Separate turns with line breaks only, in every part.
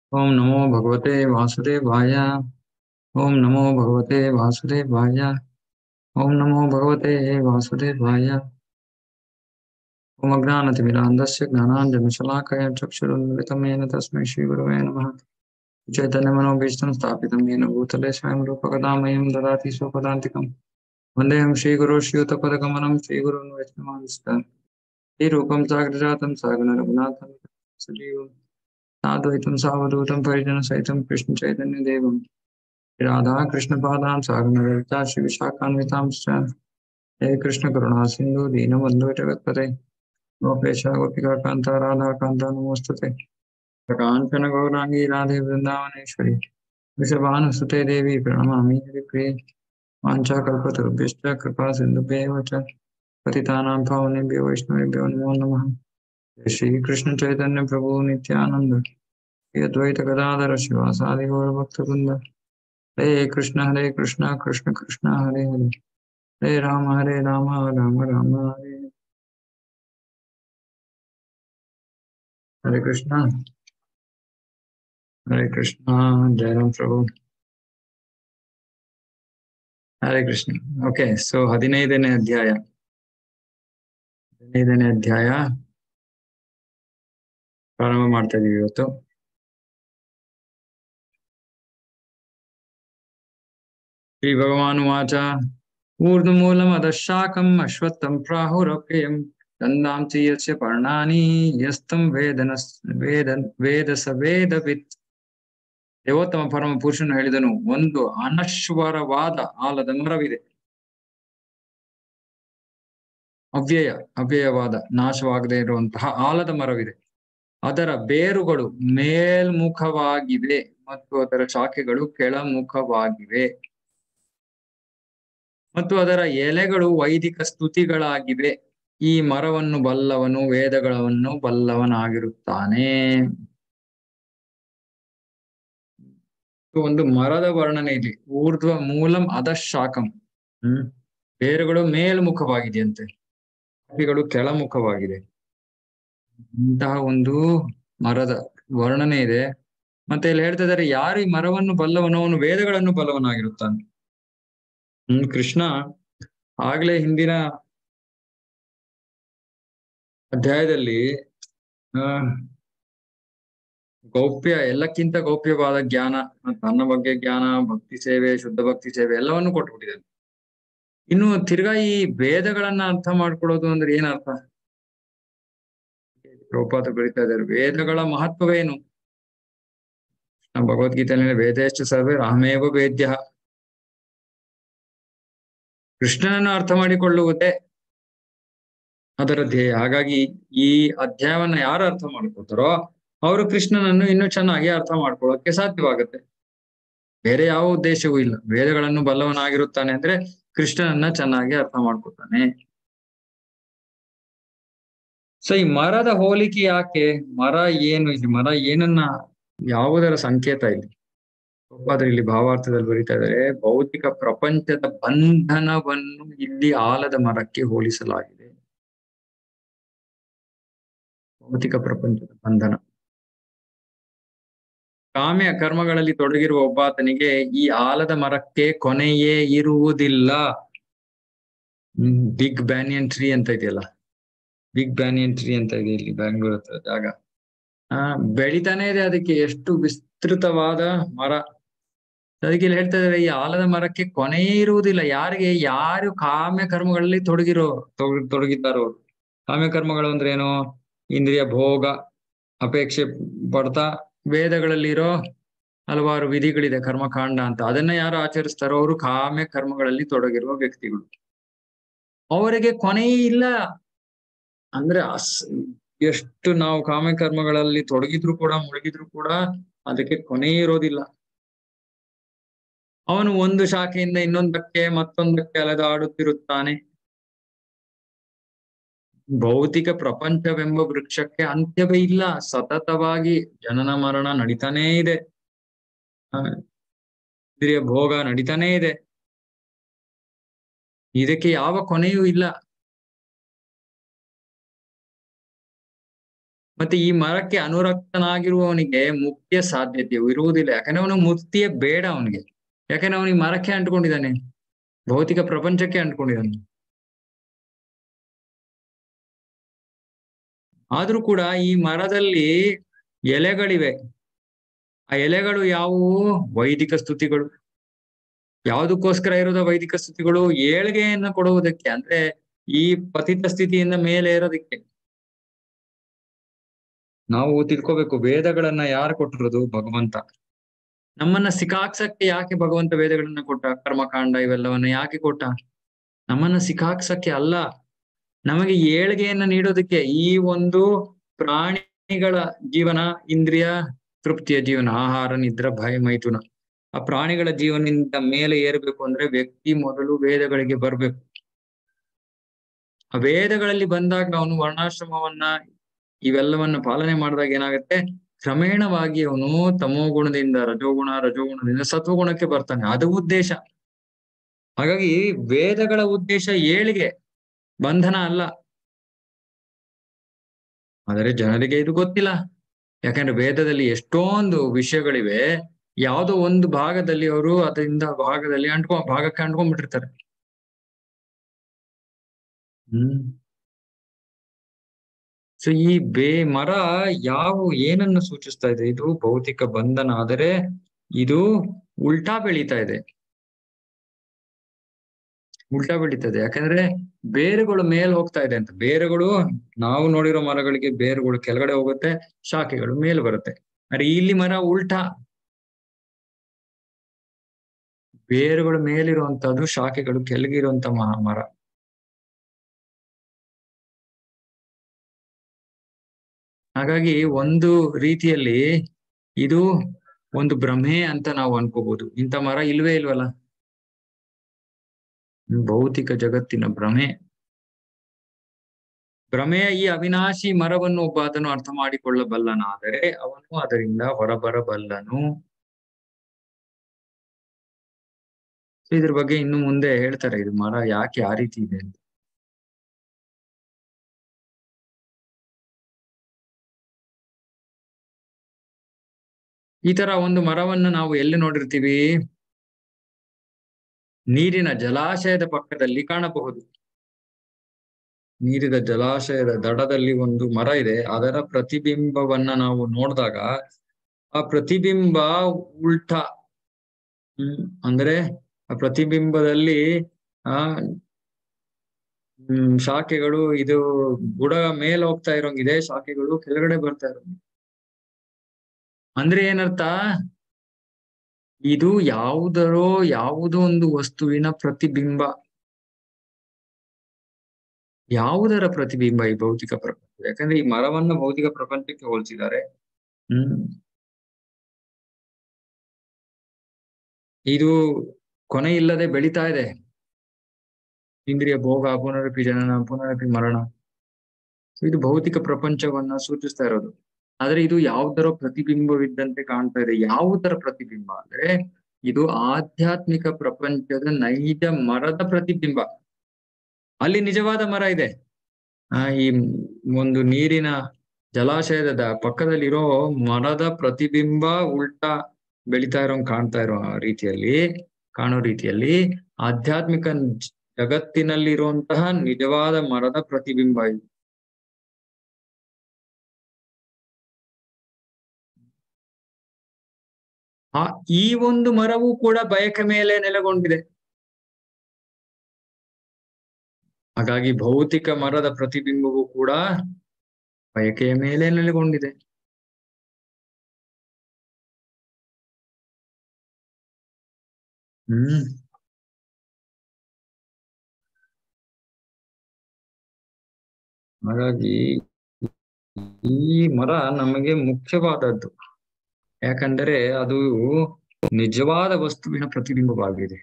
ಓಂ ನಮೋ ಭಗವತೆ ವಾಸುದೇವಾಯ ಓಂ ನಮೋ ಭಗವತೆ ವಾಸುದೇವಾಯ ಓಂ ನಮೋ ಭಗವತೆ ವಾಸುದೇವಾಯ ಓಂ ಅಜ್ಞಾನತಿಮಿರಾಂಧಸ್ಯ ಜ್ಞಾನಾಂಜನಶಲಾಕಯ ಚಕ್ಷುರುನ್ಮಿಲಿತಂ येन तस्मै श्रीगुरवे नमः चैतन्यमनोभीष्टं स्थापितं येन भूतले स्वयं रूपकदामयं ददाति स्वपदान्तिकम् वन्देऽहं श्रीगुरो श्रीयुतपदगमनं श्रीगुरुन् वैष्णवांश्च श्रीरूपं साग्रजातं सागररघुनाथं सजीवं साद्वैतं सावधूतं परिजनसहितं कृष्णचैतन्यदेवं राधाकृष्णपादां सागररविता श्रीविशाखान्वितांश्च हे कृष्णकरुणा सिन्धु दीनबन्धु जगत्पते गोपेश गोपिका कान्त राधा कान्त नमोस्तुते काञ्चन गौराङ्गी राधे वृन्दावनेश्वरी वृषभानुसुते देवी प्रणमामि हरिप्रिये वाञ्छाकल्पतरुभ्यश्च कृपा सिन्धुभ्येव च पतितानां पावनेभ्यो वैष्णवेभ्यो नमो नमः जय श्रीकृष्ण चैतन्य प्रभु नित्यानन्द श्री अद्वैत गदाधर शिवासादि गौरभक्तवृन्द हरे कृष्ण हरे कृष्ण कृष्ण कृष्ण हरे हरे हरे राम हरे राम राम राम हरे हरे कृष्ण हरे कृष्ण जय राम प्रभु ಹರೇ ಕೃಷ್ಣ ಓಕೆ ಸೊ ಹದಿನೈದನೇ ಅಧ್ಯಾಯ ಹದಿನೈದನೇ ಅಧ್ಯಾಯ ಪ್ರಾರಂಭ ಮಾಡ್ತಾ ಇದೀವಿ ಇವತ್ತು ಶ್ರೀ ಭಗವಾನುವಾಚ ಊರ್ಧ್ವಮೂಲಂ ಅಧಶಾಕಂ ಅಶ್ವತ್ಥಂ ಪ್ರಾಹುರಪ್ಯಯಂ ದಂದಾಂಸಿ ಯಸ್ಯ ಪರ್ಣಾನಿ ಯಸ್ತಂ ವೇದನ ವೇದ ವೇದ ಸ ವೇದವಿತ್ ದೇವೋತ್ತಮ ಪರಮ ಪುರುಷನು ಹೇಳಿದನು ಒಂದು ಅನಶ್ವರವಾದ ಆಲದ ಮರವಿದೆ ಅವ್ಯಯ ಅವ್ಯಯವಾದ ನಾಶವಾಗದೇ ಇರುವಂತಹ ಆಲದ ಮರವಿದೆ ಅದರ ಬೇರುಗಳು ಮೇಲ್ಮುಖವಾಗಿವೆ ಮತ್ತು ಅದರ ಶಾಖೆಗಳು ಕೆಳಮುಖವಾಗಿವೆ ಮತ್ತು ಅದರ ಎಲೆಗಳು ವೈದಿಕ ಸ್ತುತಿಗಳಾಗಿವೆ ಈ ಮರವನ್ನು ಬಲ್ಲವನು ವೇದಗಳನ್ನು ಬಲ್ಲವನಾಗಿರುತ್ತಾನೆ ಒಂದು ಮರದ ವರ್ಣನೆ ಇಲ್ಲಿ ಊರ್ಧ್ವ ಮೂಲಂ ಅಧಶಾಕಂ ಹ್ಮ್ ಬೇರುಗಳು ಮೇಲ್ಮುಖವಾಗಿದೆಯಂತೆ ಶಾಖೆಗಳು ಕೆಳಮುಖವಾಗಿದೆ ಇಂತಹ ಒಂದು ಮರದ ವರ್ಣನೆ ಇದೆ ಮತ್ತೆ ಇಲ್ಲಿ ಹೇಳ್ತಾ ಇದ್ದಾರೆ ಯಾರು ಈ ಮರವನ್ನು ಬಲ್ಲವನೋ ಅವನು ವೇದಗಳನ್ನು ಬಲ್ಲವನಾಗಿರುತ್ತಾನೆ ಹ್ಮ್ ಕೃಷ್ಣ ಆಗ್ಲೇ ಹಿಂದಿನ ಅಧ್ಯಾಯದಲ್ಲಿ ಆ ಗೌಪ್ಯ ಎಲ್ಲಕ್ಕಿಂತ ಗೌಪ್ಯವಾದ ಜ್ಞಾನ ತನ್ನ ಬಗ್ಗೆ ಜ್ಞಾನ ಭಕ್ತಿ ಸೇವೆ ಶುದ್ಧ ಭಕ್ತಿ ಸೇವೆ ಎಲ್ಲವನ್ನು ಕೊಟ್ಬಿಟ್ಟಿದ್ದಾನೆ ಇನ್ನು ತಿರ್ಗಾ ಈ ವೇದಗಳನ್ನ ಅರ್ಥ ಮಾಡ್ಕೊಳ್ಳೋದು ಅಂದ್ರೆ ಏನ್ ಅರ್ಥ ಪ್ರಭುಪಾದ ಬರೀತಾ ಇದ್ದಾರೆ ವೇದಗಳ ಮಹತ್ವವೇನು ಭಗವದ್ಗೀತೆಯಲ್ಲಿ ವೇದೇಶ್ಚ ಸರ್ವೇ ರಾಮೇವ ವೇದ್ಯ ಕೃಷ್ಣನನ್ನು ಅರ್ಥ ಮಾಡಿಕೊಳ್ಳುವುದೇ ಅದರ ಧ್ಯೇಯ ಹಾಗಾಗಿ ಈ ಅಧ್ಯಾಯವನ್ನ ಯಾರು ಅರ್ಥ ಮಾಡ್ಕೋತಾರೋ ಅವರು ಕೃಷ್ಣನನ್ನು ಇನ್ನೂ ಚೆನ್ನಾಗಿ ಅರ್ಥ ಮಾಡ್ಕೊಳ್ಳೋಕೆ ಸಾಧ್ಯವಾಗುತ್ತೆ ಬೇರೆ ಯಾವ ಉದ್ದೇಶವೂ ಇಲ್ಲ ವೇದಗಳನ್ನು ಬಲ್ಲವನಾಗಿರುತ್ತಾನೆ ಅಂದ್ರೆ ಕೃಷ್ಣನನ್ನ ಚೆನ್ನಾಗಿ ಅರ್ಥ ಮಾಡ್ಕೊತಾನೆ ಸೊ ಈ ಮರದ ಹೋಲಿಕೆ ಯಾಕೆ ಮರ ಏನು ಇಲ್ಲಿ ಮರ ಏನನ್ನ ಯಾವುದರ ಸಂಕೇತ ಇಲ್ಲಿ ಒಬ್ಬಾದ್ರೆ ಇಲ್ಲಿ ಭಾವಾರ್ಥದಲ್ಲಿ ಬರೀತಾ ಇದ್ದಾರೆ ಭೌತಿಕ ಪ್ರಪಂಚದ ಬಂಧನವನ್ನು ಇಲ್ಲಿ ಆಲದ ಮರಕ್ಕೆ ಹೋಲಿಸಲಾಗಿದೆ ಭೌತಿಕ ಪ್ರಪಂಚದ ಬಂಧನ ಕಾಮ್ಯ ಕರ್ಮಗಳಲ್ಲಿ ತೊಡಗಿರುವ ಒಬ್ಬಾತನಿಗೆ ಈ ಆಲದ ಮರಕ್ಕೆ ಕೊನೆಯೇ ಇರುವುದಿಲ್ಲ ಬಿಗ್ ಬ್ಯಾನಿಯನ್ ಟ್ರೀ ಅಂತ ಇದೆಯಲ್ಲ ಬಿಗ್ ಬ್ಯಾನಿಯನ್ ಟ್ರೀ ಅಂತ ಇದೆ ಇಲ್ಲಿ ಬ್ಯಾಂಗ್ಳೂರ್ ಹತ್ರ ಜಾಗ ಆ ಬೆಳಿತಾನೆ ಇದೆ ಅದಕ್ಕೆ ಎಷ್ಟು ವಿಸ್ತೃತವಾದ ಮರ ಅದಕ್ಕೆ ಇಲ್ಲಿ ಹೇಳ್ತಾ ಇದ್ದಾರೆ ಈ ಆಲದ ಮರಕ್ಕೆ ಕೊನೆಯೇ ಇರುವುದಿಲ್ಲ ಯಾರಿಗೆ ಯಾರು ಕಾಮ್ಯ ಕರ್ಮಗಳಲ್ಲಿ ತೊಡಗಿರೋ ತೊಡಗಿದ್ದಾರೋ ಕಾಮ್ಯ ಕರ್ಮಗಳು ಅಂದ್ರೆ ಏನು ಇಂದ್ರಿಯ ಭೋಗ ಅಪೇಕ್ಷೆ ಪಡ್ತಾ ವೇದಗಳಲ್ಲಿರೋ ಹಲವಾರು ವಿಧಿಗಳಿದೆ ಕರ್ಮಕಾಂಡ ಅಂತ ಅದನ್ನ ಯಾರು ಆಚರಿಸ್ತಾರೋ ಅವರು ಕಾಮ್ಯ ಕರ್ಮಗಳಲ್ಲಿ ತೊಡಗಿರುವ ವ್ಯಕ್ತಿಗಳು ಅವರಿಗೆ ಕೊನೆಯೇ ಇಲ್ಲ ಅಂದ್ರೆ ಅಸ್ ಎಷ್ಟು ನಾವು ಕಾಮ್ಯ ಕರ್ಮಗಳಲ್ಲಿ ತೊಡಗಿದ್ರು ಕೂಡ ಮುಳುಗಿದ್ರು ಕೂಡ ಅದಕ್ಕೆ ಕೊನೆ ಇರೋದಿಲ್ಲ ಅವನು ಒಂದು ಶಾಖೆಯಿಂದ ಇನ್ನೊಂದಕ್ಕೆ ಮತ್ತೊಂದಕ್ಕೆ ಅಲೆದಾಡುತ್ತಿರುತ್ತಾನೆ ಭೌತಿಕ ಪ್ರಪಂಚವೆಂಬ ವೃಕ್ಷಕ್ಕೆ ಅಂತ್ಯವೇ ಇಲ್ಲ ಸತತವಾಗಿ ಜನನ ಮರಣ ನಡೀತಾನೇ ಇದೆ ಇಂದ್ರಿಯ ಭೋಗ ನಡೀತಾನೇ ಇದೆ ಇದಕ್ಕೆ ಯಾವ ಕೊನೆಯೂ ಇಲ್ಲ ಮತ್ತೆ ಈ ಮರಕ್ಕೆ ಅನುರಕ್ತನಾಗಿರುವವನಿಗೆ ಮುಕ್ತಿಯ ಸಾಧ್ಯತೆಯು ಇರುವುದಿಲ್ಲ ಯಾಕಂದ್ರೆ ಅವನು ಮುಕ್ತಿಯೇ ಬೇಡ ಅವನಿಗೆ ಯಾಕಂದ್ರೆ ಅವನಿಗೆ ಮರಕ್ಕೆ ಅಂಟ್ಕೊಂಡಿದ್ದಾನೆ ಭೌತಿಕ ಪ್ರಪಂಚಕ್ಕೆ ಅಂಟ್ಕೊಂಡಿದ್ದಾನೆ ಆದ್ರೂ ಕೂಡ ಈ ಮರದಲ್ಲಿ ಎಲೆಗಳಿವೆ ಆ ಎಲೆಗಳು ಯಾವುವು ವೈದಿಕ ಸ್ತುತಿಗಳು ಯಾವುದಕ್ಕೋಸ್ಕರ ಇರೋದ ವೈದಿಕ ಸ್ತುತಿಗಳು ಏಳ್ಗೆಯನ್ನು ಕೊಡುವುದಕ್ಕೆ ಅಂದ್ರೆ ಈ ಪತಿತ ಸ್ಥಿತಿಯಿಂದ ಮೇಲೆ ಇರೋದಕ್ಕೆ ನಾವು ತಿಳ್ಕೋಬೇಕು ವೇದಗಳನ್ನ ಯಾರು ಕೊಟ್ಟಿರೋದು ಭಗವಂತ ನಮ್ಮನ್ನ ಸಿಕ್ಕಾಕ್ಸಕ್ಕೆ ಯಾಕೆ ಭಗವಂತ ವೇದಗಳನ್ನ ಕೊಟ್ಟ ಕರ್ಮಕಾಂಡ ಇವೆಲ್ಲವನ್ನ ಯಾಕೆ ಕೊಟ್ಟ ನಮ್ಮನ್ನ ಸಿಕ್ಕಾಕ್ಸಕ್ಕೆ ಅಲ್ಲ ನಮಗೆ ಏಳ್ಗೆಯನ್ನ ನೀಡೋದಕ್ಕೆ ಈ ಒಂದು ಪ್ರಾಣಿಗಳ ಜೀವನ ಇಂದ್ರಿಯ ತೃಪ್ತಿಯ ಜೀವನ ಆಹಾರ ನಿದ್ರ ಭಯ ಮೈಥುನ ಆ ಪ್ರಾಣಿಗಳ ಜೀವನದಿಂದ ಮೇಲೆ ಏರ್ಬೇಕು ಅಂದ್ರೆ ವ್ಯಕ್ತಿ ಮೊದಲು ವೇದಗಳಿಗೆ ಬರ್ಬೇಕು ಆ ವೇದಗಳಲ್ಲಿ ಬಂದಾಗ ಅವನು ವರ್ಣಾಶ್ರಮವನ್ನ ಇವೆಲ್ಲವನ್ನ ಪಾಲನೆ ಮಾಡಿದಾಗ ಏನಾಗುತ್ತೆ ಕ್ರಮೇಣವಾಗಿ ಅವನು ತಮೋಗುಣದಿಂದ ರಜೋಗುಣ ರಜೋಗುಣದಿಂದ ಸತ್ವಗುಣಕ್ಕೆ ಬರ್ತಾನೆ ಅದು ಉದ್ದೇಶ ಹಾಗಾಗಿ ವೇದಗಳ ಉದ್ದೇಶ ಏಳಿಗೆ ಬಂಧನ ಅಲ್ಲ ಆದರೆ ಜನರಿಗೆ ಇದು ಗೊತ್ತಿಲ್ಲ ಯಾಕಂದ್ರೆ ವೇದದಲ್ಲಿ ಎಷ್ಟೊಂದು ವಿಷಯಗಳಿವೆ ಯಾವುದೋ ಒಂದು ಭಾಗದಲ್ಲಿ ಅವರು ಅದರಿಂದ ಭಾಗದಲ್ಲಿ ಅಂಟ್ಕೊ ಭಾಗಕ್ಕೆ ಅಂಟ್ಕೊಂಡ್ಬಿಟ್ಟಿರ್ತಾರೆ ಹ್ಮ್ ಸೊ ಈ ಬೇ ಮರ ಯಾವ ಏನನ್ನು ಸೂಚಿಸ್ತಾ ಇದೆ ಇದು ಭೌತಿಕ ಬಂಧನ ಆದರೆ ಇದು ಉಲ್ಟಾ ಬೆಳೀತಾ ಇದೆ ಉಲ್ಟಾ ಬೆಳೀತದೆ ಯಾಕಂದ್ರೆ ಬೇರುಗಳು ಮೇಲ್ ಹೋಗ್ತಾ ಇದೆ ಅಂತ ಬೇರುಗಳು ನಾವು ನೋಡಿರೋ ಮರಗಳಿಗೆ ಬೇರುಗಳು ಕೆಳಗಡೆ ಹೋಗುತ್ತೆ ಶಾಖೆಗಳು ಮೇಲ್ ಬರುತ್ತೆ ಅರೆ ಇಲ್ಲಿ ಮರ ಉಲ್ಟಾ ಬೇರುಗಳು ಮೇಲಿರುವಂತದ್ದು ಶಾಖೆಗಳು ಕೆಳಗಿರುವಂತ ಮಹ ಮರ ಹಾಗಾಗಿ ಒಂದು ರೀತಿಯಲ್ಲಿ ಇದು ಒಂದು ಭ್ರಮೆ ಅಂತ ನಾವು ಅನ್ಕೋಬಹುದು ಇಂಥ ಮರ ಇಲ್ವೇ ಇಲ್ವಲ್ಲ ಭೌತಿಕ ಜಗತ್ತಿನ ಭ್ರಮೆ ಭ್ರಮೆಯ ಈ ಅವಿನಾಶಿ ಮರವನ್ನು ಒಬ್ಬ ಅದನ್ನು ಅರ್ಥ ಮಾಡಿಕೊಳ್ಳಬಲ್ಲನಾದರೆ ಅವನು ಅದರಿಂದ ಹೊರಬರಬಲ್ಲನು ಇದ್ರ ಬಗ್ಗೆ ಇನ್ನು ಮುಂದೆ ಹೇಳ್ತಾರೆ ಇದು ಮರ ಯಾಕೆ ಆ ರೀತಿ ಇದೆ ಅಂತ ಈ ತರ ಒಂದು ಮರವನ್ನ ನಾವು ಎಲ್ಲಿ ನೋಡಿರ್ತೀವಿ ನೀರಿನ ಜಲಾಶಯದ ಪಕ್ಕದಲ್ಲಿ ಕಾಣಬಹುದು ನೀರಿನ ಜಲಾಶಯದ ದಡದಲ್ಲಿ ಒಂದು ಮರ ಇದೆ ಅದರ ಪ್ರತಿಬಿಂಬವನ್ನ ನಾವು ನೋಡಿದಾಗ ಆ ಪ್ರತಿಬಿಂಬ ಉಲ್ಟಾ ಹ್ಮ್ ಅಂದ್ರೆ ಆ ಪ್ರತಿಬಿಂಬದಲ್ಲಿ ಆ ಹ್ಮ್ ಶಾಖೆಗಳು ಇದು ಬುಡ ಮೇಲೆ ಹೋಗ್ತಾ ಇರೋಂಗಿದೆ ಶಾಖೆಗಳು ಕೆಳಗಡೆ ಬರ್ತಾ ಇರೋ ಅಂದ್ರೆ ಏನರ್ಥ ಇದು ಯಾವುದರೋ ಯಾವುದೋ ಒಂದು ವಸ್ತುವಿನ ಪ್ರತಿಬಿಂಬ ಯಾವುದರ ಪ್ರತಿಬಿಂಬ ಈ ಭೌತಿಕ ಪ್ರಪಂಚ ಯಾಕಂದ್ರೆ ಈ ಮರವನ್ನ ಭೌತಿಕ ಪ್ರಪಂಚಕ್ಕೆ ಹೋಲಿಸಿದ್ದಾರೆ ಹ್ಮ್ ಇದು ಕೊನೆ ಇಲ್ಲದೆ ಬೆಳಿತಾ ಇದೆ ಇಂದ್ರಿಯ ಭೋಗ ಪುನರಪಿ ಜನನ ಪುನರಪಿ ಮರಣ ಇದು ಭೌತಿಕ ಪ್ರಪಂಚವನ್ನ ಸೂಚಿಸ್ತಾ ಇರೋದು ಆದ್ರೆ ಇದು ಯಾವುದರ ಪ್ರತಿಬಿಂಬವಿದ್ದಂತೆ ಕಾಣ್ತಾ ಇದೆ ಯಾವುದರ ಪ್ರತಿಬಿಂಬ ಅಂದ್ರೆ ಇದು ಆಧ್ಯಾತ್ಮಿಕ ಪ್ರಪಂಚದ ನೈಜ ಮರದ ಪ್ರತಿಬಿಂಬ ಅಲ್ಲಿ ನಿಜವಾದ ಮರ ಇದೆ ಆ ಈ ಒಂದು ನೀರಿನ ಜಲಾಶಯದ ಪಕ್ಕದಲ್ಲಿರೋ ಮರದ ಪ್ರತಿಬಿಂಬ ಉಲ್ಟಾ ಬೆಳಿತಾ ಇರೋ ಕಾಣ್ತಾ ಇರೋ ರೀತಿಯಲ್ಲಿ ಕಾಣೋ ರೀತಿಯಲ್ಲಿ ಆಧ್ಯಾತ್ಮಿಕ ಜಗತ್ತಿನಲ್ಲಿರುವಂತಹ ನಿಜವಾದ ಮರದ ಪ್ರತಿಬಿಂಬ ಇದು ಆ ಈ ಒಂದು ಮರವು ಕೂಡ ಬಯಕೆ ಮೇಲೆ ನೆಲೆಗೊಂಡಿದೆ ಹಾಗಾಗಿ ಭೌತಿಕ ಮರದ ಪ್ರತಿಬಿಂಬವು ಕೂಡ ಬಯಕೆಯ ಮೇಲೆ ನೆಲೆಗೊಂಡಿದೆ ಹ್ಮ್ ಹಾಗಾಗಿ ಈ ಮರ ನಮಗೆ ಮುಖ್ಯವಾದದ್ದು ಯಾಕಂದರೆ ಅದು ನಿಜವಾದ ವಸ್ತುವಿನ ಪ್ರತಿಬಿಂಬವಾಗಿದೆ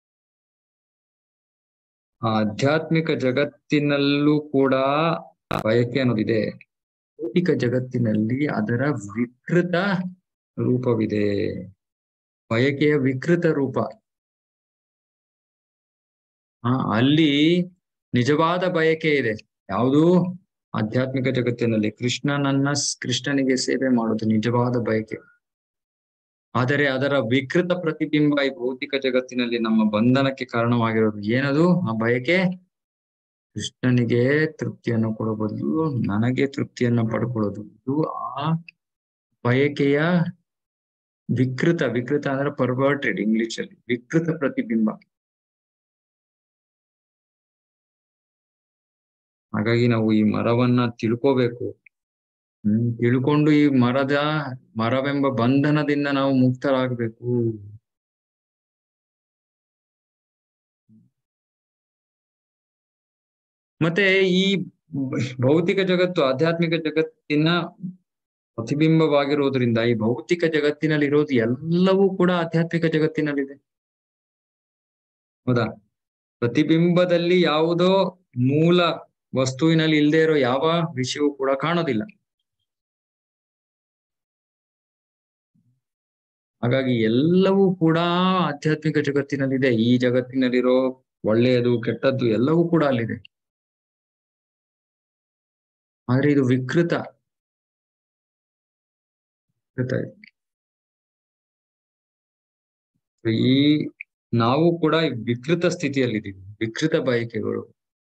ಆಧ್ಯಾತ್ಮಿಕ ಜಗತ್ತಿನಲ್ಲೂ ಕೂಡ ಬಯಕೆ ಅನ್ನೋದಿದೆ ಭೌತಿಕ ಜಗತ್ತಿನಲ್ಲಿ ಅದರ ವಿಕೃತ ರೂಪವಿದೆ ಬಯಕೆಯ ವಿಕೃತ ರೂಪ ಆ ಅಲ್ಲಿ ನಿಜವಾದ ಬಯಕೆ ಇದೆ ಯಾವುದು ಆಧ್ಯಾತ್ಮಿಕ ಜಗತ್ತಿನಲ್ಲಿ ಕೃಷ್ಣನನ್ನ ಕೃಷ್ಣನಿಗೆ ಸೇವೆ ಮಾಡೋದು ನಿಜವಾದ ಬಯಕೆ ಆದರೆ ಅದರ ವಿಕೃತ ಪ್ರತಿಬಿಂಬ ಈ ಭೌತಿಕ ಜಗತ್ತಿನಲ್ಲಿ ನಮ್ಮ ಬಂಧನಕ್ಕೆ ಕಾರಣವಾಗಿರೋದು ಏನದು ಆ ಬಯಕೆ ಕೃಷ್ಣನಿಗೆ ತೃಪ್ತಿಯನ್ನು ಕೊಡೋ ಬದಲು ನನಗೆ ತೃಪ್ತಿಯನ್ನ ಪಡ್ಕೊಳ್ಳೋದು ಇದು ಆ ಬಯಕೆಯ ವಿಕೃತ ವಿಕೃತ ಅಂದ್ರೆ ಪರ್ವರ್ಟೆಡ್ ಇಂಗ್ಲಿಷ್ ಅಲ್ಲಿ ವಿಕೃತ ಪ್ರತಿಬಿಂಬ ಹಾಗಾಗಿ ನಾವು ಈ ಮರವನ್ನ ತಿಳ್ಕೋಬೇಕು ಹ್ಮ್ ತಿಳ್ಕೊಂಡು ಈ ಮರದ ಮರವೆಂಬ ಬಂಧನದಿಂದ ನಾವು ಮುಕ್ತರಾಗಬೇಕು ಮತ್ತೆ ಈ ಭೌತಿಕ ಜಗತ್ತು ಆಧ್ಯಾತ್ಮಿಕ ಜಗತ್ತಿನ ಪ್ರತಿಬಿಂಬವಾಗಿರೋದ್ರಿಂದ ಈ ಭೌತಿಕ ಜಗತ್ತಿನಲ್ಲಿ ಇರೋದು ಎಲ್ಲವೂ ಕೂಡ ಆಧ್ಯಾತ್ಮಿಕ ಜಗತ್ತಿನಲ್ಲಿದೆ ಹೌದಾ ಪ್ರತಿಬಿಂಬದಲ್ಲಿ ಯಾವುದೋ ಮೂಲ ವಸ್ತುವಿನಲ್ಲಿ ಇಲ್ಲದೆ ಇರೋ ಯಾವ ವಿಷಯವೂ ಕೂಡ ಕಾಣೋದಿಲ್ಲ ಹಾಗಾಗಿ ಎಲ್ಲವೂ ಕೂಡ ಆಧ್ಯಾತ್ಮಿಕ ಜಗತ್ತಿನಲ್ಲಿದೆ ಈ ಜಗತ್ತಿನಲ್ಲಿರೋ ಒಳ್ಳೆಯದು ಕೆಟ್ಟದ್ದು ಎಲ್ಲವೂ ಕೂಡ ಅಲ್ಲಿದೆ ಆದ್ರೆ ಇದು ವಿಕೃತ ವಿಕೃತ ಈ ನಾವು ಕೂಡ ವಿಕೃತ ಸ್ಥಿತಿಯಲ್ಲಿದ್ದೀವಿ ವಿಕೃತ ಬಯಕೆಗಳು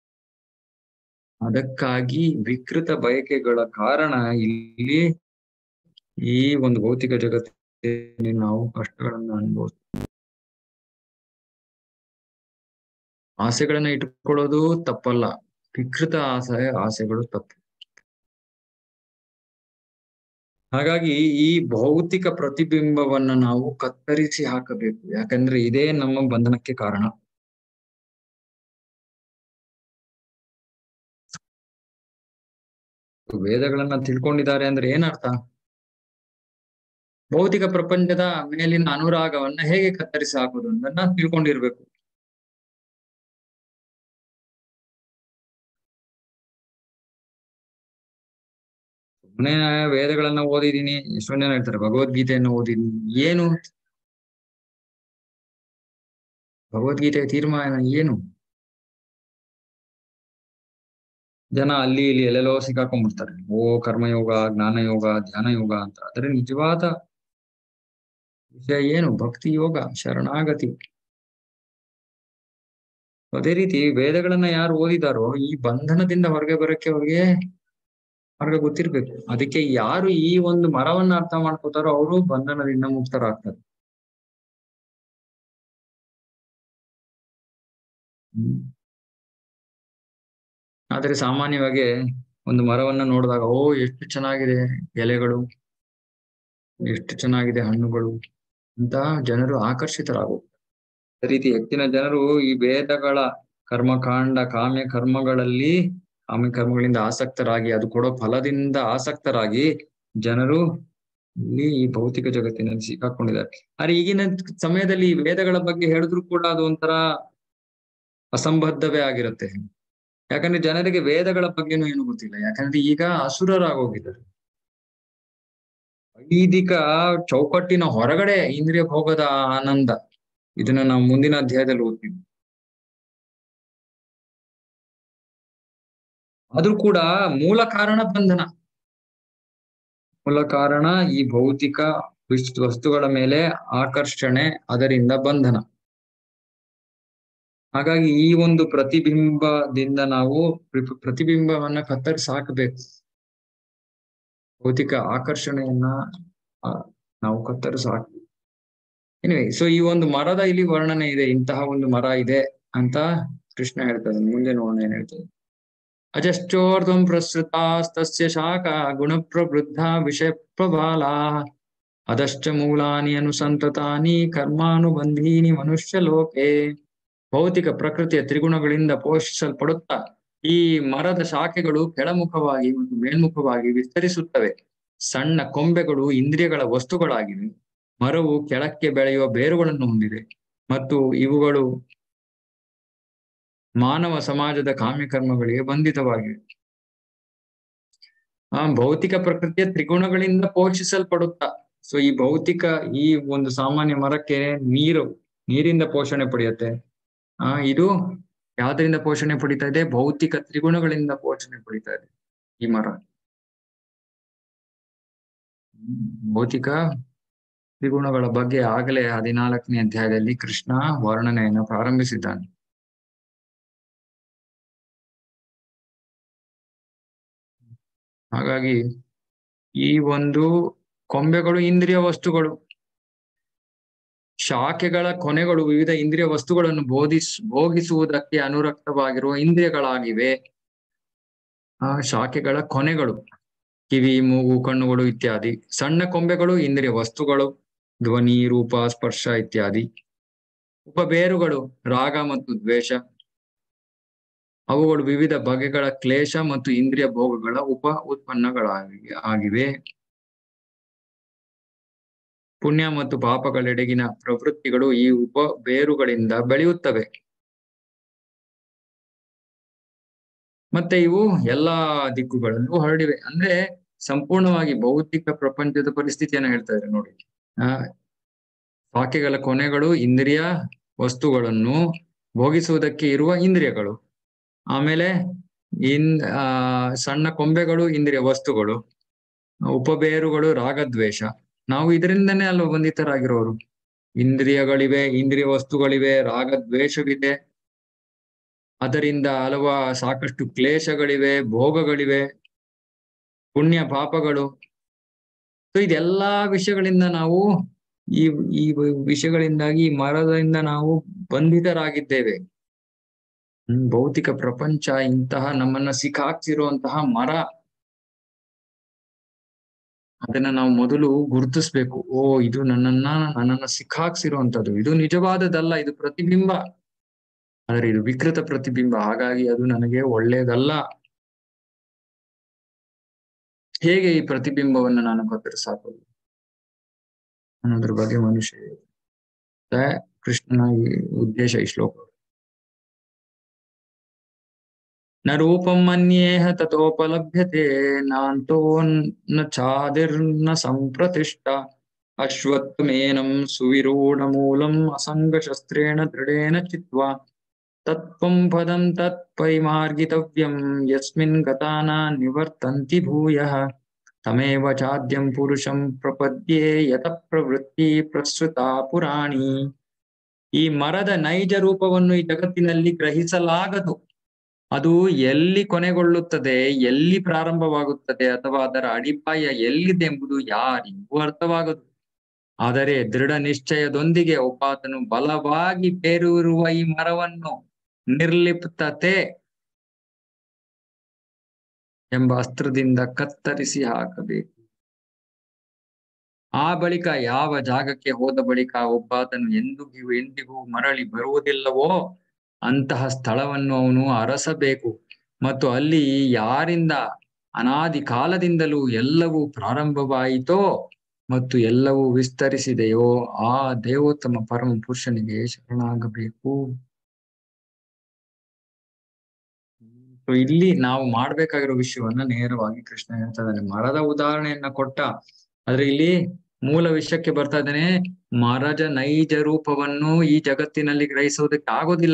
ಅದಕ್ಕಾಗಿ ವಿಕೃತ ಬಯಕೆಗಳ ಕಾರಣ ಇಲ್ಲಿ ಈ ಒಂದು ಭೌತಿಕ ಜಗತ್ತಿನಲ್ಲಿ ನಾವು ಕಷ್ಟಗಳನ್ನ ಅನುಭವಿಸ್ತೀವಿ ಆಸೆಗಳನ್ನ ಇಟ್ಕೊಳ್ಳೋದು ತಪ್ಪಲ್ಲ ವಿಕೃತ ಆಸೆ ಆಸೆಗಳು ತಪ್ಪು ಹಾಗಾಗಿ ಈ ಭೌತಿಕ ಪ್ರತಿಬಿಂಬವನ್ನ ನಾವು ಕತ್ತರಿಸಿ ಹಾಕಬೇಕು ಯಾಕಂದ್ರೆ ಇದೇ ನಮ್ಮ ಬಂಧನಕ್ಕೆ ಕಾರಣ ವೇದಗಳನ್ನ ತಿಳ್ಕೊಂಡಿದ್ದಾರೆ ಅಂದ್ರೆ ಏನರ್ಥ ಭೌತಿಕ ಪ್ರಪಂಚದ ಮೇಲಿನ ಅನುರಾಗವನ್ನ ಹೇಗೆ ಕತ್ತರಿಸಿ ಹಾಕೋದು ಅನ್ನೋದನ್ನ ತಿಳ್ಕೊಂಡಿರ್ಬೇಕು ಸುಮ್ಮನೆ ವೇದಗಳನ್ನ ಓದಿದೀನಿ ಎಷ್ಟೊಂದ್ ಜನ ಹೇಳ್ತಾರೆ ಭಗವದ್ಗೀತೆಯನ್ನು ಓದಿದೀನಿ ಏನು ಭಗವದ್ಗೀತೆಯ ತೀರ್ಮಾನ ಏನು ಜನ ಅಲ್ಲಿ ಇಲ್ಲಿ ಎಲ್ಲೆಲ್ಲೋ ಸಿಕ್ಕಾಕೊಂಡ್ಬಿಡ್ತಾರೆ ಓ ಕರ್ಮಯೋಗ ಜ್ಞಾನಯೋಗ ಧ್ಯಾನ ಯೋಗ ಅಂತ ಆದ್ರೆ ನಿಜವಾದ ವಿಷಯ ಏನು ಭಕ್ತಿ ಯೋಗ ಶರಣಾಗತಿ ಅದೇ ರೀತಿ ವೇದಗಳನ್ನ ಯಾರು ಓದಿದಾರೋ ಈ ಬಂಧನದಿಂದ ಹೊರಗೆ ಬರಕ್ಕೆ ಅವ್ರಿಗೆ ಮಾರ್ಗ ಗೊತ್ತಿರ್ಬೇಕು ಅದಕ್ಕೆ ಯಾರು ಈ ಒಂದು ಮರವನ್ನ ಅರ್ಥ ಮಾಡ್ಕೋತಾರೋ ಅವರು ಬಂಧನದಿಂದ ಮುಕ್ತರಾಗ್ತಾರೆ ಹ್ಮ್ ಆದ್ರೆ ಸಾಮಾನ್ಯವಾಗಿ ಒಂದು ಮರವನ್ನ ನೋಡಿದಾಗ ಓ ಎಷ್ಟು ಚೆನ್ನಾಗಿದೆ ಎಲೆಗಳು ಎಷ್ಟು ಚೆನ್ನಾಗಿದೆ ಹಣ್ಣುಗಳು ಅಂತ ಜನರು ಆಕರ್ಷಿತರಾಗುತ್ತಾರೆ ಅದೇ ರೀತಿ ಹೆಚ್ಚಿನ ಜನರು ಈ ವೇದಗಳ ಕರ್ಮಕಾಂಡ ಕಾಮ್ಯ ಕರ್ಮಗಳಲ್ಲಿ ಕಾಮ್ಯ ಕರ್ಮಗಳಿಂದ ಆಸಕ್ತರಾಗಿ ಅದು ಕೊಡೋ ಫಲದಿಂದ ಆಸಕ್ತರಾಗಿ ಜನರು ಇಲ್ಲಿ ಈ ಭೌತಿಕ ಜಗತ್ತಿನಲ್ಲಿ ಸಿಕ್ಕಾಕೊಂಡಿದ್ದಾರೆ ಆದ್ರೆ ಈಗಿನ ಸಮಯದಲ್ಲಿ ಈ ವೇದಗಳ ಬಗ್ಗೆ ಹೇಳಿದ್ರು ಕೂಡ ಅದು ಒಂಥರ ಅಸಂಬದ್ಧವೇ ಆಗಿರುತ್ತೆ ಯಾಕಂದ್ರೆ ಜನರಿಗೆ ವೇದಗಳ ಬಗ್ಗೆನೂ ಏನು ಗೊತ್ತಿಲ್ಲ ಯಾಕಂದ್ರೆ ಈಗ ಅಸುರರಾಗೋಗಿದ್ದಾರೆ ವೈದಿಕ ಚೌಕಟ್ಟಿನ ಹೊರಗಡೆ ಇಂದ್ರಿಯ ಭೋಗದ ಆನಂದ ಇದನ್ನ ನಾವು ಮುಂದಿನ ಅಧ್ಯಾಯದಲ್ಲಿ ಓದ್ತೀವಿ ಆದ್ರೂ ಕೂಡ ಮೂಲ ಕಾರಣ ಬಂಧನ ಮೂಲ ಕಾರಣ ಈ ಭೌತಿಕ ವಸ್ತುಗಳ ಮೇಲೆ ಆಕರ್ಷಣೆ ಅದರಿಂದ ಬಂಧನ ಹಾಗಾಗಿ ಈ ಒಂದು ಪ್ರತಿಬಿಂಬದಿಂದ ನಾವು ಪ್ರತಿಬಿಂಬವನ್ನ ಕತ್ತರಿಸಿ ಹಾಕಬೇಕು ಭೌತಿಕ ಆಕರ್ಷಣೆಯನ್ನ ನಾವು ಕತ್ತರಿಸಿ ಹಾಕ್ಬೇಕು ಎನಿವೆ ಸೊ ಈ ಒಂದು ಮರದ ಇಲ್ಲಿ ವರ್ಣನೆ ಇದೆ ಇಂತಹ ಒಂದು ಮರ ಇದೆ ಅಂತ ಕೃಷ್ಣ ಹೇಳ್ತಾರೆ ಮುಂದೆ ನೋಡೋಣ ಏನ್ ಹೇಳ್ತಾರೆ ಅಜಶ್ಚೋರ್ಧ್ವಂ ಪ್ರಸೃತಾಸ್ತಸ್ಯ ಶಾಖ ಗುಣಪ್ರವೃದ್ಧ ವಿಷಯ ಪ್ರಬಾಲಾ ಅದಶ್ಚ ಮೂಲಾನಿ ಅನುಸಂತತಾನಿ ಕರ್ಮಾನುಬಂಧೀನಿ ಮನುಷ್ಯ ಲೋಕೆ ಭೌತಿಕ ಪ್ರಕೃತಿಯ ತ್ರಿಗುಣಗಳಿಂದ ಪೋಷಿಸಲ್ಪಡುತ್ತಾ ಈ ಮರದ ಶಾಖೆಗಳು ಕೆಳಮುಖವಾಗಿ ಮತ್ತು ಮೇಲ್ಮುಖವಾಗಿ ವಿಸ್ತರಿಸುತ್ತವೆ ಸಣ್ಣ ಕೊಂಬೆಗಳು ಇಂದ್ರಿಯಗಳ ವಸ್ತುಗಳಾಗಿವೆ ಮರವು ಕೆಳಕ್ಕೆ ಬೆಳೆಯುವ ಬೇರುಗಳನ್ನು ಹೊಂದಿದೆ ಮತ್ತು ಇವುಗಳು ಮಾನವ ಸಮಾಜದ ಕಾಮ್ಯಕರ್ಮಗಳಿಗೆ ಬಂಧಿತವಾಗಿವೆ ಆ ಭೌತಿಕ ಪ್ರಕೃತಿಯ ತ್ರಿಗುಣಗಳಿಂದ ಪೋಷಿಸಲ್ಪಡುತ್ತಾ ಸೊ ಈ ಭೌತಿಕ ಈ ಒಂದು ಸಾಮಾನ್ಯ ಮರಕ್ಕೆ ನೀರು ನೀರಿಂದ ಪೋಷಣೆ ಪಡೆಯುತ್ತೆ ಆ ಇದು ಯಾವ್ದರಿಂದ ಪೋಷಣೆ ಪಡಿತಾ ಇದೆ ಭೌತಿಕ ತ್ರಿಗುಣಗಳಿಂದ ಪೋಷಣೆ ಪಡಿತಾ ಇದೆ ಈ ಮರ ಭೌತಿಕ ತ್ರಿಗುಣಗಳ ಬಗ್ಗೆ ಆಗಲೇ ಹದಿನಾಲ್ಕನೇ ಅಧ್ಯಾಯದಲ್ಲಿ ಕೃಷ್ಣ ವರ್ಣನೆಯನ್ನು ಪ್ರಾರಂಭಿಸಿದ್ದಾನೆ ಹಾಗಾಗಿ ಈ ಒಂದು ಕೊಂಬೆಗಳು ಇಂದ್ರಿಯ ವಸ್ತುಗಳು ಶಾಖೆಗಳ ಕೊನೆಗಳು ವಿವಿಧ ಇಂದ್ರಿಯ ವಸ್ತುಗಳನ್ನು ಬೋಧಿಸ್ ಭೋಗಿಸುವುದಕ್ಕೆ ಅನುರಕ್ತವಾಗಿರುವ ಇಂದ್ರಿಯಗಳಾಗಿವೆ ಆ ಶಾಖೆಗಳ ಕೊನೆಗಳು ಕಿವಿ ಮೂಗು ಕಣ್ಣುಗಳು ಇತ್ಯಾದಿ ಸಣ್ಣ ಕೊಂಬೆಗಳು ಇಂದ್ರಿಯ ವಸ್ತುಗಳು ಧ್ವನಿ ರೂಪ ಸ್ಪರ್ಶ ಇತ್ಯಾದಿ ಉಪಬೇರುಗಳು ರಾಗ ಮತ್ತು ದ್ವೇಷ ಅವುಗಳು ವಿವಿಧ ಬಗೆಗಳ ಕ್ಲೇಶ ಮತ್ತು ಇಂದ್ರಿಯ ಭೋಗಗಳ ಉಪ ಉತ್ಪನ್ನಗಳಾಗಿ ಆಗಿವೆ ಪುಣ್ಯ ಮತ್ತು ಪಾಪಗಳೆಡೆಗಿನ ಪ್ರವೃತ್ತಿಗಳು ಈ ಉಪ ಬೇರುಗಳಿಂದ ಬೆಳೆಯುತ್ತವೆ ಮತ್ತೆ ಇವು ಎಲ್ಲಾ ದಿಕ್ಕುಗಳಲ್ಲೂ ಹರಡಿವೆ ಅಂದ್ರೆ ಸಂಪೂರ್ಣವಾಗಿ ಭೌತಿಕ ಪ್ರಪಂಚದ ಪರಿಸ್ಥಿತಿಯನ್ನ ಹೇಳ್ತಾ ಇದ್ದಾರೆ ನೋಡಿ ಆ ವಾಕ್ಯಗಳ ಕೊನೆಗಳು ಇಂದ್ರಿಯ ವಸ್ತುಗಳನ್ನು ಭೋಗಿಸುವುದಕ್ಕೆ ಇರುವ ಇಂದ್ರಿಯಗಳು ಆಮೇಲೆ ಇನ್ ಆ ಸಣ್ಣ ಕೊಂಬೆಗಳು ಇಂದ್ರಿಯ ವಸ್ತುಗಳು ಉಪಬೇರುಗಳು ರಾಗದ್ವೇಷ ನಾವು ಇದರಿಂದನೇ ಅಲ್ವ ಬಂಧಿತರಾಗಿರೋರು ಇಂದ್ರಿಯಗಳಿವೆ ಇಂದ್ರಿಯ ವಸ್ತುಗಳಿವೆ ರಾಗದ್ವೇಷವಿದೆ ಅದರಿಂದ ಹಲವ ಸಾಕಷ್ಟು ಕ್ಲೇಶಗಳಿವೆ ಭೋಗಗಳಿವೆ ಪುಣ್ಯ ಪಾಪಗಳು ಸೊ ಇದೆಲ್ಲಾ ವಿಷಯಗಳಿಂದ ನಾವು ಈ ಈ ವಿಷಯಗಳಿಂದಾಗಿ ಈ ಮರದಿಂದ ನಾವು ಬಂಧಿತರಾಗಿದ್ದೇವೆ ಹ್ಮ್ ಭೌತಿಕ ಪ್ರಪಂಚ ಇಂತಹ ನಮ್ಮನ್ನ ಸಿಕ್ಕಾಕ್ಸಿರುವಂತಹ ಮರ ಅದನ್ನ ನಾವು ಮೊದಲು ಗುರುತಿಸ್ಬೇಕು ಓ ಇದು ನನ್ನನ್ನ ನನ್ನನ್ನ ಸಿಕ್ಕಾಕ್ಸಿರುವಂತದ್ದು ಇದು ನಿಜವಾದದಲ್ಲ ಇದು ಪ್ರತಿಬಿಂಬ ಆದ್ರೆ ಇದು ವಿಕೃತ ಪ್ರತಿಬಿಂಬ ಹಾಗಾಗಿ ಅದು ನನಗೆ ಒಳ್ಳೇದಲ್ಲ ಹೇಗೆ ಈ ಪ್ರತಿಬಿಂಬವನ್ನು ನಾನು ಕತ್ತರಿಸಾಕೋದು ಅನ್ನೋದ್ರ ಬಗ್ಗೆ ಮನುಷ್ಯ ಕೃಷ್ಣನ ಈ ಉದ್ದೇಶ ಈ ಶ್ಲೋಕ ನ ರೂಪಂ ಮನ್ಯೇಹ ತಥೋಪಲಭ್ಯತೆ ನಾಂತೋ ನ ಛಾದಿರ್ನ ಸಂಪ್ರತಿಷ್ಠ ಅಶ್ವತ್ಥಮೇನಂ ಸುವಿರೂಢ ಮೂಲಂ ಅಸಂಗ ಶಸ್ತ್ರೇಣ ದೃಢೇನ ಚಿತ್ವಾ ತತ್ವಂ ಪದಂ ತತ್ ಪರಿಮಾರ್ಗಿತವ್ಯಂ ಯಸ್ಮಿನ್ ಗತಾನ ನಿವರ್ತಂತಿ ಭೂಯಃ ತಮೇವ ಚಾದ್ಯಂ ಪುರುಷಂ ಪ್ರಪದ್ಯೆ ಯತ ಪ್ರವೃತ್ತಿ ಪ್ರಸ್ತುತ ಪುರಾಣಿ ಈ ಮರದ ನೈಜ ರೂಪವನ್ನು ಈ ಜಗತ್ತಿನಲ್ಲಿ ಗ್ರಹಿಸಲಾಗದು ಅದು ಎಲ್ಲಿ ಕೊನೆಗೊಳ್ಳುತ್ತದೆ ಎಲ್ಲಿ ಪ್ರಾರಂಭವಾಗುತ್ತದೆ ಅಥವಾ ಅದರ ಅಡಿಪಾಯ ಎಲ್ಲಿದೆ ಎಂಬುದು ಯಾರಿಗೂ ಅರ್ಥವಾಗದು ಆದರೆ ದೃಢ ನಿಶ್ಚಯದೊಂದಿಗೆ ಒಬ್ಬಾತನು ಬಲವಾಗಿ ಬೇರೂರುವ ಈ ಮರವನ್ನು ನಿರ್ಲಿಪ್ತತೆ ಎಂಬ ಅಸ್ತ್ರದಿಂದ ಕತ್ತರಿಸಿ ಹಾಕಬೇಕು ಆ ಬಳಿಕ ಯಾವ ಜಾಗಕ್ಕೆ ಹೋದ ಬಳಿಕ ಒಬ್ಬಾತನು ಎಂದಿಗೂ ಎಂದಿಗೂ ಮರಳಿ ಬರುವುದಿಲ್ಲವೋ ಅಂತಹ ಸ್ಥಳವನ್ನು ಅವನು ಅರಸಬೇಕು ಮತ್ತು ಅಲ್ಲಿ ಯಾರಿಂದ ಅನಾದಿ ಕಾಲದಿಂದಲೂ ಎಲ್ಲವೂ ಪ್ರಾರಂಭವಾಯಿತೋ ಮತ್ತು ಎಲ್ಲವೂ ವಿಸ್ತರಿಸಿದೆಯೋ ಆ ದೇವೋತ್ತಮ ಪರಮ ಪುರುಷನಿಗೆ ಶರಣಾಗಬೇಕು ಇಲ್ಲಿ ನಾವು ಮಾಡ್ಬೇಕಾಗಿರೋ ವಿಷಯವನ್ನ ನೇರವಾಗಿ ಕೃಷ್ಣ ಹೇಳ್ತಾ ಇದ್ದಾನೆ ಮರದ ಉದಾಹರಣೆಯನ್ನ ಕೊಟ್ಟ ಆದ್ರೆ ಇಲ್ಲಿ ಮೂಲ ವಿಷಯಕ್ಕೆ ಬರ್ತಾ ಇದ್ದಾನೆ ಮರದ ನೈಜ ರೂಪವನ್ನು ಈ ಜಗತ್ತಿನಲ್ಲಿ ಗ್ರಹಿಸೋದಕ್ಕೆ ಆಗೋದಿಲ್ಲ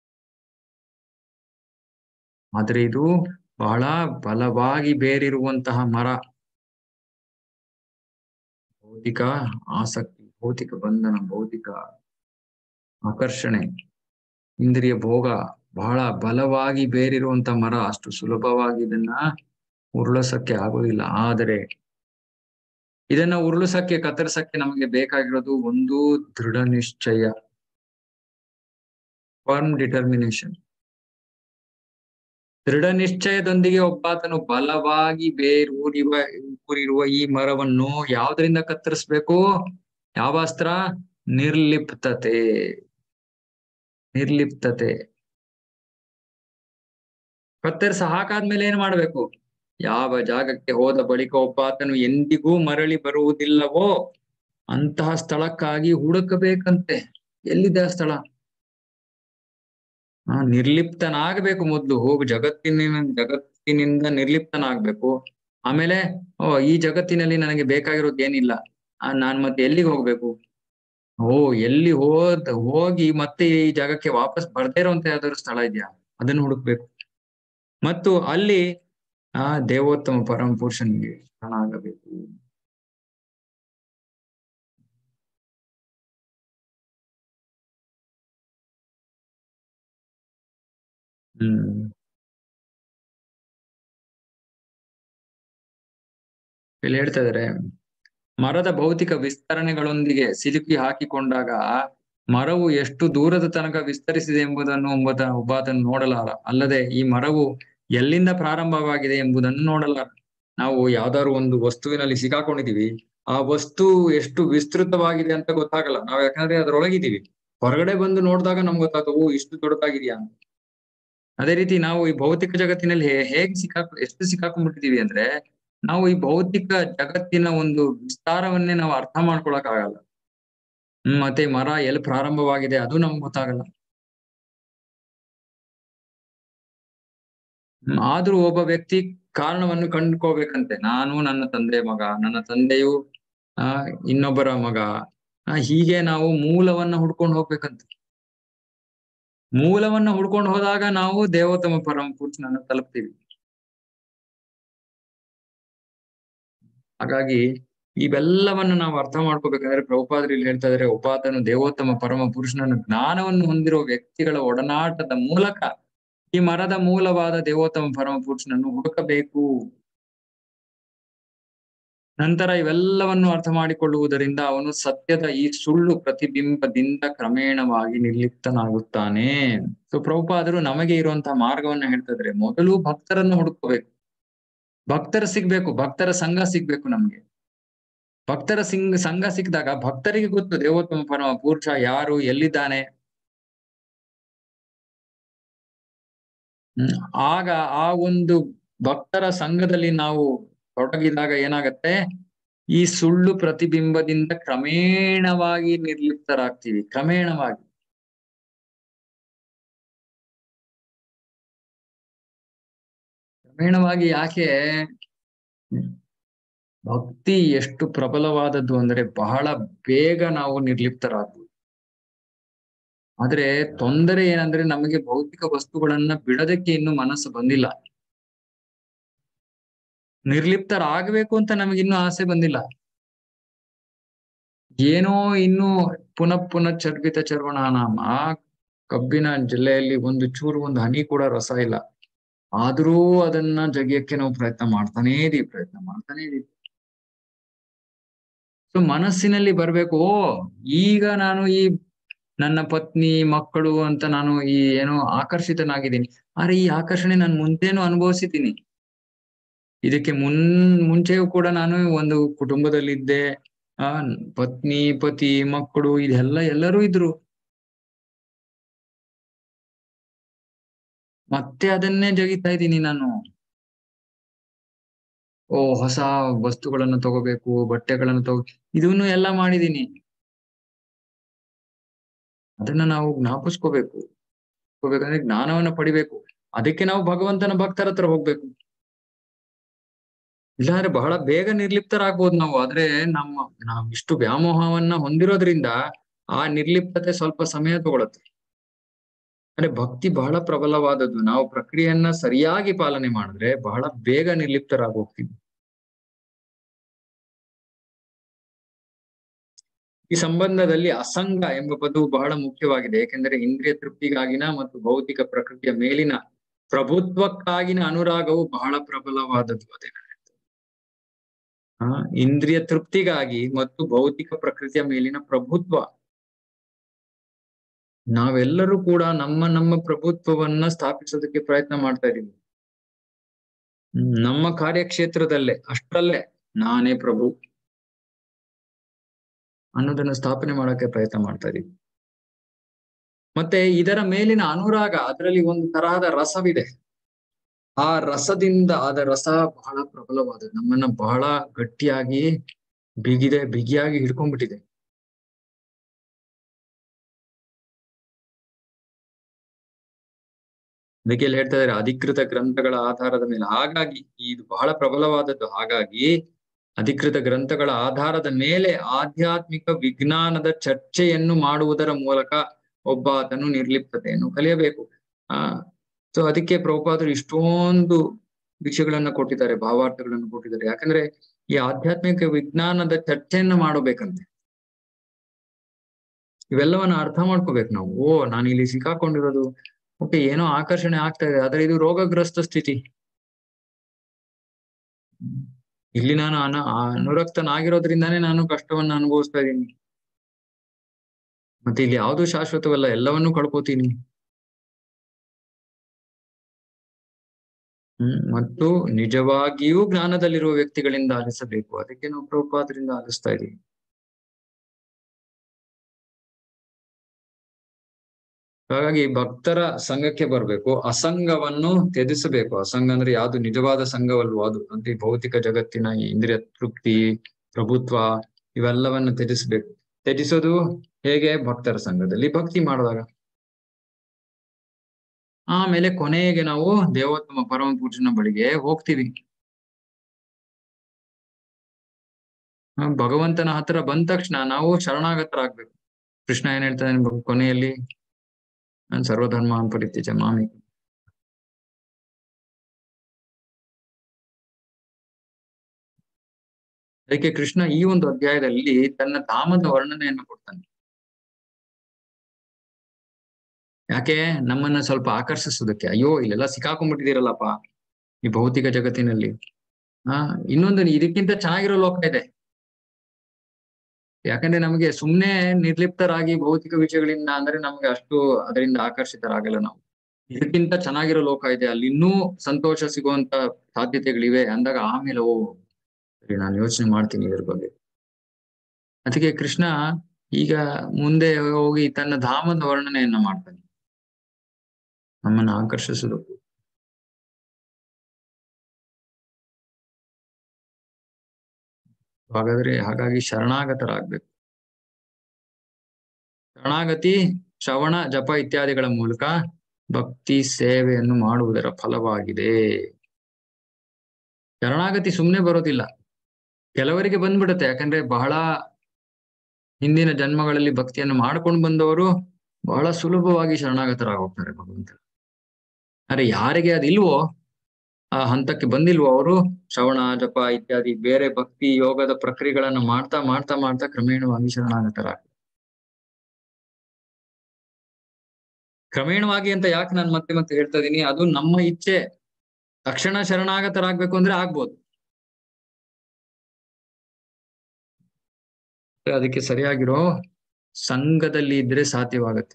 ಆದ್ರೆ ಇದು ಬಹಳ ಬಲವಾಗಿ ಬೇರಿರುವಂತಹ ಮರ ಭೌತಿಕ ಆಸಕ್ತಿ ಭೌತಿಕ ಬಂಧನ ಭೌತಿಕ ಆಕರ್ಷಣೆ ಇಂದ್ರಿಯ ಭೋಗ ಬಹಳ ಬಲವಾಗಿ ಬೇರಿರುವಂತ ಮರ ಅಷ್ಟು ಸುಲಭವಾಗಿ ಇದನ್ನ ಉರುಳಸಕ್ಕೆ ಆಗೋದಿಲ್ಲ ಆದರೆ ಇದನ್ನ ಉರುಳಿಸಕ್ಕೆ ಕತ್ತರಿಸಕ್ಕೆ ನಮಗೆ ಬೇಕಾಗಿರೋದು ಒಂದು ದೃಢ ನಿಶ್ಚಯ ಫರ್ಮ್ ಡಿಟರ್ಮಿನೇಷನ್ ದೃಢ ನಿಶ್ಚಯದೊಂದಿಗೆ ಒಬ್ಬಾತನು ಬಲವಾಗಿ ಬೇರೂರಿರುವ ಊರಿರುವ ಈ ಮರವನ್ನು ಯಾವ್ದ್ರಿಂದ ಕತ್ತರಿಸ್ಬೇಕು ಯಾವ ಅಸ್ತ್ರ ನಿರ್ಲಿಪ್ತತೆ ನಿರ್ಲಿಪ್ತತೆ ಕತ್ತರಿಸ ಹಾಕಾದ್ಮೇಲೆ ಏನ್ ಮಾಡ್ಬೇಕು ಯಾವ ಜಾಗಕ್ಕೆ ಹೋದ ಬಳಿಕ ಒಬ್ಬಾತನು ಎಂದಿಗೂ ಮರಳಿ ಬರುವುದಿಲ್ಲವೋ ಅಂತಹ ಸ್ಥಳಕ್ಕಾಗಿ ಹುಡುಕಬೇಕಂತೆ ಎಲ್ಲಿದೆ ಆ ಸ್ಥಳ ಆ ನಿರ್ಲಿಪ್ತನಾಗಬೇಕು ಮೊದ್ಲು ಹೋಗು ಜಗತ್ತಿನ ಜಗತ್ತಿನಿಂದ ನಿರ್ಲಿಪ್ತನಾಗ್ಬೇಕು ಆಮೇಲೆ ಓ ಈ ಜಗತ್ತಿನಲ್ಲಿ ನನಗೆ ಬೇಕಾಗಿರೋದು ಏನಿಲ್ಲ ಆ ನಾನ್ ಮತ್ತೆ ಎಲ್ಲಿಗೆ ಹೋಗ್ಬೇಕು ಓ ಎಲ್ಲಿ ಹೋದ್ ಹೋಗಿ ಮತ್ತೆ ಈ ಜಾಗಕ್ಕೆ ವಾಪಸ್ ಬರ್ದೇ ಇರೋಂತ ಯಾವ್ದಾದ್ರು ಸ್ಥಳ ಇದೆಯಾ ಅದನ್ನು ಹುಡುಕ್ಬೇಕು ಮತ್ತು ಅಲ್ಲಿ ಆ ದೇವೋತ್ತಮ ಪರಮ ಪುರುಷನಿಗೆ ಶರಣಾಗಬೇಕು ಹ್ಮ್ ಇಲ್ಲಿ ಹೇಳ್ತಾ ಇದಾರೆ ಮರದ ಭೌತಿಕ ವಿಸ್ತರಣೆಗಳೊಂದಿಗೆ ಸಿಲುಕಿ ಹಾಕಿಕೊಂಡಾಗ ಮರವು ಎಷ್ಟು ದೂರದ ತನಕ ವಿಸ್ತರಿಸಿದೆ ಎಂಬುದನ್ನು ಒಬ್ಬತ ಒಬ್ಬಾತನು ನೋಡಲಾರ ಅಲ್ಲದೆ ಈ ಮರವು ಎಲ್ಲಿಂದ ಪ್ರಾರಂಭವಾಗಿದೆ ಎಂಬುದನ್ನು ನೋಡಲಾರ ನಾವು ಯಾವ್ದಾದ್ರು ಒಂದು ವಸ್ತುವಿನಲ್ಲಿ ಸಿಕ್ಕಾಕೊಂಡಿದೀವಿ ಆ ವಸ್ತು ಎಷ್ಟು ವಿಸ್ತೃತವಾಗಿದೆ ಅಂತ ಗೊತ್ತಾಗಲ್ಲ ನಾವ್ ಯಾಕಂದ್ರೆ ಅದ್ರೊಳಗಿದೀವಿ ಹೊರಗಡೆ ಬಂದು ನೋಡಿದಾಗ ನಮ್ಗೆ ಗೊತ್ತಾಗ್ತದೆ ಓ ಇಷ್ಟು ದೊಡ್ಡದಾಗಿದ್ಯಾ ಅಂತ ಅದೇ ರೀತಿ ನಾವು ಈ ಭೌತಿಕ ಜಗತ್ತಿನಲ್ಲಿ ಹೇ- ಹೇಗ್ ಸಿಕ್ಕಾಕ್ ಎಷ್ಟು ಸಿಕ್ಕಾಕೊಂಡ್ಬಿಟ್ಟಿದೀವಿ ಅಂದ್ರೆ ನಾವು ಈ ಭೌತಿಕ ಜಗತ್ತಿನ ಒಂದು ವಿಸ್ತಾರವನ್ನೇ ನಾವು ಅರ್ಥ ಮಾಡ್ಕೊಳಕ್ ಆಗಲ್ಲ ಹ್ಮ್ ಮತ್ತೆ ಮರ ಎಲ್ಲಿ ಪ್ರಾರಂಭವಾಗಿದೆ ಅದು ನಮ್ಗೆ ಗೊತ್ತಾಗಲ್ಲ ಹ್ಮ್, ಆದ್ರೂ ಒಬ್ಬ ವ್ಯಕ್ತಿ ಕಾರಣವನ್ನು ಕಂಡುಕೋಬೇಕಂತೆ ನಾನು ನನ್ನ ತಂದೆ ಮಗ ನನ್ನ ತಂದೆಯು ಆ ಇನ್ನೊಬ್ಬರ ಮಗ ಆ, ಹೀಗೆ ನಾವು ಮೂಲವನ್ನ ಹುಡ್ಕೊಂಡು ಹೋಗ್ಬೇಕಂತೆ ಮೂಲವನ್ನ ಹುಡ್ಕೊಂಡು ಹೋದಾಗ ನಾವು ದೇವೋತ್ತಮ ಪರಮ ಪುರುಷನನ್ನ ತಲುಪ್ತೀವಿ ಹಾಗಾಗಿ ಇವೆಲ್ಲವನ್ನ ನಾವು ಅರ್ಥ ಮಾಡ್ಕೋಬೇಕಂದ್ರೆ ಪ್ರಭುಪಾದರು ಇಲ್ಲಿ ಹೇಳ್ತಾ ಇದಾರೆ ಉಪಾತನು ದೇವೋತ್ತಮ ಪರಮ ಪುರುಷನನ್ನು ಜ್ಞಾನವನ್ನು ಹೊಂದಿರುವ ವ್ಯಕ್ತಿಗಳ ಒಡನಾಟದ ಮೂಲಕ ಈ ಮರದ ಮೂಲವಾದ ದೇವೋತ್ತಮ ಪರಮ ಪುರುಷನನ್ನು ಹುಡುಕಬೇಕು ನಂತರ ಇವೆಲ್ಲವನ್ನು ಅರ್ಥ ಮಾಡಿಕೊಳ್ಳುವುದರಿಂದ ಅವನು ಸತ್ಯದ ಈ ಸುಳ್ಳು ಪ್ರತಿಬಿಂಬದಿಂದ ಕ್ರಮೇಣವಾಗಿ ನಿರ್ಲಿಪ್ತನಾಗುತ್ತಾನೆ ಸೊ ಪ್ರಭುಪಾದರು ನಮಗೆ ಇರುವಂತಹ ಮಾರ್ಗವನ್ನ ಹೇಳ್ತಾ ಇದ್ರೆ ಮೊದಲು ಭಕ್ತರನ್ನು ಹುಡುಕೋಬೇಕು ಭಕ್ತರ ಸಿಗ್ಬೇಕು ಭಕ್ತರ ಸಂಘ ಸಿಗ್ಬೇಕು ನಮ್ಗೆ ಭಕ್ತರ ಸಿಂಗ್ ಸಂಘ ಸಿಕ್ಕಿದಾಗ ಭಕ್ತರಿಗೆ ಗೊತ್ತು ದೇವೋತ್ತಮ ಪರಮ ಪುರುಷ ಯಾರು ಎಲ್ಲಿದ್ದಾನೆ ಹ್ಮ್ ಆಗ ಆ ಒಂದು ಭಕ್ತರ ಸಂಘದಲ್ಲಿ ನಾವು ತೊಡಗಿದಾಗ ಏನಾಗತ್ತೆ ಈ ಸುಳ್ಳು ಪ್ರತಿಬಿಂಬದಿಂದ ಕ್ರಮೇಣವಾಗಿ ನಿರ್ಲಿಪ್ತರಾಗ್ತೀವಿ ಕ್ರಮೇಣವಾಗಿ ಕ್ರಮೇಣವಾಗಿ ಯಾಕೆ ಭಕ್ತಿ ಎಷ್ಟು ಪ್ರಬಲವಾದದ್ದು ಅಂದ್ರೆ ಬಹಳ ಬೇಗ ನಾವು ನಿರ್ಲಿಪ್ತರಾಗ್ಬೋದು ಆದ್ರೆ ತೊಂದರೆ ಏನಂದ್ರೆ ನಮಗೆ ಭೌತಿಕ ವಸ್ತುಗಳನ್ನ ಬಿಡೋದಕ್ಕೆ ಇನ್ನು ಮನಸ್ಸು ಬಂದಿಲ್ಲ ನಿರ್ಲಿಪ್ತರಾಗಬೇಕು ಅಂತ ನಮಗಿನ್ನೂ ಆಸೆ ಬಂದಿಲ್ಲ ಏನೋ ಇನ್ನು ಪುನಃ ಪುನಃ ಚರ್ಬಿತ ಚರ್ವಣ ನಾಮ ಕಬ್ಬಿನ ಜಿಲ್ಲೆಯಲ್ಲಿ ಒಂದು ಚೂರು ಒಂದು ಹನಿ ಕೂಡ ರಸ ಇಲ್ಲ ಆದ್ರೂ ಅದನ್ನ ಜಗಿಯಕ್ಕೆ ನಾವು ಪ್ರಯತ್ನ ಮಾಡ್ತಾನೇ ಇದೀವಿ ಪ್ರಯತ್ನ ಮಾಡ್ತಾನೇ ಇದೀವಿ ಸೊ ಮನಸ್ಸಿನಲ್ಲಿ ಬರ್ಬೇಕು ಓ ಈಗ ನಾನು ಈ ನನ್ನ ಪತ್ನಿ ಮಕ್ಕಳು ಅಂತ ನಾನು ಈ ಏನೋ ಆಕರ್ಷಿತನಾಗಿದ್ದೀನಿ ಆದ್ರೆ ಈ ಆಕರ್ಷಣೆ ನಾನು ಮುಂದೇನು ಅನುಭವಿಸಿದ್ದೀನಿ ಇದಕ್ಕೆ ಮುನ್ ಮುಂಚೆಯೂ ಕೂಡ ನಾನು ಒಂದು ಕುಟುಂಬದಲ್ಲಿದ್ದೆ ಆ ಪತ್ನಿ ಪತಿ ಮಕ್ಕಳು ಇದೆಲ್ಲ ಎಲ್ಲರೂ ಇದ್ರು ಮತ್ತೆ ಅದನ್ನೇ ಜಗಿತಾ ಇದ್ದೀನಿ ನಾನು ಓ ಹೊಸ ವಸ್ತುಗಳನ್ನು ತಗೋಬೇಕು ಬಟ್ಟೆಗಳನ್ನು ತಗೋ ಇದನ್ನು ಎಲ್ಲ ಮಾಡಿದೀನಿ ಅದನ್ನ ನಾವು ಜ್ಞಾಪಿಸ್ಕೋಬೇಕು ಹೋಗ್ಬೇಕಂದ್ರೆ ಜ್ಞಾನವನ್ನ ಪಡಿಬೇಕು ಅದಕ್ಕೆ ನಾವು ಭಗವಂತನ ಭಕ್ತರ ಹತ್ರ ಹೋಗ್ಬೇಕು ಇಲ್ಲಾಂದ್ರೆ ಬಹಳ ಬೇಗ ನಿರ್ಲಿಪ್ತರಾಗ್ಬೋದು ನಾವು ಆದ್ರೆ ನಮ್ಮ ನಾವ್ ಇಷ್ಟು ವ್ಯಾಮೋಹವನ್ನ ಹೊಂದಿರೋದ್ರಿಂದ ಆ ನಿರ್ಲಿಪ್ತತೆ ಸ್ವಲ್ಪ ಸಮಯ ತಗೊಳತ್ತೆ ಅಂದ್ರೆ ಭಕ್ತಿ ಬಹಳ ಪ್ರಬಲವಾದದ್ದು ನಾವು ಪ್ರಕ್ರಿಯೆಯನ್ನ ಸರಿಯಾಗಿ ಪಾಲನೆ ಮಾಡಿದ್ರೆ ಬಹಳ ಬೇಗ ನಿರ್ಲಿಪ್ತರಾಗಿ ಹೋಗ್ತೀವಿ ಈ ಸಂಬಂಧದಲ್ಲಿ ಅಸಂಗ ಎಂಬ ಪದವು ಬಹಳ ಮುಖ್ಯವಾಗಿದೆ ಏಕೆಂದರೆ ಇಂದ್ರಿಯ ತೃಪ್ತಿಗಾಗಿನ ಮತ್ತು ಭೌತಿಕ ಪ್ರಕೃತಿಯ ಮೇಲಿನ ಪ್ರಭುತ್ವಕ್ಕಾಗಿನ ಅನುರಾಗವು ಬಹಳ ಪ್ರಬಲವಾದದ್ದು ಅದೇ ಆ ಇಂದ್ರಿಯ ತೃಪ್ತಿಗಾಗಿ ಮತ್ತು ಭೌತಿಕ ಪ್ರಕೃತಿಯ ಮೇಲಿನ ಪ್ರಭುತ್ವ ನಾವೆಲ್ಲರೂ ಕೂಡ ನಮ್ಮ ನಮ್ಮ ಪ್ರಭುತ್ವವನ್ನ ಸ್ಥಾಪಿಸೋದಕ್ಕೆ ಪ್ರಯತ್ನ ಮಾಡ್ತಾ ಇದೀವಿ ಹ್ಮ್, ನಮ್ಮ ಕಾರ್ಯಕ್ಷೇತ್ರದಲ್ಲೇ ಅಷ್ಟರಲ್ಲೇ ನಾನೇ ಪ್ರಭು ಅನ್ನೋದನ್ನ ಸ್ಥಾಪನೆ ಮಾಡಕ್ಕೆ ಪ್ರಯತ್ನ ಮಾಡ್ತಾ ಇದೀವಿ ಮತ್ತೆ ಇದರ ಮೇಲಿನ ಅನುರಾಗ ಅದರಲ್ಲಿ ಒಂದು ತರಹದ ರಸವಿದೆ ಆ ರಸದಿಂದ ಆದ ರಸ ಬಹಳ ಪ್ರಬಲವಾದದ್ದು ನಮ್ಮನ್ನ ಬಹಳ ಗಟ್ಟಿಯಾಗಿ ಬಿಗಿದೆ ಬಿಗಿಯಾಗಿ ಹಿಡ್ಕೊಂಡ್ಬಿಟ್ಟಿದೆ ಅದಕ್ಕೆ ಇಲ್ಲಿ ಹೇಳ್ತಾ ಇದ್ದಾರೆ ಅಧಿಕೃತ ಗ್ರಂಥಗಳ ಆಧಾರದ ಮೇಲೆ ಹಾಗಾಗಿ ಇದು ಬಹಳ ಪ್ರಬಲವಾದದ್ದು ಹಾಗಾಗಿ ಅಧಿಕೃತ ಗ್ರಂಥಗಳ ಆಧಾರದ ಮೇಲೆ ಆಧ್ಯಾತ್ಮಿಕ ವಿಜ್ಞಾನದ ಚರ್ಚೆಯನ್ನು ಮಾಡುವುದರ ಮೂಲಕ ಒಬ್ಬ ಆತನು ನಿರ್ಲಿಪ್ತತೆಯನ್ನು ಕಲಿಯಬೇಕು ಆ ಸೊ ಅದಕ್ಕೆ ಪ್ರಭುಪಾದರು ಇಷ್ಟೊಂದು ವಿಷಯಗಳನ್ನ ಕೊಟ್ಟಿದ್ದಾರೆ ಭಾವಾರ್ಥಗಳನ್ನು ಕೊಟ್ಟಿದ್ದಾರೆ ಯಾಕಂದ್ರೆ ಈ ಆಧ್ಯಾತ್ಮಿಕ ವಿಜ್ಞಾನದ ಚರ್ಚೆಯನ್ನ ಮಾಡಬೇಕಂತೆ ಇವೆಲ್ಲವನ್ನ ಅರ್ಥ ಮಾಡ್ಕೋಬೇಕು ನಾವು ಓ ನಾನು ಇಲ್ಲಿ ಸಿಕ್ಕಾಕೊಂಡಿರೋದು ಓಕೆ ಏನೋ ಆಕರ್ಷಣೆ ಆಗ್ತಾ ಇದೆ ಆದ್ರೆ ಇದು ರೋಗಗ್ರಸ್ತ ಸ್ಥಿತಿ ಇಲ್ಲಿ ನಾನು ಅನ ಅನುರಕ್ತನಾಗಿರೋದ್ರಿಂದಾನೇ ನಾನು ಕಷ್ಟವನ್ನ ಅನುಭವಿಸ್ತಾ ಇದ್ದೀನಿ ಮತ್ತೆ ಇಲ್ಲಿ ಯಾವುದು ಶಾಶ್ವತವಲ್ಲ ಎಲ್ಲವನ್ನೂ ಕಳ್ಕೊತೀನಿ ಹ್ಮ್ ಮತ್ತು ನಿಜವಾಗಿಯೂ ಜ್ಞಾನದಲ್ಲಿರುವ ವ್ಯಕ್ತಿಗಳಿಂದ ಆಲಿಸಬೇಕು ಅದಕ್ಕೆ ನಾವು ಪ್ರಭುಪಾದರಿಂದ ಆಲಿಸ್ತಾ ಇದೀವಿ ಹಾಗಾಗಿ ಭಕ್ತರ ಸಂಘಕ್ಕೆ ಬರ್ಬೇಕು ಅಸಂಗವನ್ನು ತ್ಯಜಿಸಬೇಕು ಅಸಂಗ ಅಂದ್ರೆ ಯಾವ್ದು ನಿಜವಾದ ಸಂಘವಲ್ವೋ ಅದು ಅಂದ್ರೆ ಈ ಭೌತಿಕ ಜಗತ್ತಿನ ಈ ಇಂದ್ರಿಯ ತೃಪ್ತಿ ಪ್ರಭುತ್ವ ಇವೆಲ್ಲವನ್ನ ತ್ಯಜಿಸ್ಬೇಕು ತ್ಯಜಿಸೋದು ಹೇಗೆ ಭಕ್ತರ ಸಂಘದಲ್ಲಿ ಭಕ್ತಿ ಮಾಡುವಾಗ ಆಮೇಲೆ ಕೊನೆಗೆ ನಾವು ದೇವೋತ್ತಮ ಪರಮ ಪೂಜನ ಬಳಿಗೆ ಹೋಗ್ತೀವಿ ಆ, ಭಗವಂತನ ಹತ್ರ ಬಂದ ತಕ್ಷಣ ನಾವು ಶರಣಾಗತರಾಗ್ಬೇಕು ಕೃಷ್ಣ ಏನ್ ಹೇಳ್ತಾನೆ ಬ- ಕೊನೆಯಲ್ಲಿ ನಾನು ಸರ್ವಧರ್ಮ ಪರಿತ್ಯಜ ಮಾಮಿ ಅದಕ್ಕೆ ಕೃಷ್ಣ ಈ ಒಂದು ಅಧ್ಯಾಯದಲ್ಲಿ ತನ್ನ ಧಾಮದ ವರ್ಣನೆಯನ್ನು ಕೊಡ್ತಾನೆ ಯಾಕೆ ನಮ್ಮನ್ನ ಸ್ವಲ್ಪ ಆಕರ್ಷಿಸೋದಕ್ಕೆ ಅಯ್ಯೋ ಇಲ್ಲೆಲ್ಲ ಸಿಕ್ಕಾಕೊಂಡ್ಬಿಟ್ಟಿದ್ದೀರಲ್ಲಪ್ಪ ಈ ಭೌತಿಕ ಜಗತ್ತಿನಲ್ಲಿ ಆ ಇನ್ನೊಂದು ಇದಕ್ಕಿಂತ ಚೆನ್ನಾಗಿರೋ ಲೋಕ ಇದೆ ಯಾಕಂದ್ರೆ ನಮಗೆ ಸುಮ್ನೆ ನಿರ್ಲಿಪ್ತರಾಗಿ ಭೌತಿಕ ವಿಷಯಗಳಿಂದ ಅಂದ್ರೆ ನಮ್ಗೆ ಅಷ್ಟು ಅದರಿಂದ ಆಕರ್ಷಿತರಾಗಲ್ಲ ನಾವು ಇದಕ್ಕಿಂತ ಚೆನ್ನಾಗಿರೋ ಲೋಕ ಇದೆ ಅಲ್ಲಿ ಇನ್ನೂ ಸಂತೋಷ ಸಿಗುವಂತ ಸಾಧ್ಯತೆಗಳಿವೆ ಅಂದಾಗ ಆಮೇಲೆ ಓ ಸರಿ ನಾನು ಯೋಚನೆ ಮಾಡ್ತೀನಿ ಇದ್ರ ಬಗ್ಗೆ ಅದಕ್ಕೆ ಕೃಷ್ಣ ಈಗ ಮುಂದೆ ಹೋಗಿ ತನ್ನ ಧಾಮದ ವರ್ಣನೆಯನ್ನ ಮಾಡ್ತಾನೆ ನಮ್ಮನ್ನ ಆಕರ್ಷಿಸೋದಕ್ಕೂ ಹಾಗಾದ್ರೆ ಹಾಗಾಗಿ ಶರಣಾಗತರಾಗ್ಬೇಕು ಶರಣಾಗತಿ ಶ್ರವಣ ಜಪ ಇತ್ಯಾದಿಗಳ ಮೂಲಕ ಭಕ್ತಿ ಸೇವೆಯನ್ನು ಮಾಡುವುದರ ಫಲವಾಗಿದೆ ಶರಣಾಗತಿ ಸುಮ್ಮನೆ ಬರೋದಿಲ್ಲ ಕೆಲವರಿಗೆ ಬಂದ್ಬಿಡುತ್ತೆ ಯಾಕಂದ್ರೆ ಬಹಳ ಹಿಂದಿನ ಜನ್ಮಗಳಲ್ಲಿ ಭಕ್ತಿಯನ್ನು ಮಾಡ್ಕೊಂಡು ಬಂದವರು ಬಹಳ ಸುಲಭವಾಗಿ ಶರಣಾಗತರಾಗೋಗ್ತಾರೆ ಭಗವಂತ ಆದ್ರೆ ಯಾರಿಗೆ ಅದಿಲ್ವೋ ಆ ಹಂತಕ್ಕೆ ಬಂದಿಲ್ವೋ ಅವರು ಶ್ರವಣ ಜಪ ಇತ್ಯಾದಿ ಬೇರೆ ಭಕ್ತಿ ಯೋಗದ ಪ್ರಕ್ರಿಯೆಗಳನ್ನ ಮಾಡ್ತಾ ಮಾಡ್ತಾ ಮಾಡ್ತಾ ಕ್ರಮೇಣವಾಗಿ ಶರಣಾಗತರಾಗ್ತಾರೆ ಕ್ರಮೇಣವಾಗಿ ಅಂತ ಯಾಕೆ ನಾನು ಮತ್ತೆ ಮತ್ತೆ ಹೇಳ್ತಾ ಇದೀನಿ ಅದು ನಮ್ಮ ಇಚ್ಛೆ ತಕ್ಷಣ ಶರಣಾಗತರಾಗ್ಬೇಕು ಅಂದ್ರೆ ಆಗ್ಬೋದು ಅದಕ್ಕೆ ಸರಿಯಾಗಿರೋ ಸಂಘದಲ್ಲಿ ಇದ್ರೆ ಸಾಧ್ಯವಾಗತ್ತೆ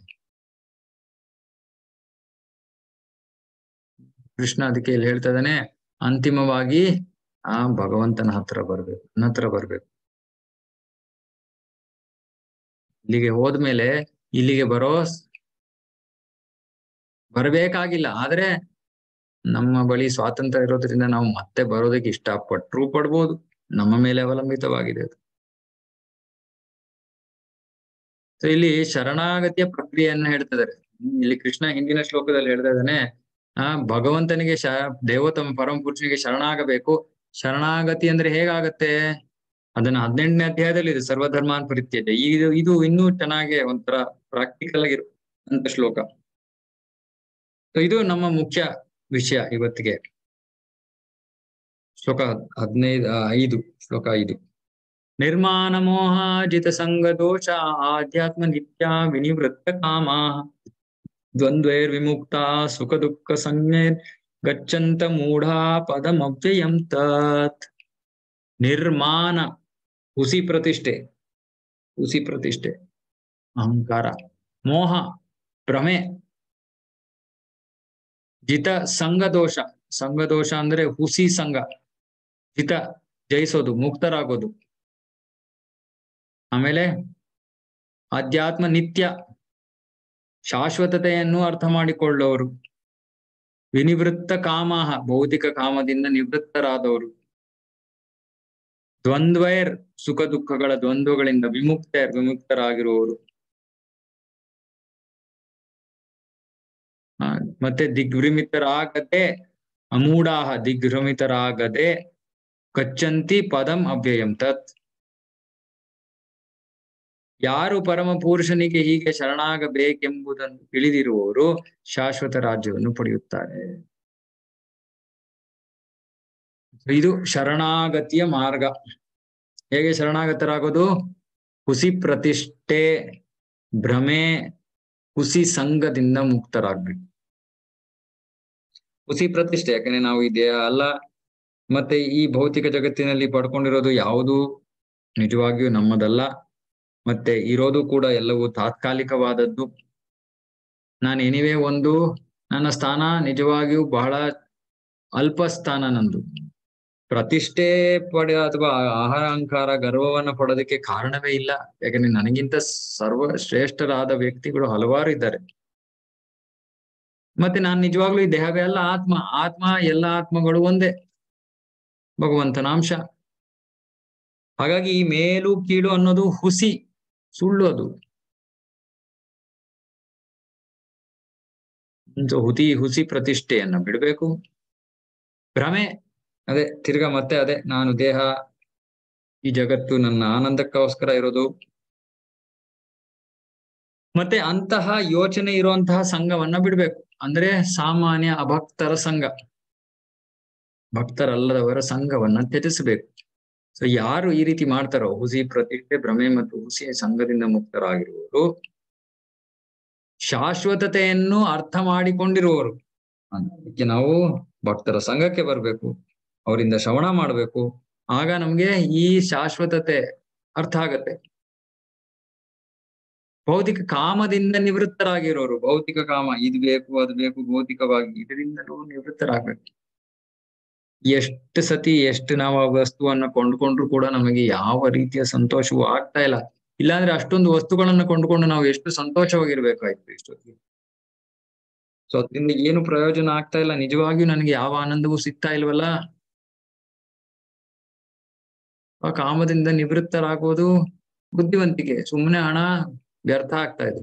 ಕೃಷ್ಣ ಅದಕ್ಕೆ ಇಲ್ಲಿ ಹೇಳ್ತಾ ಇದ್ದಾನೆ ಅಂತಿಮವಾಗಿ ಆ ಭಗವಂತನ ಹತ್ರ ಬರ್ಬೇಕು ನನ್ನ ಹತ್ರ ಬರ್ಬೇಕು ಇಲ್ಲಿಗೆ ಹೋದ್ಮೇಲೆ ಇಲ್ಲಿಗೆ ಬರೋ ಬರ್ಬೇಕಾಗಿಲ್ಲ ಆದ್ರೆ ನಮ್ಮ ಬಳಿ ಸ್ವಾತಂತ್ರ್ಯ ಇರೋದ್ರಿಂದ ನಾವು ಮತ್ತೆ ಬರೋದಕ್ಕೆ ಇಷ್ಟಪಟ್ರು ಪಡ್ಬೋದು ನಮ್ಮ ಮೇಲೆ ಅವಲಂಬಿತವಾಗಿದೆ ಅದು ಸೊ ಇಲ್ಲಿ ಶರಣಾಗತಿಯ ಪ್ರಕ್ರಿಯೆಯನ್ನ ಹೇಳ್ತಿದ್ದಾರೆ ಇಲ್ಲಿ ಕೃಷ್ಣ ಹಿಂದಿನ ಶ್ಲೋಕದಲ್ಲಿ ಹೇಳ್ತಾ ಇದ್ದಾನೆ ಆ ಭಗವಂತನಿಗೆ ಶ ದೇವೋತ್ತಮ ಪರಮ ಪುರುಷನಿಗೆ ಶರಣಾಗಬೇಕು ಶರಣಾಗತಿ ಅಂದ್ರೆ ಹೇಗಾಗತ್ತೆ ಅದನ್ನ ಹದಿನೆಂಟನೇ ಅಧ್ಯಾಯದಲ್ಲಿ ಇದೆ ಸರ್ವಧರ್ಮಾನ್ ಪರಿತ್ಯಜ ಇದು ಇದು ಇನ್ನೂ ಚೆನ್ನಾಗಿ ಒಂಥರ ಪ್ರಾಕ್ಟಿಕಲ್ ಆಗಿರುವಂತ ಶ್ಲೋಕ ಸೊ ಇದು ನಮ್ಮ ಮುಖ್ಯ ವಿಷಯ ಇವತ್ತಿಗೆ ಶ್ಲೋಕ ಹದಿನೈದು ಐದು ಶ್ಲೋಕ ಐದು ನಿರ್ಮಾಣ ಮೋಹಾಜಿತ ಸಂಗ ದೋಷ ಆಧ್ಯಾತ್ಮ ನಿತ್ಯ ವಿನಿವೃತ್ತ ಕಾಮ ದ್ವಂದ್ವೈರ್ ವಿಮುಕ್ತ ಸುಖ ದುಃಖ ಸಂಜ್ಞೆ ಗಚ್ಚಂತ ಮೂಢಾ ಪದಮವ್ಯಯಂ ತತ್ ನಿರ್ಮಾಣ ಹುಸಿ ಪ್ರತಿಷ್ಠೆ ಹುಸಿ ಪ್ರತಿಷ್ಠೆ ಅಹಂಕಾರ ಮೋಹ ಭ್ರಮೆ ಜಿತ ಸಂಘ ದೋಷ ಸಂಘ ದೋಷ ಅಂದ್ರೆ ಹುಸಿ ಸಂಘ ಜಿತ ಜಯಿಸೋದು ಮುಕ್ತರಾಗೋದು ಆಮೇಲೆ ಅಧ್ಯಾತ್ಮ ನಿತ್ಯ ಶಾಶ್ವತತೆಯನ್ನು ಅರ್ಥ ಮಾಡಿಕೊಳ್ಳೋರು ವಿನಿವೃತ್ತ ಕಾಮಹ ಭೌತಿಕ ಕಾಮದಿಂದ ನಿವೃತ್ತರಾದವರು ದ್ವಂದ್ವೈರ್ ಸುಖ ದುಃಖಗಳ ದ್ವಂದ್ವಗಳಿಂದ ವಿಮುಕ್ತರ್ ವಿಮುಕ್ತರಾಗಿರುವವರು ಆ, ಮತ್ತೆ ದಿಗ್ಭ್ರಮಿತರಾಗದೆ ಅಮೂಢಾಹ ದಿಗ್ಭ್ರಮಿತರಾಗದೆ ಕಚ್ಚಂತಿ ಪದಂ ಅವ್ಯಯಂ ತತ್ ಯಾರು ಪರಮ ಪುರುಷನಿಗೆ ಹೀಗೆ ಶರಣಾಗಬೇಕೆಂಬುದನ್ನು ತಿಳಿದಿರುವವರು ಶಾಶ್ವತ ರಾಜ್ಯವನ್ನು ಪಡೆಯುತ್ತಾರೆ ಇದು ಶರಣಾಗತಿಯ ಮಾರ್ಗ ಹೇಗೆ ಶರಣಾಗತರಾಗೋದು ಹುಸಿ ಪ್ರತಿಷ್ಠೆ ಭ್ರಮೆ ಹುಸಿ ಸಂಘದಿಂದ ಮುಕ್ತರಾಗ್ಬೇಕು ಹುಸಿ ಪ್ರತಿಷ್ಠೆ ಯಾಕಂದ್ರೆ ನಾವು ಈ ದೇಹ ಅಲ್ಲ ಮತ್ತೆ ಈ ಭೌತಿಕ ಜಗತ್ತಿನಲ್ಲಿ ಪಡ್ಕೊಂಡಿರೋದು ಯಾವುದು ನಿಜವಾಗಿಯೂ ನಮ್ಮದಲ್ಲ ಮತ್ತೆ ಇರೋದು ಕೂಡ ಎಲ್ಲವೂ ತಾತ್ಕಾಲಿಕವಾದದ್ದು ನಾನು ಎನಿವೇ ಒಂದು ನನ್ನ ಸ್ಥಾನ ನಿಜವಾಗಿಯೂ ಬಹಳ ಅಲ್ಪ ಸ್ಥಾನ ನಂದು ಪ್ರತಿಷ್ಠೆ ಪಡೆ ಅಥವಾ ಅಹಂಕಾರ ಗರ್ವವನ್ನ ಪಡೋದಕ್ಕೆ ಕಾರಣವೇ ಇಲ್ಲ ಯಾಕಂದ್ರೆ ನನಗಿಂತ ಸರ್ವ ಶ್ರೇಷ್ಠರಾದ ವ್ಯಕ್ತಿಗಳು ಹಲವಾರು ಇದ್ದಾರೆ ಮತ್ತೆ ನಾನು ನಿಜವಾಗ್ಲೂ ಈ ದೇಹವೇ ಅಲ್ಲ ಆತ್ಮ ಆತ್ಮ ಎಲ್ಲ ಆತ್ಮಗಳು ಒಂದೇ ಭಗವಂತನ ಅಂಶ ಹಾಗಾಗಿ ಈ ಮೇಲು ಕೀಳು ಅನ್ನೋದು ಹುಸಿ ಸುಳ್ಳು ಅದು ಹುತಿ ಹುಸಿ ಪ್ರತಿಷ್ಠೆಯನ್ನ ಬಿಡಬೇಕು ಭ್ರಮೆ ಅದೇ ತಿರ್ಗಾ ಮತ್ತೆ ಅದೇ ನಾನು ದೇಹ ಈ ಜಗತ್ತು ನನ್ನ ಆನಂದಕ್ಕೋಸ್ಕರ ಇರೋದು ಮತ್ತೆ ಅಂತಹ ಯೋಚನೆ ಇರುವಂತಹ ಸಂಘವನ್ನ ಬಿಡ್ಬೇಕು ಅಂದ್ರೆ ಸಾಮಾನ್ಯ ಅಭಕ್ತರ ಸಂಘ ಭಕ್ತರಲ್ಲದವರ ಸಂಘವನ್ನ ತ್ಯಜಿಸಬೇಕು ಸೊ ಯಾರು ಈ ರೀತಿ ಮಾಡ್ತಾರೋ ಹುಸಿ ಪ್ರತಿಷ್ಠೆ ಭ್ರಮೆ ಮತ್ತು ಹುಸಿ ಸಂಘದಿಂದ ಮುಕ್ತರಾಗಿರುವವರು ಶಾಶ್ವತತೆಯನ್ನು ಅರ್ಥ ಮಾಡಿಕೊಂಡಿರುವವರು ಅದಕ್ಕೆ ನಾವು ಭಕ್ತರ ಸಂಘಕ್ಕೆ ಬರ್ಬೇಕು ಅವರಿಂದ ಶ್ರವಣ ಮಾಡ್ಬೇಕು ಆಗ ನಮ್ಗೆ ಈ ಶಾಶ್ವತತೆ ಅರ್ಥ ಆಗತ್ತೆ ಭೌತಿಕ ಕಾಮದಿಂದ ನಿವೃತ್ತರಾಗಿರೋರು ಭೌತಿಕ ಕಾಮ ಇದು ಬೇಕು ಅದು ಬೇಕು ಭೌತಿಕವಾಗಿ ಇದರಿಂದಲೂ ನಿವೃತ್ತರಾಗ್ಬೇಕು ಎಷ್ಟು ಸತಿ ಎಷ್ಟು ನಾವು ಆ ವಸ್ತುವನ್ನ ಕೊಂಡ್ಕೊಂಡ್ರು ಕೂಡ ನಮಗೆ ಯಾವ ರೀತಿಯ ಸಂತೋಷವೂ ಆಗ್ತಾ ಇಲ್ಲ ಇಲ್ಲಾಂದ್ರೆ ಅಷ್ಟೊಂದು ವಸ್ತುಗಳನ್ನ ಕೊಂಡ್ಕೊಂಡು ನಾವು ಎಷ್ಟು ಸಂತೋಷವಾಗಿರ್ಬೇಕಾಯ್ತು ಇಷ್ಟೊತ್ತಿಗೆ ಸೊ ಅದರಿಂದ ಏನು ಪ್ರಯೋಜನ ಆಗ್ತಾ ಇಲ್ಲ ನಿಜವಾಗಿಯೂ ನನಗೆ ಯಾವ ಆನಂದವೂ ಸಿಗ್ತಾ ಇಲ್ವಲ್ಲ ಆ ಕಾಮದಿಂದ ನಿವೃತ್ತರಾಗೋದು ಬುದ್ಧಿವಂತಿಕೆ ಸುಮ್ಮನೆ ಹಣ ವ್ಯರ್ಥ ಆಗ್ತಾ ಇದೆ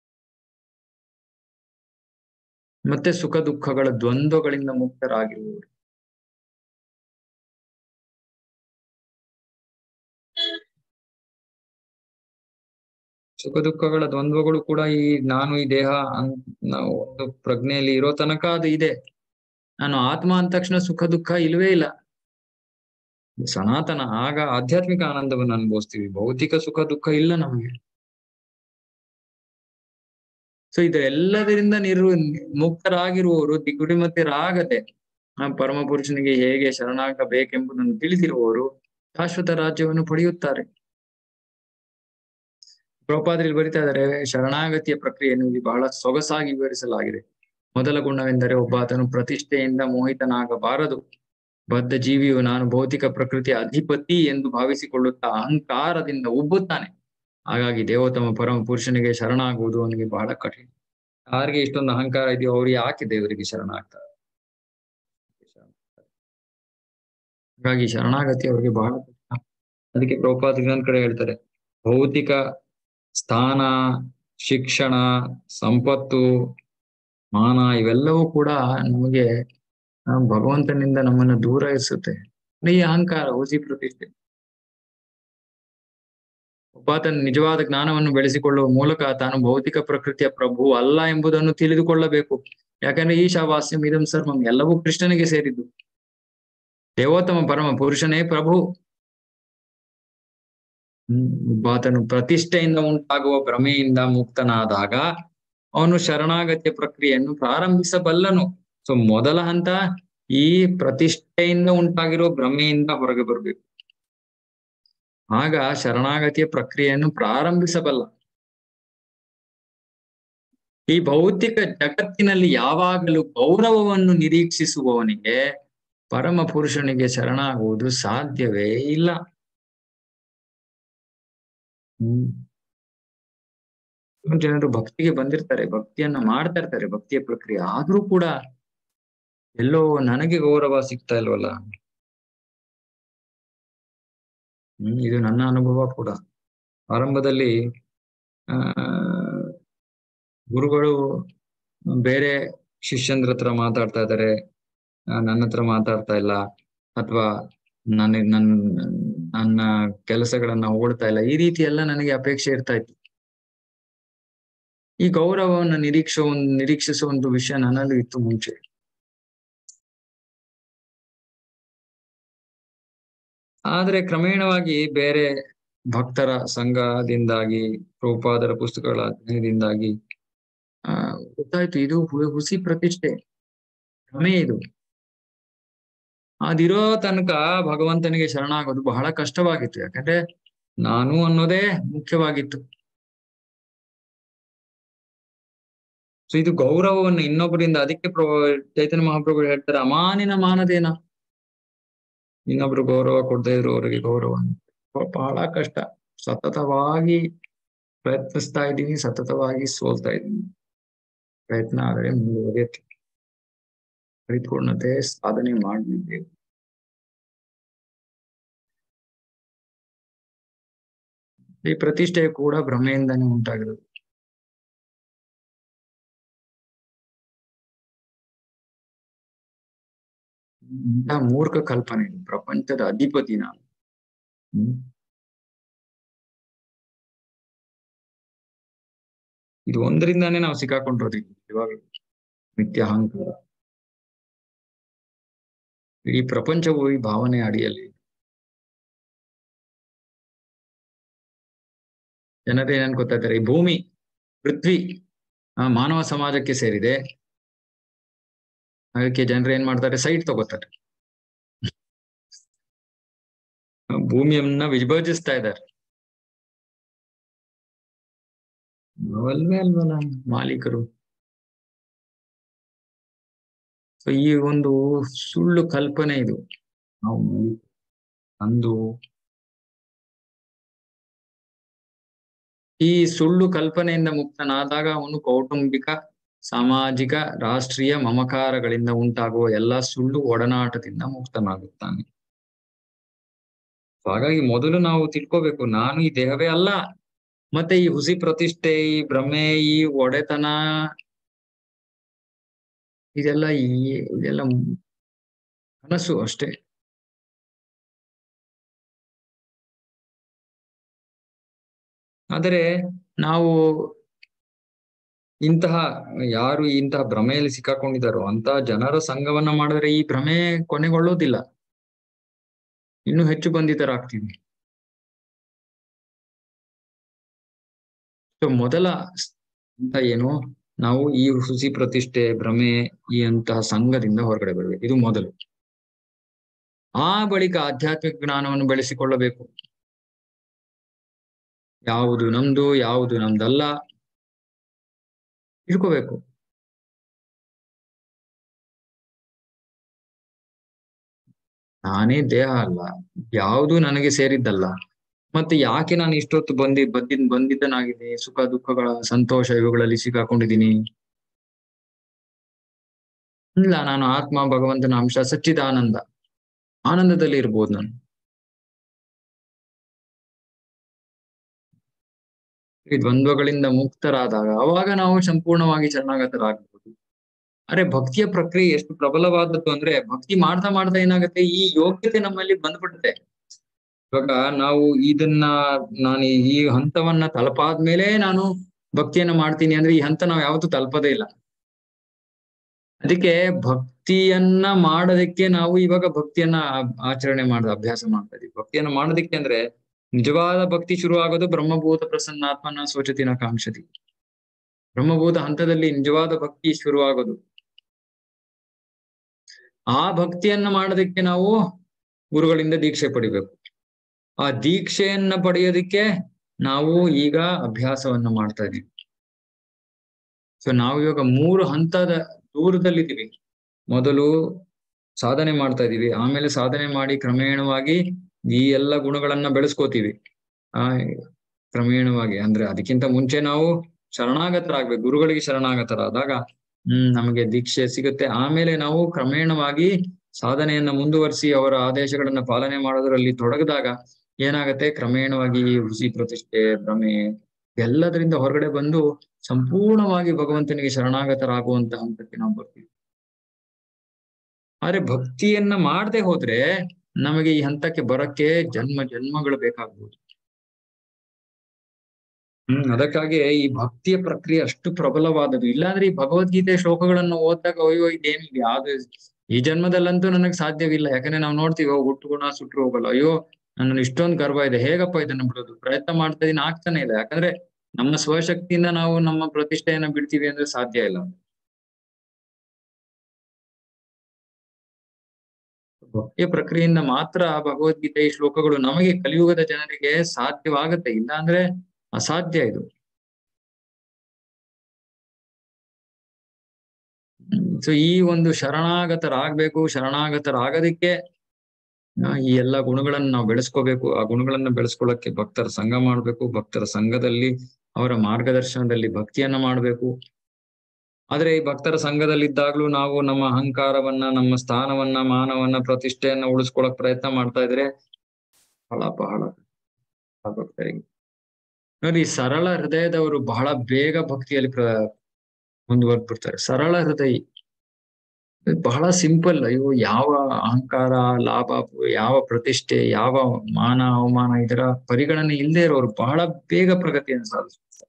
ಮತ್ತೆ ಸುಖ ದುಃಖಗಳ ದ್ವಂದ್ವಗಳಿಂದ ಮುಕ್ತರಾಗಿರುವವರು ಸುಖ ದುಃಖಗಳ ದ್ವಂದ್ವಗಳು ಕೂಡ ಈ ನಾನು ಈ ದೇಹ ನಾವು ಒಂದು ಪ್ರಜ್ಞೆಯಲ್ಲಿ ಇರೋ ತನಕ ಅದು ಇದೆ ನಾನು ಆತ್ಮ ಅಂದ ತಕ್ಷಣ ಸುಖ ದುಃಖ ಇಲ್ವೇ ಇಲ್ಲ ಸನಾತನ ಆಗ ಆಧ್ಯಾತ್ಮಿಕ ಆನಂದವನ್ನು ಅನುಭವಿಸ್ತೀವಿ ಭೌತಿಕ ಸುಖ ದುಃಖ ಇಲ್ಲ ನಮಗೆ ಸೊ ಇದೆಲ್ಲದರಿಂದ ನಿರು ಮುಕ್ತರಾಗಿರುವವರು ದಿಗುಡಿಮತಿರಾಗದೆ ಆ ಪರಮ ಪುರುಷನಿಗೆ ಹೇಗೆ ಶರಣಾಗಬೇಕೆಂಬುದನ್ನು ತಿಳಿದಿರುವವರು ಶಾಶ್ವತ ರಾಜ್ಯವನ್ನು ಪಡೆಯುತ್ತಾರೆ ಪ್ರಭುಪಾದ್ರಲ್ಲಿ ಬರಿತಾ ಇದ್ದಾರೆ ಶರಣಾಗತಿಯ ಪ್ರಕ್ರಿಯೆಯನ್ನು ಇಲ್ಲಿ ಬಹಳ ಸೊಗಸಾಗಿ ವಿವರಿಸಲಾಗಿದೆ ಮೊದಲ ಗುಣವೆಂದರೆ ಒಬ್ಬಾತನು ಪ್ರತಿಷ್ಠೆಯಿಂದ ಮೋಹಿತನಾಗಬಾರದು ಬದ್ಧ ಜೀವಿಯು ನಾನು ಭೌತಿಕ ಪ್ರಕೃತಿಯ ಅಧಿಪತಿ ಎಂದು ಭಾವಿಸಿಕೊಳ್ಳುತ್ತಾ ಅಹಂಕಾರದಿಂದ ಉಬ್ಬುತ್ತಾನೆ ಹಾಗಾಗಿ ದೇವೋತ್ತಮ ಪರಮ ಪುರುಷನಿಗೆ ಶರಣಾಗುವುದು ಅವನಿಗೆ ಬಹಳ ಕಠಿಣ ಯಾರಿಗೆ ಇಷ್ಟೊಂದು ಅಹಂಕಾರ ಇದೆಯೋ ಅವ್ರು ಯಾಕೆ ದೇವರಿಗೆ ಶರಣಾಗ್ತಾರೆ ಹಾಗಾಗಿ ಶರಣಾಗತಿ ಅವರಿಗೆ ಬಹಳ ಕಠಿಣ ಅದಕ್ಕೆ ಪ್ರಭುಪಾದ ಇನ್ನೊಂದ್ ಕಡೆ ಹೇಳ್ತಾರೆ ಭೌತಿಕ ಸ್ಥಾನ ಶಿಕ್ಷಣ ಸಂಪತ್ತು ಮಾನ ಇವೆಲ್ಲವೂ ಕೂಡ ನಮಗೆ ಭಗವಂತನಿಂದ ನಮ್ಮನ್ನ ದೂರ ಇರಿಸುತ್ತೆ ಈ ಅಹಂಕಾರ ಹುಸಿ ಪ್ರತಿಷ್ಠೆ ಒಬ್ಬಾತನ ನಿಜವಾದ ಜ್ಞಾನವನ್ನು ಬೆಳೆಸಿಕೊಳ್ಳುವ ಮೂಲಕ ತಾನು ಭೌತಿಕ ಪ್ರಕೃತಿಯ ಪ್ರಭು ಅಲ್ಲ ಎಂಬುದನ್ನು ತಿಳಿದುಕೊಳ್ಳಬೇಕು ಯಾಕಂದ್ರೆ ಈ ಶಾವಾಸ್ಯಂ ಇದಂ ಸರ್ವಂ ಎಲ್ಲವೂ ಕೃಷ್ಣನಿಗೆ ಸೇರಿದ್ದು ದೇವೋತ್ತಮ ಪರಮ ಪುರುಷನೇ ಪ್ರಭು ಹ್ಮ್ ಒಬ್ಬಾತನು ಪ್ರತಿಷ್ಠೆಯಿಂದ ಉಂಟಾಗುವ ಭ್ರಮೆಯಿಂದ ಮುಕ್ತನಾದಾಗ ಅವನು ಶರಣಾಗತ್ಯ ಪ್ರಕ್ರಿಯೆಯನ್ನು ಪ್ರಾರಂಭಿಸಬಲ್ಲನು ಸೊ ಮೊದಲ ಹಂತ ಈ ಪ್ರತಿಷ್ಠೆಯಿಂದ ಉಂಟಾಗಿರೋ ಭ್ರಮೆಯಿಂದ ಹೊರಗೆ ಬರ್ಬೇಕು ಆಗ ಶರಣಾಗತಿಯ ಪ್ರಕ್ರಿಯೆಯನ್ನು ಪ್ರಾರಂಭಿಸಬಲ್ಲ ಈ ಭೌತಿಕ ಜಗತ್ತಿನಲ್ಲಿ ಯಾವಾಗಲೂ ಗೌರವವನ್ನು ನಿರೀಕ್ಷಿಸುವವನಿಗೆ ಪರಮ ಪುರುಷನಿಗೆ ಶರಣಾಗುವುದು ಸಾಧ್ಯವೇ ಇಲ್ಲ ಹ್ಮ್ ಜನರು ಭಕ್ತಿಗೆ ಬಂದಿರ್ತಾರೆ ಭಕ್ತಿಯನ್ನ ಮಾಡ್ತಾ ಇರ್ತಾರೆ ಭಕ್ತಿಯ ಪ್ರಕ್ರಿಯೆ ಆದ್ರೂ ಕೂಡ ಎಲ್ಲೋ ನನಗೆ ಗೌರವ ಸಿಗ್ತಾ ಇಲ್ವಲ್ಲ ಹ್ಮ್ ಇದು ನನ್ನ ಅನುಭವ ಕೂಡ ಆರಂಭದಲ್ಲಿ ಆ ಗುರುಗಳು ಬೇರೆ ಶಿಷ್ಯಂದ್ರ ಹತ್ರ ಮಾತಾಡ್ತಾ ಇದ್ದಾರೆ ನನ್ನ ಹತ್ರ ಮಾತಾಡ್ತಾ ಇಲ್ಲ ಅಥವಾ ನನ್ನ ನನ್ನ ನನ್ನ ಕೆಲಸಗಳನ್ನ ಹೊಗಳ್ತಾ ಇಲ್ಲ ಈ ರೀತಿ ಎಲ್ಲ ನನಗೆ ಅಪೇಕ್ಷೆ ಇರ್ತಾ ಇತ್ತು ಈ ಗೌರವವನ್ನು ನಿರೀಕ್ಷೆ ಒಂದು ನಿರೀಕ್ಷಿಸುವ ಒಂದು ವಿಷಯ ನನ್ನಲ್ಲಿ ಇತ್ತು ಮುಂಚೆ ಆದ್ರೆ ಕ್ರಮೇಣವಾಗಿ ಬೇರೆ ಭಕ್ತರ ಸಂಘದಿಂದಾಗಿ ಪ್ರಭುಪಾದರ ಪುಸ್ತಕಗಳ ಅಧ್ಯಯನದಿಂದಾಗಿ ಆ ಗೊತ್ತಾಯ್ತು ಇದು ಹು- ಹುಸಿ ಪ್ರತಿಷ್ಠೆ ಭ್ರಮೆ ಇದು ಅದಿರೋ ತನಕ ಭಗವಂತನಿಗೆ ಶರಣಾಗೋದು ಬಹಳ ಕಷ್ಟವಾಗಿತ್ತು ಯಾಕಂದ್ರೆ ನಾನು ಅನ್ನೋದೇ ಮುಖ್ಯವಾಗಿತ್ತು ಸೊ ಇದು ಗೌರವವನ್ನು ಇನ್ನೊಬ್ಬರಿಂದ ಅದಕ್ಕೆ ಪ್ರಭು ಚೈತನ್ಯ ಮಹಾಪ್ರಭು ಹೇಳ್ತಾರೆ ಅಮಾನಿನ ಮಾನದೇನ ಇನ್ನೊಬ್ರು ಗೌರವ ಕೊಡದೇ ಇರೋರಿಗೆ ಗೌರವ ಬಹಳ ಕಷ್ಟ ಸತತವಾಗಿ ಪ್ರಯತ್ನಿಸ್ತಾ ಇದ್ದೀನಿ ಸತತವಾಗಿ ಸೋಲ್ತಾ ಇದ್ದೀನಿ ಪ್ರಯತ್ನ ಆದರೆ ಮುಂದುವರಿಯುತ್ತೆ ಪರಿಪೂರ್ಣತೆ ಸಾಧನೆ ಮಾಡಲಿದ್ದೇವೆ ಈ ಪ್ರತಿಷ್ಠೆ ಕೂಡ ಭ್ರಮೆಯಿಂದಾನೇ ಉಂಟಾಗಿರೋದು ಇಂಥ ಮೂರ್ಖ ಕಲ್ಪನೆ ಇದು ಪ್ರಪಂಚದ ಅಧಿಪತಿ ನಾನು ಹ್ಮ್ ಇದು ಒಂದರಿಂದಾನೇ ನಾವು ಸಿಕ್ಕಾಕೊಂಡಿರೋದು ಇವಾಗ ಮಿಥ್ಯ ಅಹಂಕಾರ ಇಡೀ ಪ್ರಪಂಚವು ಈ ಭಾವನೆ ಅಡಿಯಲ್ಲಿ ಜನರು ಏನ್ ಅನ್ಕೋತಾ ಇದ್ದಾರೆ ಈ ಭೂಮಿ ಪೃಥ್ವಿ ಆ, ಮಾನವ ಸಮಾಜಕ್ಕೆ ಸೇರಿದೆ ಅದಕ್ಕೆ ಜನರು ಏನ್ ಮಾಡ್ತಾರೆ ಸೈಟ್ ತಗೋತಾರೆ ಆ, ಭೂಮಿಯನ್ನ ವಿಭಜಿಸ್ತಾ ಇದ್ದಾರೆ ನಾವಲ್ವೇ ಅಲ್ವಲ್ಲ ಮಾಲೀಕರು ಸೊ ಈ ಒಂದು ಸುಳ್ಳು ಕಲ್ಪನೆ ಇದು ನಾವು ಮಾಲೀಕ- ಅಂದು ಈ ಸುಳ್ಳು ಕಲ್ಪನೆಯಿಂದ ಮುಕ್ತನಾದಾಗ ಅವನು ಕೌಟುಂಬಿಕ ಸಾಮಾಜಿಕ ರಾಷ್ಟ್ರೀಯ ಮಮಕಾರಗಳಿಂದ ಉಂಟಾಗುವ ಎಲ್ಲಾ ಸುಳ್ಳು ಒಡನಾಟದಿಂದ ಮುಕ್ತನಾಗುತ್ತಾನೆ ಹಾಗಾಗಿ ಮೊದಲು ನಾವು ತಿಳ್ಕೋಬೇಕು ನಾನು ಈ ದೇಹವೇ ಅಲ್ಲ ಮತ್ತೆ ಈ ಹುಸಿ ಪ್ರತಿಷ್ಠೆ ಈ ಭ್ರಮೆ ಈ ಒಡೆತನ ಇದೆಲ್ಲ ಈ ಇದೆಲ್ಲ ಕನಸು ಅಷ್ಟೇ ಆದರೆ ನಾವು ಇಂತಹ ಯಾರು ಇಂತಹ ಭ್ರಮೆಯಲ್ಲಿ ಸಿಕ್ಕಾಕೊಂಡಿದ್ದಾರೋ ಅಂತಹ ಜನರ ಸಂಘವನ್ನ ಮಾಡಿದ್ರೆ ಈ ಭ್ರಮೆ ಕೊನೆಗೊಳ್ಳೋದಿಲ್ಲ ಇನ್ನು ಹೆಚ್ಚು ಬಂಧಿತರಾಗ್ತೀವಿ ಸೊ ಮೊದಲ ಅಂತ ಏನು ನಾವು ಈ ಹುಸಿ ಪ್ರತಿಷ್ಠೆ ಭ್ರಮೆ ಈ ಅಂತಹ ಸಂಘದಿಂದ ಹೊರಗಡೆ ಬರಬೇಕು ಇದು ಮೊದಲು ಆ ಬಳಿಕ ಆಧ್ಯಾತ್ಮಿಕ ಜ್ಞಾನವನ್ನು ಬೆಳೆಸಿಕೊಳ್ಳಬೇಕು ಯಾವುದು ನಮ್ದು ಯಾವುದು ನಮ್ದಲ್ಲ ತಿಳ್ಕೋಬೇಕು ನಾನೇ ದೇಹ ಅಲ್ಲ ಯಾವುದು ನನಗೆ ಸೇರಿದ್ದಲ್ಲ ಮತ್ತೆ ಯಾಕೆ ನಾನು ಇಷ್ಟೊತ್ತು ಬಂದಿ ಬಂದಿದ್ ಬಂದಿದ್ದನಾಗಿದ್ದೀನಿ ಸುಖ ದುಃಖಗಳ ಸಂತೋಷ ಇವುಗಳಲ್ಲಿ ಸಿಕ್ಕಾಕೊಂಡಿದ್ದೀನಿ ಇಲ್ಲ ನಾನು ಆತ್ಮ ಭಗವಂತನ ಅಂಶ ಸಚ್ಚಿದಾನಂದ ಆನಂದದಲ್ಲಿ ಇರ್ಬೋದು ನಾನು ಈ ದ್ವಂದ್ವಗಳಿಂದ ಮುಕ್ತರಾದಾಗ ಅವಾಗ ನಾವು ಸಂಪೂರ್ಣವಾಗಿ ಶರಣಾಗತರಾಗಬಹುದು ಅರೆ ಭಕ್ತಿಯ ಪ್ರಕ್ರಿಯೆ ಎಷ್ಟು ಪ್ರಬಲವಾದದ್ದು ಅಂದ್ರೆ ಭಕ್ತಿ ಮಾಡ್ತಾ ಮಾಡ್ತಾ ಏನಾಗುತ್ತೆ ಈ ಯೋಗ್ಯತೆ ನಮ್ಮಲ್ಲಿ ಬಂದ್ಬಿಡುತ್ತೆ ಇವಾಗ ನಾವು ಇದನ್ನ ನಾನು ಈ ಹಂತವನ್ನ ತಲುಪಾದ್ಮೇಲೆ ನಾನು ಭಕ್ತಿಯನ್ನ ಮಾಡ್ತೀನಿ ಅಂದ್ರೆ ಈ ಹಂತ ನಾವು ಯಾವತ್ತೂ ತಲುಪದೇ ಇಲ್ಲ ಅದಕ್ಕೆ ಭಕ್ತಿಯನ್ನ ಮಾಡೋದಕ್ಕೆ ನಾವು ಇವಾಗ ಭಕ್ತಿಯನ್ನ ಆ- ಆಚರಣೆ ಮಾಡ ಅಭ್ಯಾಸ ಮಾಡ್ತಾ ಇದೀವಿ ಭಕ್ತಿಯನ್ನ ಮಾಡೋದಕ್ಕೆ ಅಂದ್ರೆ ನಿಜವಾದ ಭಕ್ತಿ ಶುರು ಆಗೋದು ಬ್ರಹ್ಮಭೂತ ಪ್ರಸನ್ನಾತ್ಮನ ಸ್ವಚತಿನ ಕಾಂಕ್ಷತಿ ಬ್ರಹ್ಮಭೂತ ಹಂತದಲ್ಲಿ ನಿಜವಾದ ಭಕ್ತಿ ಶುರು ಆಗೋದು ಆ ಭಕ್ತಿಯನ್ನ ಮಾಡೋದಕ್ಕೆ ನಾವು ಗುರುಗಳಿಂದ ದೀಕ್ಷೆ ಪಡಿಬೇಕು ಆ ದೀಕ್ಷೆಯನ್ನ ಪಡೆಯೋದಕ್ಕೆ ನಾವು ಈಗ ಅಭ್ಯಾಸವನ್ನ ಮಾಡ್ತಾ ಇದೀವಿ ಸೊ ನಾವು ಇವಾಗ ಮೂರು ಹಂತದ ದೂರದಲ್ಲಿದ್ದೀವಿ ಮೊದಲು ಸಾಧನೆ ಮಾಡ್ತಾ ಇದೀವಿ ಆಮೇಲೆ ಸಾಧನೆ ಮಾಡಿ ಕ್ರಮೇಣವಾಗಿ ಈ ಎಲ್ಲ ಗುಣಗಳನ್ನ ಬೆಳೆಸ್ಕೋತೀವಿ ಆ ಕ್ರಮೇಣವಾಗಿ ಅಂದ್ರೆ ಅದಕ್ಕಿಂತ ಮುಂಚೆ ನಾವು ಶರಣಾಗತರಾಗ್ಬೇಕು ಗುರುಗಳಿಗೆ ಶರಣಾಗತರಾದಾಗ ಹ್ಮ್ ನಮಗೆ ದೀಕ್ಷೆ ಸಿಗುತ್ತೆ ಆಮೇಲೆ ನಾವು ಕ್ರಮೇಣವಾಗಿ ಸಾಧನೆಯನ್ನ ಮುಂದುವರಿಸಿ ಅವರ ಆದೇಶಗಳನ್ನ ಪಾಲನೆ ಮಾಡೋದ್ರಲ್ಲಿ ತೊಡಗಿದಾಗ ಏನಾಗತ್ತೆ ಕ್ರಮೇಣವಾಗಿ ಈ ಹುಸಿ ಪ್ರತಿಷ್ಠೆ ಭ್ರಮೆ ಎಲ್ಲದರಿಂದ ಹೊರಗಡೆ ಬಂದು ಸಂಪೂರ್ಣವಾಗಿ ಭಗವಂತನಿಗೆ ಶರಣಾಗತರಾಗುವಂತ ಹಂತಕ್ಕೆ ನಾವು ಬರ್ತೀವಿ ಆದ್ರೆ ಭಕ್ತಿಯನ್ನ ಮಾಡದೆ ಹೋದ್ರೆ ನಮಗೆ ಈ ಹಂತಕ್ಕೆ ಬರಕ್ಕೆ ಜನ್ಮ ಜನ್ಮಗಳು ಬೇಕಾಗ್ಬೋದು ಹ್ಮ್ ಅದಕ್ಕಾಗಿ ಈ ಭಕ್ತಿಯ ಪ್ರಕ್ರಿಯೆ ಅಷ್ಟು ಪ್ರಬಲವಾದದ್ದು ಇಲ್ಲಾಂದ್ರೆ ಈ ಭಗವದ್ಗೀತೆ ಶ್ಲೋಕಗಳನ್ನು ಓದಿದಾಗ ಅಯ್ಯೋ ಇದೇನಿದೆ ಯಾವ್ದು ಈ ಜನ್ಮದಲ್ಲಂತೂ ನನಗೆ ಸಾಧ್ಯವಿಲ್ಲ ಯಾಕಂದ್ರೆ ನಾವು ನೋಡ್ತೀವಿ ಓ, ಹುಟ್ಟು ಗುಣ ಸುಟ್ರು ಹೋಗಲ್ಲ ಅಯ್ಯೋ ನನ್ನನ್ನು ಇಷ್ಟೊಂದು ಗರ್ವ ಇದೆ ಹೇಗಪ್ಪ ಇದನ್ನ ಬಿಡೋದು ಪ್ರಯತ್ನ ಮಾಡ್ತಾ ಇದೀನಿ ಆಗ್ತಾನೆ ಇದೆ ಯಾಕಂದ್ರೆ ನಮ್ಮ ಸ್ವಶಕ್ತಿಯಿಂದ ನಾವು ನಮ್ಮ ಪ್ರತಿಷ್ಠೆಯನ್ನ ಬಿಡ್ತೀವಿ ಅಂದ್ರೆ ಸಾಧ್ಯ ಇಲ್ಲ ಭಕ್ತಿಯ ಪ್ರಕ್ರಿಯೆಯಿಂದ ಮಾತ್ರ ಭಗವದ್ಗೀತೆ ಈ ಶ್ಲೋಕಗಳು ನಮಗೆ ಕಲಿಯುಗದ ಜನರಿಗೆ ಸಾಧ್ಯವಾಗತ್ತೆ ಇಲ್ಲ ಅಂದ್ರೆ ಅಸಾಧ್ಯ ಇದು ಸೊ ಈ ಒಂದು ಶರಣಾಗತರಾಗ್ಬೇಕು ಶರಣಾಗತರಾಗೋದಿಕ್ಕೆ ಆ, ಈ ಎಲ್ಲ ಗುಣಗಳನ್ನ ನಾವು ಬೆಳೆಸ್ಕೋಬೇಕು ಆ ಗುಣಗಳನ್ನ ಬೆಳೆಸ್ಕೊಳ್ಳಕ್ಕೆ ಭಕ್ತರ ಸಂಘ ಮಾಡ್ಬೇಕು ಭಕ್ತರ ಸಂಘದಲ್ಲಿ ಅವರ ಮಾರ್ಗದರ್ಶನದಲ್ಲಿ ಭಕ್ತಿಯನ್ನ ಮಾಡ್ಬೇಕು ಆದ್ರೆ ಈ ಭಕ್ತರ ಸಂಘದಲ್ಲಿದ್ದಾಗ್ಲೂ ನಾವು ನಮ್ಮ ಅಹಂಕಾರವನ್ನ ನಮ್ಮ ಸ್ಥಾನವನ್ನ ಮಾನವನ್ನ ಪ್ರತಿಷ್ಠೆಯನ್ನ ಉಳಿಸ್ಕೊಳಕ್ ಪ್ರಯತ್ನ ಮಾಡ್ತಾ ಇದ್ರೆ ಬಹಳ ಬಹಳ ಆ ಭಕ್ತರಿಗೆ ನೋಡಿ ಸರಳ ಹೃದಯದವರು ಬಹಳ ಬೇಗ ಭಕ್ತಿಯಲ್ಲಿ ಪ್ರ ಮುಂದುವರೆದ್ಬಿಡ್ತಾರೆ ಸರಳ ಹೃದಯ ಬಹಳ ಸಿಂಪಲ್ ಅಯ್ಯೋ ಯಾವ ಅಹಂಕಾರ ಲಾಭ ಯಾವ ಪ್ರತಿಷ್ಠೆ ಯಾವ ಮಾನ ಅವಮಾನ ಇದರ ಪರಿಗಣನೆ ಇಲ್ಲದೆ ಇರೋರು ಬಹಳ ಬೇಗ ಪ್ರಗತಿಯನ್ನು ಸಾಧಿಸ್ತಾರೆ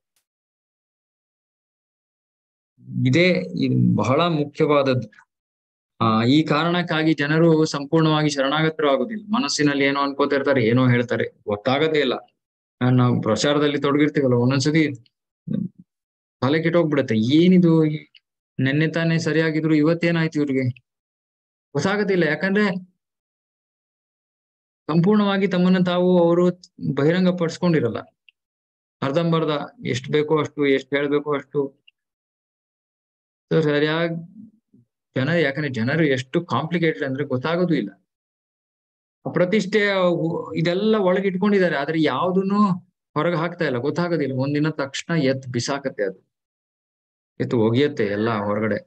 ಇದೇ ಇದು ಬಹಳ ಮುಖ್ಯವಾದದ್ದು ಆ ಈ ಕಾರಣಕ್ಕಾಗಿ ಜನರು ಸಂಪೂರ್ಣವಾಗಿ ಶರಣಾಗತರು ಆಗುದಿಲ್ಲ ಮನಸ್ಸಿನಲ್ಲಿ ಏನೋ ಅನ್ಕೋತಿರ್ತಾರೆ ಏನೋ ಹೇಳ್ತಾರೆ ಗೊತ್ತಾಗದೇ ಇಲ್ಲ ಆ, ನಾವು ಪ್ರಚಾರದಲ್ಲಿ ತೊಡಗಿರ್ತೀವಲ್ಲ ಒಂದೊಂದ್ಸತಿ ತಲೆ ಕೆಟ್ಟೋಗ್ಬಿಡತ್ತೆ ಏನಿದು ಈ- ನೆನ್ನೆ ತಾನೇ ಸರಿಯಾಗಿದ್ರು ಇವತ್ತೇನಾಯ್ತು ಇವ್ರಿಗೆ ಗೊತ್ತಾಗದಿಲ್ಲ ಯಾಕಂದ್ರೆ ಸಂಪೂರ್ಣವಾಗಿ ತಮ್ಮನ್ನ ತಾವು ಅವರು ಬಹಿರಂಗ ಪಡಿಸ್ಕೊಂಡಿರಲ್ಲ ಅರ್ಧಂಬರ್ಧ ಎಷ್ಟು ಬೇಕೋ ಅಷ್ಟು ಎಷ್ಟು ಹೇಳ್ಬೇಕೋ ಅಷ್ಟು So ಸರಿಯಾಗಿ ಜನ ಯಾಕಂದ್ರೆ ಜನರು ಎಷ್ಟು ಕಾಂಪ್ಲಿಕೇಟೆಡ್ ಅಂದ್ರೆ ಗೊತ್ತಾಗೋದು ಇಲ್ಲ ಆ ಪ್ರತಿಷ್ಠೆ ಅವು ಇದೆಲ್ಲ ಒಳಗೆ ಇಟ್ಕೊಂಡಿದ್ದಾರೆ ಆದ್ರೆ ಯಾವ್ದನ್ನು ಹೊರಗೆ ಹಾಕ್ತಾ ಇಲ್ಲ ಗೊತ್ತಾಗೋದಿಲ್ಲ ಒಂದಿನ ತಕ್ಷಣ ಎತ್ ಬಿಸಾಕತ್ತೆ ಅದು ಎತ್ತು ಒಗೆಯತ್ತೆ ಎಲ್ಲ ಹೊರಗಡೆ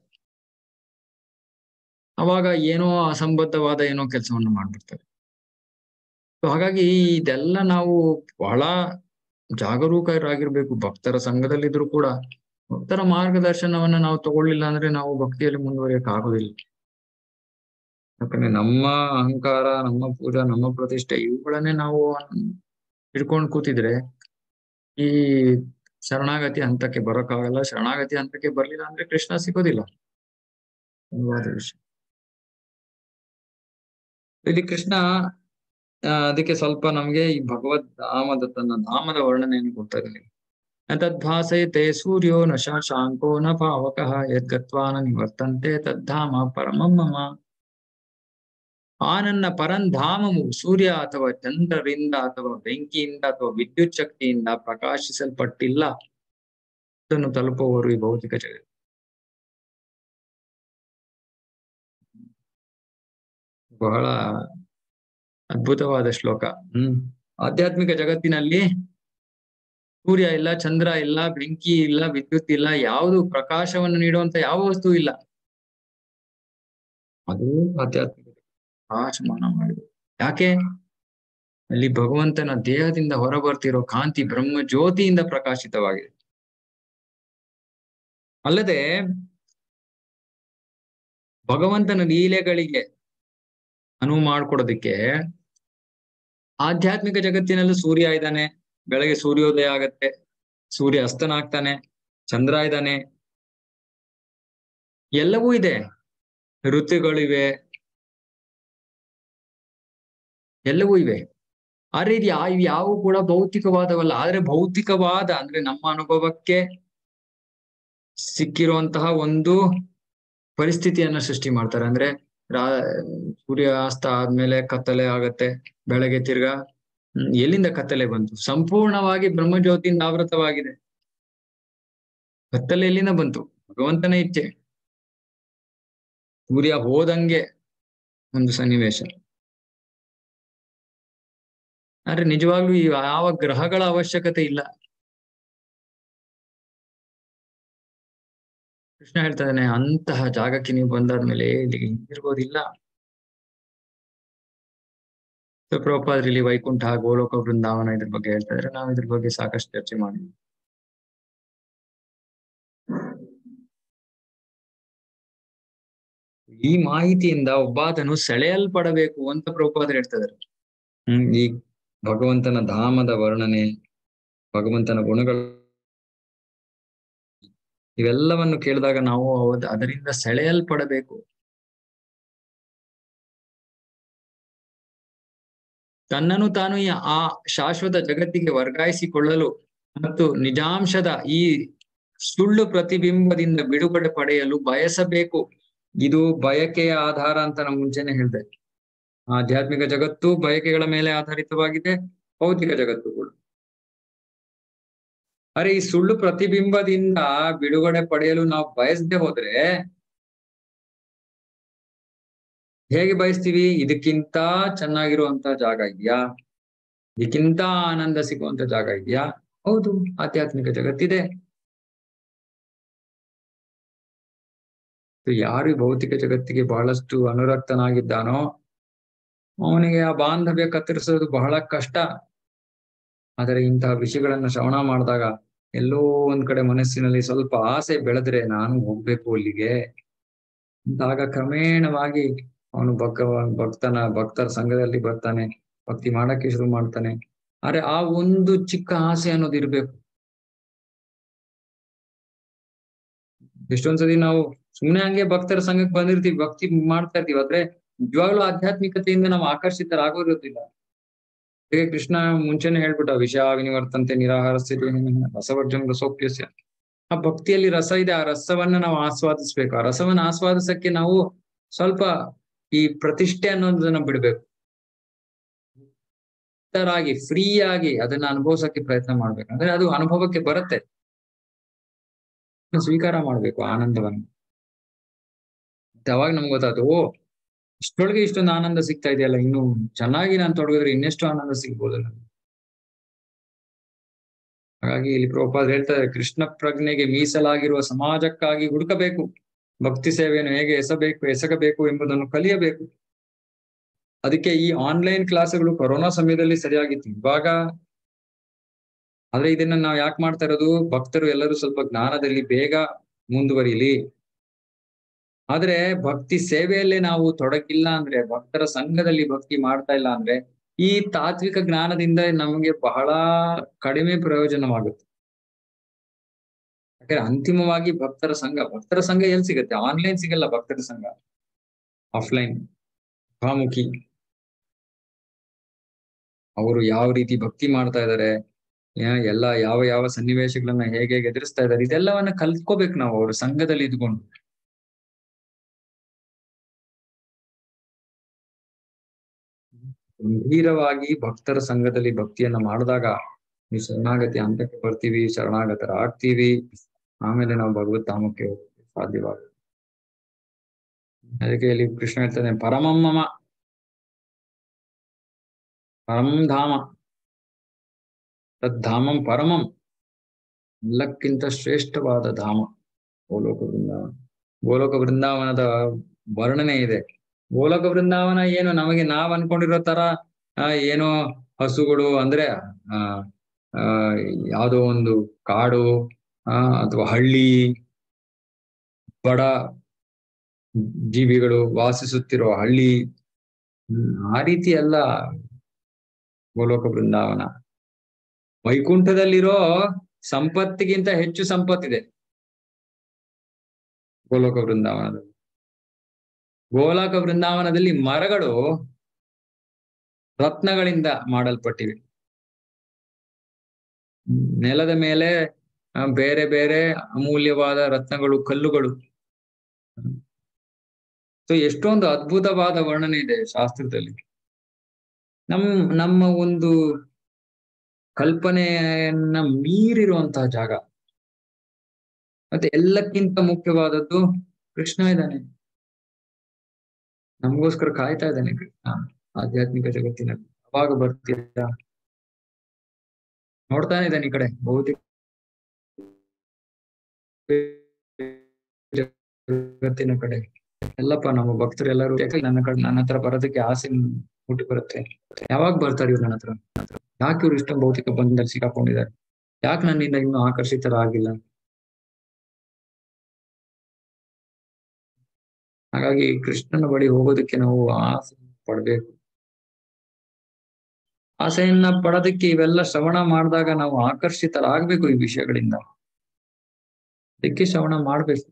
ಅವಾಗ ಏನೋ ಅಸಂಬದ್ಧವಾದ ಏನೋ ಕೆಲಸವನ್ನು ಮಾಡ್ಬಿಡ್ತಾರೆ So ಹಾಗಾಗಿ ಇದೆಲ್ಲ ನಾವು ಬಹಳ ಜಾಗರೂಕರಾಗಿರ್ಬೇಕು ಭಕ್ತರ ಸಂಘದಲ್ಲಿದ್ರು ಕೂಡ ಭಕ್ತರ ಮಾರ್ಗದರ್ಶನವನ್ನ ನಾವು ತಗೊಳ್ಳಿಲ್ಲ ಅಂದ್ರೆ ನಾವು ಭಕ್ತಿಯಲ್ಲಿ ಮುಂದುವರಿಯಕ್ ಆಗೋದಿಲ್ಲ ಯಾಕಂದ್ರೆ ನಮ್ಮ ಅಹಂಕಾರ ನಮ್ಮ ಪೂಜಾ ನಮ್ಮ ಪ್ರತಿಷ್ಠೆ ಇವುಗಳನ್ನೇ ನಾವು ಹಿಡ್ಕೊಂಡು ಕೂತಿದ್ರೆ ಈ ಶರಣಾಗತಿ ಹಂತಕ್ಕೆ ಬರೋಕ್ಕಾಗಲ್ಲ ಶರಣಾಗತಿ ಹಂತಕ್ಕೆ ಬರ್ಲಿಲ್ಲ ಅಂದ್ರೆ ಕೃಷ್ಣ ಸಿಗೋದಿಲ್ಲ ಅನಿವಾರ್ಯ ವಿಷಯ ಇಲ್ಲಿ ಕೃಷ್ಣ ಆ, ಅದಕ್ಕೆ ಸ್ವಲ್ಪ ನಮ್ಗೆ ಈ ಭಗವದ್ ಧಾಮದ ತನ್ನ ಧಾಮದ ವರ್ಣನೆಯನ್ನು ಕೊಡ್ತಾ ಇದ್ದಾನೆ ತದ್ಭಾಸಯತೆ ಸೂರ್ಯೋ ನ ಶಶಾಂಕೋ ನ ಪಾವಕಃ ಯದ್ಗತ್ವಾ ನ ನಿವರ್ತಂತೆ ತದ್ಧಾಮ ಪರಮಂ ಮಮ ಆ ನನ್ನ ಪರಂಧಾಮವು ಸೂರ್ಯ ಅಥವಾ ಚಂದ್ರರಿಂದ ಅಥವಾ ಬೆಂಕಿಯಿಂದ ಅಥವಾ ವಿದ್ಯುತ್ ಶಕ್ತಿಯಿಂದ ಪ್ರಕಾಶಿಸಲ್ಪಟ್ಟಿಲ್ಲ ಅದನ್ನು ತಲುಪುವವರು ಈ ಭೌತಿಕ ಜಗತ್ತು ಬಹಳ ಅದ್ಭುತವಾದ ಶ್ಲೋಕ ಹ್ಮ್ ಆಧ್ಯಾತ್ಮಿಕ ಜಗತ್ತಿನಲ್ಲಿ ಸೂರ್ಯ ಇಲ್ಲ ಚಂದ್ರ ಇಲ್ಲ ಬೆಂಕಿ ಇಲ್ಲ ವಿದ್ಯುತ್ ಇಲ್ಲ ಯಾವುದು ಪ್ರಕಾಶವನ್ನು ನೀಡುವಂತ ಯಾವ ವಸ್ತು ಇಲ್ಲ ಅದು ಆಧ್ಯಾತ್ಮಿಕ ಪ್ರಕಾಶಮಾನ ಮಾಡಿದೆ ಯಾಕೆ ಅಲ್ಲಿ ಭಗವಂತನ ದೇಹದಿಂದ ಹೊರಬರ್ತಿರೋ ಕಾಂತಿ ಬ್ರಹ್ಮ ಜ್ಯೋತಿಯಿಂದ ಪ್ರಕಾಶಿತವಾಗಿದೆ ಅಲ್ಲದೆ ಭಗವಂತನ ಲೀಲೆಗಳಿಗೆ ಅನುವು ಮಾಡ್ಕೊಡೋದಕ್ಕೆ ಆಧ್ಯಾತ್ಮಿಕ ಜಗತ್ತಿನಲ್ಲೂ ಸೂರ್ಯ ಇದ್ದಾನೆ ಬೆಳಗ್ಗೆ ಸೂರ್ಯೋದಯ ಆಗತ್ತೆ ಸೂರ್ಯ ಅಸ್ತನಾಗ್ತಾನೆ ಚಂದ್ರ ಇದ್ದಾನೆ ಎಲ್ಲವೂ ಇದೆ ಋತುಗಳಿವೆ ಎಲ್ಲವೂ ಇವೆ ಆ ರೀತಿ ಆ ಇವು ಯಾವು ಕೂಡ ಭೌತಿಕವಾದವಲ್ಲ ಆದ್ರೆ ಭೌತಿಕವಾದ ಅಂದ್ರೆ ನಮ್ಮ ಅನುಭವಕ್ಕೆ ಸಿಕ್ಕಿರುವಂತಹ ಒಂದು ಪರಿಸ್ಥಿತಿಯನ್ನ ಸೃಷ್ಟಿ ಮಾಡ್ತಾರೆ ಅಂದ್ರೆ ರಾ ಸೂರ್ಯಾಸ್ತ ಆದ್ಮೇಲೆ ಕತ್ತಲೆ ಆಗತ್ತೆ ಬೆಳಗ್ಗೆ ತಿರ್ಗಾ ಹ್ಮ್, ಎಲ್ಲಿಂದ ಕತ್ತಲೆ ಬಂತು ಸಂಪೂರ್ಣವಾಗಿ ಬ್ರಹ್ಮಜ್ಯೋತಿಯಿಂದ ಆವೃತವಾಗಿದೆ ಕತ್ತಲೆ ಎಲ್ಲಿಂದ ಬಂತು ಭಗವಂತನ ಇಚ್ಛೆ ಸೂರ್ಯ ಹೋದಂಗೆ ಒಂದು ಸನ್ನಿವೇಶ ಆದ್ರೆ ನಿಜವಾಗ್ಲೂ ಈ ಯಾವ ಗ್ರಹಗಳ ಅವಶ್ಯಕತೆ ಇಲ್ಲ ಕೃಷ್ಣ ಹೇಳ್ತಾ ಇದ್ದಾನೆ ಅಂತಹ ಜಾಗಕ್ಕೆ ನೀವು ಬಂದಾದ್ಮೇಲೆ ಇಲ್ಲಿಗೆ ಹಿಂದಿರ್ಗೋದಿಲ್ಲ ಸೊ ಪ್ರಭುಪಾದ್ರಲ್ಲಿ ವೈಕುಂಠ ಗೋಲೋಕ ಬೃಂದಾವನ ಇದ್ರ ಬಗ್ಗೆ ಹೇಳ್ತಾ ಇದ್ರೆ ನಾವು ಇದ್ರ ಬಗ್ಗೆ ಸಾಕಷ್ಟು ಚರ್ಚೆ ಮಾಡಿದ್ವಿ ಈ ಮಾಹಿತಿಯಿಂದ ಒಬ್ಬಾತನು ಸೆಳೆಯಲ್ಪಡಬೇಕು ಅಂತ ಪ್ರಭುಪಾದರು ಹೇಳ್ತಾ ಇದಾರೆ ಹ್ಮ್ ಈ ಭಗವಂತನ ಧಾಮದ ವರ್ಣನೆ ಭಗವಂತನ ಗುಣಗಳು ಇವೆಲ್ಲವನ್ನು ಕೇಳಿದಾಗ ನಾವು ಅದ್- ಅದರಿಂದ ಸೆಳೆಯಲ್ಪಡಬೇಕು ತನ್ನನ್ನು ತಾನು ಈ ಆ ಶಾಶ್ವತ ಜಗತ್ತಿಗೆ ವರ್ಗಾಯಿಸಿಕೊಳ್ಳಲು ಮತ್ತು ನಿಜಾಂಶದ ಈ ಸುಳ್ಳು ಪ್ರತಿಬಿಂಬದಿಂದ ಬಿಡುಗಡೆ ಪಡೆಯಲು ಬಯಸಬೇಕು ಇದು ಬಯಕೆಯ ಆಧಾರ ಅಂತ ನಾನು ಮುಂಚೆನೆ ಹೇಳಿದೆ ಆಧ್ಯಾತ್ಮಿಕ ಜಗತ್ತು ಬಯಕೆಗಳ ಮೇಲೆ ಆಧಾರಿತವಾಗಿದೆ ಭೌತಿಕ ಜಗತ್ತು ಕೂಡ ಅರೆ ಈ ಸುಳ್ಳು ಪ್ರತಿಬಿಂಬದಿಂದ ಬಿಡುಗಡೆ ಪಡೆಯಲು ನಾವು ಬಯಸದೆ ಹೋದ್ರೆ ಹೇಗೆ ಬಯಸ್ತೀವಿ ಇದಕ್ಕಿಂತ ಚೆನ್ನಾಗಿರುವಂತ ಜಾಗ ಇದೆಯಾ ಇದಕ್ಕಿಂತ ಆನಂದ ಸಿಗುವಂತ ಜಾಗ ಇದೆಯಾ ಹೌದು ಆಧ್ಯಾತ್ಮಿಕ ಜಗತ್ತಿದೆ ಯಾರು ಈ ಭೌತಿಕ ಜಗತ್ತಿಗೆ ಬಹಳಷ್ಟು ಅನುರಕ್ತನಾಗಿದ್ದಾನೋ ಅವನಿಗೆ ಆ ಬಾಂಧವ್ಯ ಕತ್ತರಿಸೋದು ಬಹಳ ಕಷ್ಟ ಆದರೆ ಇಂತಹ ವಿಷಯಗಳನ್ನ ಶ್ರವಣ ಮಾಡಿದಾಗ ಎಲ್ಲೋ ಒಂದ್ ಕಡೆ ಮನಸ್ಸಿನಲ್ಲಿ ಸ್ವಲ್ಪ ಆಸೆ ಬೆಳೆದ್ರೆ ನಾನು ಹೋಗ್ಬೇಕು ಅಲ್ಲಿಗೆ ಅಂತಾಗ ಕ್ರಮೇಣವಾಗಿ ಅವನು ಭಕ್ತ ಭಕ್ತನ ಭಕ್ತರ ಸಂಘದಲ್ಲಿ ಬರ್ತಾನೆ ಭಕ್ತಿ ಮಾಡಕ್ಕೆ ಶುರು ಮಾಡ್ತಾನೆ ಆದ್ರೆ ಆ ಒಂದು ಚಿಕ್ಕ ಆಸೆ ಅನ್ನೋದು ಇರ್ಬೇಕು ಎಷ್ಟೊಂದ್ಸತಿ ನಾವು ಸುಮ್ನೆ ಹಂಗೆ ಭಕ್ತರ ಸಂಘಕ್ಕೆ ಬಂದಿರ್ತೀವಿ ಭಕ್ತಿ ಮಾಡ್ತಾ ಇರ್ತೀವಿ ಆದ್ರೆ ನಿಜವಾಗ್ಲೂ ಆಧ್ಯಾತ್ಮಿಕತೆಯಿಂದ ನಾವು ಆಕರ್ಷಿತರಾಗೋದಿರೋದಿಲ್ಲ ಹೇಗೆ ಕೃಷ್ಣ ಮುಂಚೆನೆ ಹೇಳ್ಬಿಟ್ಟ ವಿಷಯ ವಿನಿವರ್ತಂತೆ ನಿರಾಹಾರ ಸ್ಥಿತಿ ರಸವರ್ಜನ್ ರಸೋಪ್ಯಸ್ಯ ಆ ಭಕ್ತಿಯಲ್ಲಿ ರಸ ಇದೆ ಆ ರಸವನ್ನ ನಾವು ಆಸ್ವಾದಿಸ್ಬೇಕು ಆ ರಸವನ್ನ ಆಸ್ವಾದಿಸಕ್ಕೆ ನಾವು ಸ್ವಲ್ಪ ಈ ಪ್ರತಿಷ್ಠೆ ಅನ್ನೋದನ್ನ ಬಿಡ್ಬೇಕು ಮುಕ್ತರಾಗಿ ಫ್ರೀ ಆಗಿ ಅದನ್ನ ಅನುಭವಿಸಕ್ಕೆ ಪ್ರಯತ್ನ ಮಾಡ್ಬೇಕು ಅಂದ್ರೆ ಅದು ಅನುಭವಕ್ಕೆ ಬರುತ್ತೆ ಸ್ವೀಕಾರ ಮಾಡ್ಬೇಕು ಆನಂದವನ್ನು ಅವಾಗ ನಮ್ಗೆ ಗೊತ್ತಾಯ್ತು ಓ ಇಷ್ಟೊಳಗೆ ಇಷ್ಟೊಂದು ಆನಂದ ಸಿಗ್ತಾ ಇದೆಯಲ್ಲ ಇನ್ನು ಚೆನ್ನಾಗಿ ನಾನು ತೊಡಗಿದ್ರೆ ಇನ್ನೆಷ್ಟು ಆನಂದ ಸಿಗ್ಬೋದಲ್ಲ ಹಾಗಾಗಿ ಇಲ್ಲಿ ಪ್ರಭುಪಾದ್ ಹೇಳ್ತಾರೆ ಕೃಷ್ಣ ಪ್ರಜ್ಞೆಗೆ ಮೀಸಲಾಗಿರುವ ಸಮಾಜಕ್ಕಾಗಿ ಹುಡುಕಬೇಕು ಭಕ್ತಿ ಸೇವೆಯನ್ನು ಹೇಗೆ ಎಸಬೇಕು ಎಸಗಬೇಕು ಎಂಬುದನ್ನು ಕಲಿಯಬೇಕು ಅದಕ್ಕೆ ಈ ಆನ್ಲೈನ್ ಕ್ಲಾಸ್ಗಳು ಕೊರೋನಾ ಸಮಯದಲ್ಲಿ ಸರಿಯಾಗಿತ್ತು ಇವಾಗ ಆದ್ರೆ ಇದನ್ನ ನಾವು ಯಾಕೆ ಮಾಡ್ತಾ ಇರೋದು ಭಕ್ತರು ಎಲ್ಲರೂ ಸ್ವಲ್ಪ ಜ್ಞಾನದಲ್ಲಿ ಬೇಗ ಮುಂದುವರಿಲಿ ಆದ್ರೆ ಭಕ್ತಿ ಸೇವೆಯಲ್ಲೇ ನಾವು ತೊಡಗಿಲ್ಲ ಅಂದ್ರೆ ಭಕ್ತರ ಸಂಘದಲ್ಲಿ ಭಕ್ತಿ ಮಾಡ್ತಾ ಇಲ್ಲ ಅಂದ್ರೆ ಈ ತಾತ್ವಿಕ ಜ್ಞಾನದಿಂದ ನಮಗೆ ಬಹಳ ಕಡಿಮೆ ಪ್ರಯೋಜನವಾಗುತ್ತೆ ಯಾಕಂದ್ರೆ ಅಂತಿಮವಾಗಿ ಭಕ್ತರ ಸಂಘ ಭಕ್ತರ ಸಂಘ ಎಲ್ಲಿ ಸಿಗುತ್ತೆ ಆನ್ಲೈನ್ ಸಿಗಲ್ಲ ಭಕ್ತರ ಸಂಘ ಆಫ್ಲೈನ್ ಮುಖಾಮುಖಿ ಅವರು ಯಾವ ರೀತಿ ಭಕ್ತಿ ಮಾಡ್ತಾ ಇದ್ದಾರೆ ಎಲ್ಲ ಯಾವ ಯಾವ ಸನ್ನಿವೇಶಗಳನ್ನ ಹೇಗೆ ಹೇಗೆ ಎದುರಿಸ್ತಾ ಇದ್ದಾರೆ ಇದೆಲ್ಲವನ್ನ ಕಲ್ತ್ಕೋಬೇಕು ನಾವು ಅವ್ರ ಸಂಘದಲ್ಲಿ ಇದ್ಕೊಂಡು ಗಂಭೀರವಾಗಿ ಭಕ್ತರ ಸಂಘದಲ್ಲಿ ಭಕ್ತಿಯನ್ನ ಮಾಡಿದಾಗ ಈ ಶರಣಾಗತಿ ಹಂತಕ್ಕೆ ಬರ್ತೀವಿ ಶರಣಾಗತರ ಆಗ್ತೀವಿ ಆಮೇಲೆ ನಾವು ಭಗವತ್ ಧಾಮಕ್ಕೆ ಹೋಗ್ತೀವಿ ಸಾಧ್ಯವಾಗುತ್ತೆ ಅದಕ್ಕೆ ಇಲ್ಲಿ ಕೃಷ್ಣ ಹೇಳ್ತಾನೆ ಪರಮಮ್ಮಮ ಪರಮಂ ಧಾಮ ತದ್ಧಾಮಂ ಪರಮಂ ಎಲ್ಲಕ್ಕಿಂತ ಶ್ರೇಷ್ಠವಾದ ಧಾಮ ಗೋಲೋಕ ಬೃಂದಾವನ ಗೋಲೋಕ ಬೃಂದಾವನದ ವರ್ಣನೆ ಇದೆ ಗೋಲಕ ಬೃಂದಾವನ ಏನು ನಮಗೆ ನಾವ್ ಅನ್ಕೊಂಡಿರೋ ತರ ಆ ಏನೋ ಹಸುಗಳು ಅಂದ್ರೆ ಆ ಆ ಯಾವುದೋ ಒಂದು ಕಾಡು ಆ ಅಥವಾ ಹಳ್ಳಿ ಬಡ ಜೀವಿಗಳು ವಾಸಿಸುತ್ತಿರೋ ಹಳ್ಳಿ ಆ ರೀತಿ ಅಲ್ಲ ಗೋಲೋಕ ಬೃಂದಾವನ ವೈಕುಂಠದಲ್ಲಿರೋ ಸಂಪತ್ತಿಗಿಂತ ಹೆಚ್ಚು ಸಂಪತ್ತಿದೆ ಗೋಲೋಕ ಬೃಂದಾವನದಲ್ಲಿ ಗೋಲಕ ಬೃಂದಾವನದಲ್ಲಿ ಮರಗಳು ರತ್ನಗಳಿಂದ ಮಾಡಲ್ಪಟ್ಟಿವೆ ನೆಲದ ಮೇಲೆ ಬೇರೆ ಬೇರೆ ಅಮೂಲ್ಯವಾದ ರತ್ನಗಳು ಕಲ್ಲುಗಳು ಸೊ ಎಷ್ಟೊಂದು ಅದ್ಭುತವಾದ ವರ್ಣನೆ ಇದೆ ಶಾಸ್ತ್ರದಲ್ಲಿ ನಮ್ ನಮ್ಮ ಒಂದು ಕಲ್ಪನೆಯನ್ನ ಮೀರಿರುವಂತಹ ಜಾಗ ಮತ್ತೆ ಎಲ್ಲಕ್ಕಿಂತ ಮುಖ್ಯವಾದದ್ದು ಕೃಷ್ಣ ಇದ್ದಾನೆ ನಮಗೋಸ್ಕರ ಕಾಯ್ತಾ ಇದ್ದಾನೆ ಕೃಷ್ಣ ಆಧ್ಯಾತ್ಮಿಕ ಜಗತ್ತಿನಲ್ಲಿ ಅವಾಗ ಬರ್ತೀರಾ ನೋಡ್ತಾನೆ ಇದ್ದಾನೆ ಈ ಕಡೆ ಭೌತಿಕ ಜಗತ್ತಿನ ಕಡೆ ಎಲ್ಲಪ್ಪ ನಮ್ಮ ಭಕ್ತರೆಲ್ಲರೂ ನನ್ನ ಕಡೆ ನನ್ನ ಹತ್ರ ಬರೋದಕ್ಕೆ ಆಸೆ ಹುಟ್ಟಿ ಬರುತ್ತೆ ಯಾವಾಗ ಬರ್ತಾರೆ ಇವ್ರು ನನ್ನ ಹತ್ರ ಯಾಕೆ ಇವ್ರು ಇಷ್ಟೊಂದು ಭೌತಿಕ ಬಂಧದಲ್ಲಿ ಸಿಕ್ಕಾಕೊಂಡಿದ್ದಾರೆ ಯಾಕೆ ನನ್ನಿಂದ ಇನ್ನೂ ಆಕರ್ಷಿತರಾಗಿಲ್ಲ ಹಾಗಾಗಿ ಕೃಷ್ಣನ ಬಳಿ ಹೋಗೋದಕ್ಕೆ ನಾವು ಆಸೆ ಪಡ್ಬೇಕು ಆಸೆಯನ್ನ ಪಡೋದಕ್ಕೆ ಇವೆಲ್ಲ ಶ್ರವಣ ಮಾಡಿದಾಗ ನಾವು ಆಕರ್ಷಿತರಾಗ್ಬೇಕು ಈ ವಿಷಯಗಳಿಂದ ಅದಕ್ಕೆ ಶ್ರವಣ ಮಾಡ್ಬೇಕು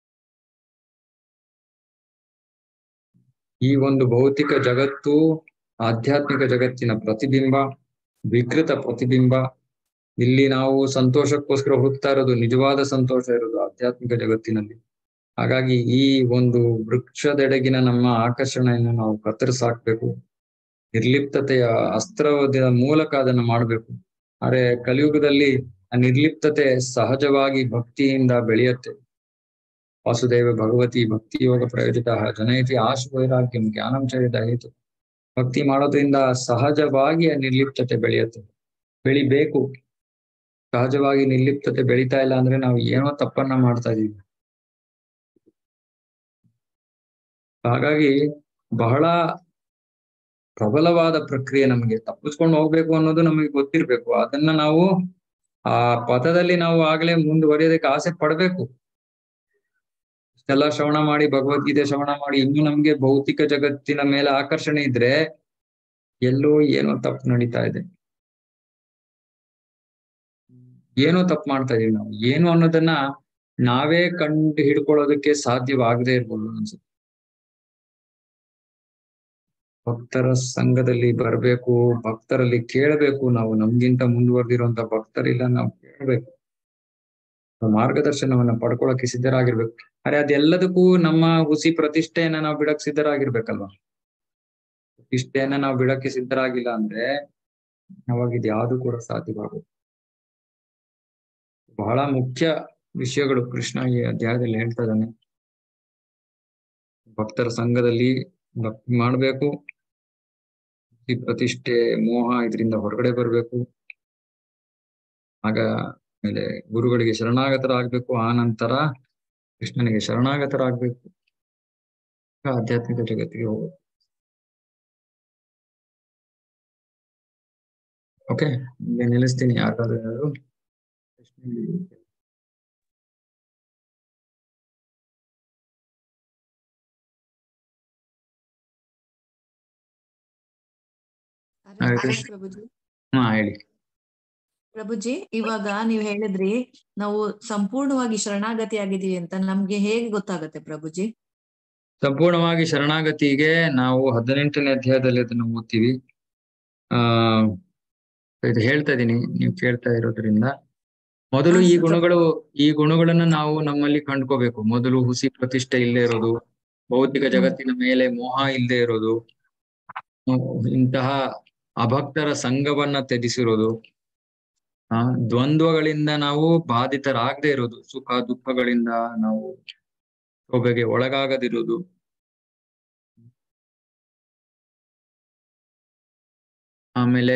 ಈ ಒಂದು ಭೌತಿಕ ಜಗತ್ತು ಆಧ್ಯಾತ್ಮಿಕ ಜಗತ್ತಿನ ಪ್ರತಿಬಿಂಬ ವಿಕೃತ ಪ್ರತಿಬಿಂಬ ಇಲ್ಲಿ ನಾವು ಸಂತೋಷಕ್ಕೋಸ್ಕರ ಹುಡುಕ್ತಾ ಇರೋದು ನಿಜವಾದ ಸಂತೋಷ ಇರೋದು ಆಧ್ಯಾತ್ಮಿಕ ಜಗತ್ತಿನಲ್ಲಿ ಹಾಗಾಗಿ ಈ ಒಂದು ವೃಕ್ಷದೆಡೆಗಿನ ನಮ್ಮ ಆಕರ್ಷಣೆಯನ್ನು ನಾವು ಕತ್ತರಿಸಾಕ್ಬೇಕು ನಿರ್ಲಿಪ್ತತೆಯ ಅಸ್ತ್ರದ ಮೂಲಕ ಅದನ್ನು ಮಾಡಬೇಕು ಆದ್ರೆ ಕಲಿಯುಗದಲ್ಲಿ ಆ ನಿರ್ಲಿಪ್ತತೆ ಸಹಜವಾಗಿ ಭಕ್ತಿಯಿಂದ ಬೆಳೆಯುತ್ತೆ ವಾಸುದೇವ ಭಗವತಿ ಭಕ್ತಿ ಯೋಗ ಪ್ರಯೋಜಿತ ಜನಯತಿ ಆಶು ವೈರಾಗ್ಯಂ ಜ್ಞಾನಂ ಚರಿತ ಭಕ್ತಿ ಮಾಡೋದ್ರಿಂದ ಸಹಜವಾಗಿ ಆ ನಿರ್ಲಿಪ್ತತೆ ಬೆಳೆಯುತ್ತೆ ಬೆಳಿಬೇಕು ಸಹಜವಾಗಿ ನಿರ್ಲಿಪ್ತತೆ ಬೆಳೀತಾ ಇಲ್ಲ ಅಂದ್ರೆ ನಾವು ಏನೋ ತಪ್ಪನ್ನ ಮಾಡ್ತಾ ಇದೀವಿ ಹಾಗಾಗಿ ಬಹಳ ಪ್ರಬಲವಾದ ಪ್ರಕ್ರಿಯೆ ನಮಗೆ ತಪ್ಪಿಸ್ಕೊಂಡು ಹೋಗ್ಬೇಕು ಅನ್ನೋದು ನಮಗೆ ಗೊತ್ತಿರ್ಬೇಕು ಅದನ್ನ ನಾವು ಆ ಪಥದಲ್ಲಿ ನಾವು ಆಗ್ಲೇ ಮುಂದುವರಿಯೋದಕ್ಕೆ ಆಸೆ ಪಡ್ಬೇಕು ಇಷ್ಟೆಲ್ಲ ಶ್ರವಣ ಮಾಡಿ ಭಗವದ್ಗೀತೆ ಶ್ರವಣ ಮಾಡಿ ಇನ್ನು ನಮ್ಗೆ ಭೌತಿಕ ಜಗತ್ತಿನ ಮೇಲೆ ಆಕರ್ಷಣೆ ಇದ್ರೆ ಎಲ್ಲೋ ಏನೋ ತಪ್ಪು ನಡೀತಾ ಇದೆ ಏನೋ ತಪ್ಪು ಮಾಡ್ತಾ ಇದೀವಿ ನಾವು ಏನು ಅನ್ನೋದನ್ನ ನಾವೇ ಕಂಡು ಹಿಡ್ಕೊಳ್ಳೋದಕ್ಕೆ ಸಾಧ್ಯವಾಗದೇ ಇರ್ಬೋದು ಅನ್ಸುತ್ತೆ ಭಕ್ತರ ಸಂಘದಲ್ಲಿ ಬರಬೇಕು ಭಕ್ತರಲ್ಲಿ ಕೇಳಬೇಕು ನಾವು ನಮ್ಗಿಂತ ಮುಂದುವರೆದಿರುವಂತ ಭಕ್ತರಿಲ್ಲ ನಾವು ಕೇಳಬೇಕು ಮಾರ್ಗದರ್ಶನವನ್ನ ಪಡ್ಕೊಳಕ್ಕೆ ಸಿದ್ಧರಾಗಿರ್ಬೇಕು ಅರೆ ಅದೆಲ್ಲದಕ್ಕೂ ನಮ್ಮ ಹುಸಿ ಪ್ರತಿಷ್ಠೆಯನ್ನ ನಾವು ಬಿಡಕ್ ಸಿದ್ಧರಾಗಿರ್ಬೇಕಲ್ವಾ ಪ್ರತಿಷ್ಠೆಯನ್ನ ನಾವು ಬಿಡಕ್ಕೆ ಸಿದ್ಧರಾಗಿಲ್ಲ ಅಂದ್ರೆ ಅವಾಗ ಇದು ಯಾವುದು ಕೂಡ ಸಾಧ್ಯವಾಗುತ್ತೆ ಬಹಳ ಮುಖ್ಯ ವಿಷಯಗಳು ಕೃಷ್ಣ ಈ ಅಧ್ಯಾಯದಲ್ಲಿ ಹೇಳ್ತಾ ಇದ್ದಾನೆ ಭಕ್ತರ ಸಂಘದಲ್ಲಿ ಭಕ್ತಿ ಮಾಡ್ಬೇಕು ಈ ಪ್ರತಿಷ್ಠೆ ಮೋಹ ಇದರಿಂದ ಹೊರಗಡೆ ಬರ್ಬೇಕು ಆಗ ಆಮೇಲೆ ಗುರುಗಳಿಗೆ ಶರಣಾಗತರಾಗ್ಬೇಕು ಆ ನಂತರ ಕೃಷ್ಣನಿಗೆ ಶರಣಾಗತರಾಗ್ಬೇಕು ಆಧ್ಯಾತ್ಮಿಕ ಜಗತ್ತಿಗೆ ಹೋಗ್ಬೇಕು ಓಕೆ ಇಲ್ಲಿ ನಿಲ್ಲಿಸ್ತೀನಿ ಯಾರಾದ್ರೂ ಏನಾದ್ರು ಪ್ರಶ್ನೆ ಹರೇ ಕೃಷ್ಣ.
ಪ್ರಭುಜಿ
ಹಾ ಹೇಳಿ
ಪ್ರಭುಜಿ ಇವಾಗ ನೀವ್ ಹೇಳಿದ್ರಿ ನಾವು ಸಂಪೂರ್ಣವಾಗಿ ಶರಣಾಗತಿ ಆಗಿದೀವಿ ಅಂತ ನಮ್ಗೆ ಹೇಗೆ ಗೊತ್ತಾಗತ್ತೆ ಪ್ರಭುಜಿ
ಸಂಪೂರ್ಣವಾಗಿ ಶರಣಾಗತಿಗೆ ನಾವು ಹದಿನೆಂಟನೇ ಅಧ್ಯಾಯದಲ್ಲಿ ಅದನ್ನು ಓದ್ತೀವಿ ಆ ಇದು ಹೇಳ್ತಾ ಇದೀನಿ ನೀವು ಕೇಳ್ತಾ ಇರೋದ್ರಿಂದ ಮೊದಲು ಈ
ಹಾ,
ಗುಣಗಳು ಈ ಗುಣಗಳನ್ನ ನಾವು ನಮ್ಮಲ್ಲಿ ಕಂಡ್ಕೋಬೇಕು ಮೊದಲು ಹುಸಿ ಪ್ರತಿಷ್ಠೆ ಇಲ್ಲದೆ ಇರೋದು ಭೌತಿಕ ಜಗತ್ತಿನ ಮೇಲೆ ಮೋಹ ಇಲ್ಲದೆ ಇರೋದು ಹ್ಮ್, ಇಂತಹ ಅಭಕ್ತರ ಸಂಘವನ್ನ ತ್ಯಜಿಸಿರೋದು ಆ ದ್ವಂದ್ವಗಳಿಂದ ನಾವು ಬಾಧಿತರಾಗದೆ ಇರೋದು ಸುಖ ದುಃಖಗಳಿಂದ ನಾವು ಶೋಭೆಗೆ ಒಳಗಾಗದಿರುವುದು ಆಮೇಲೆ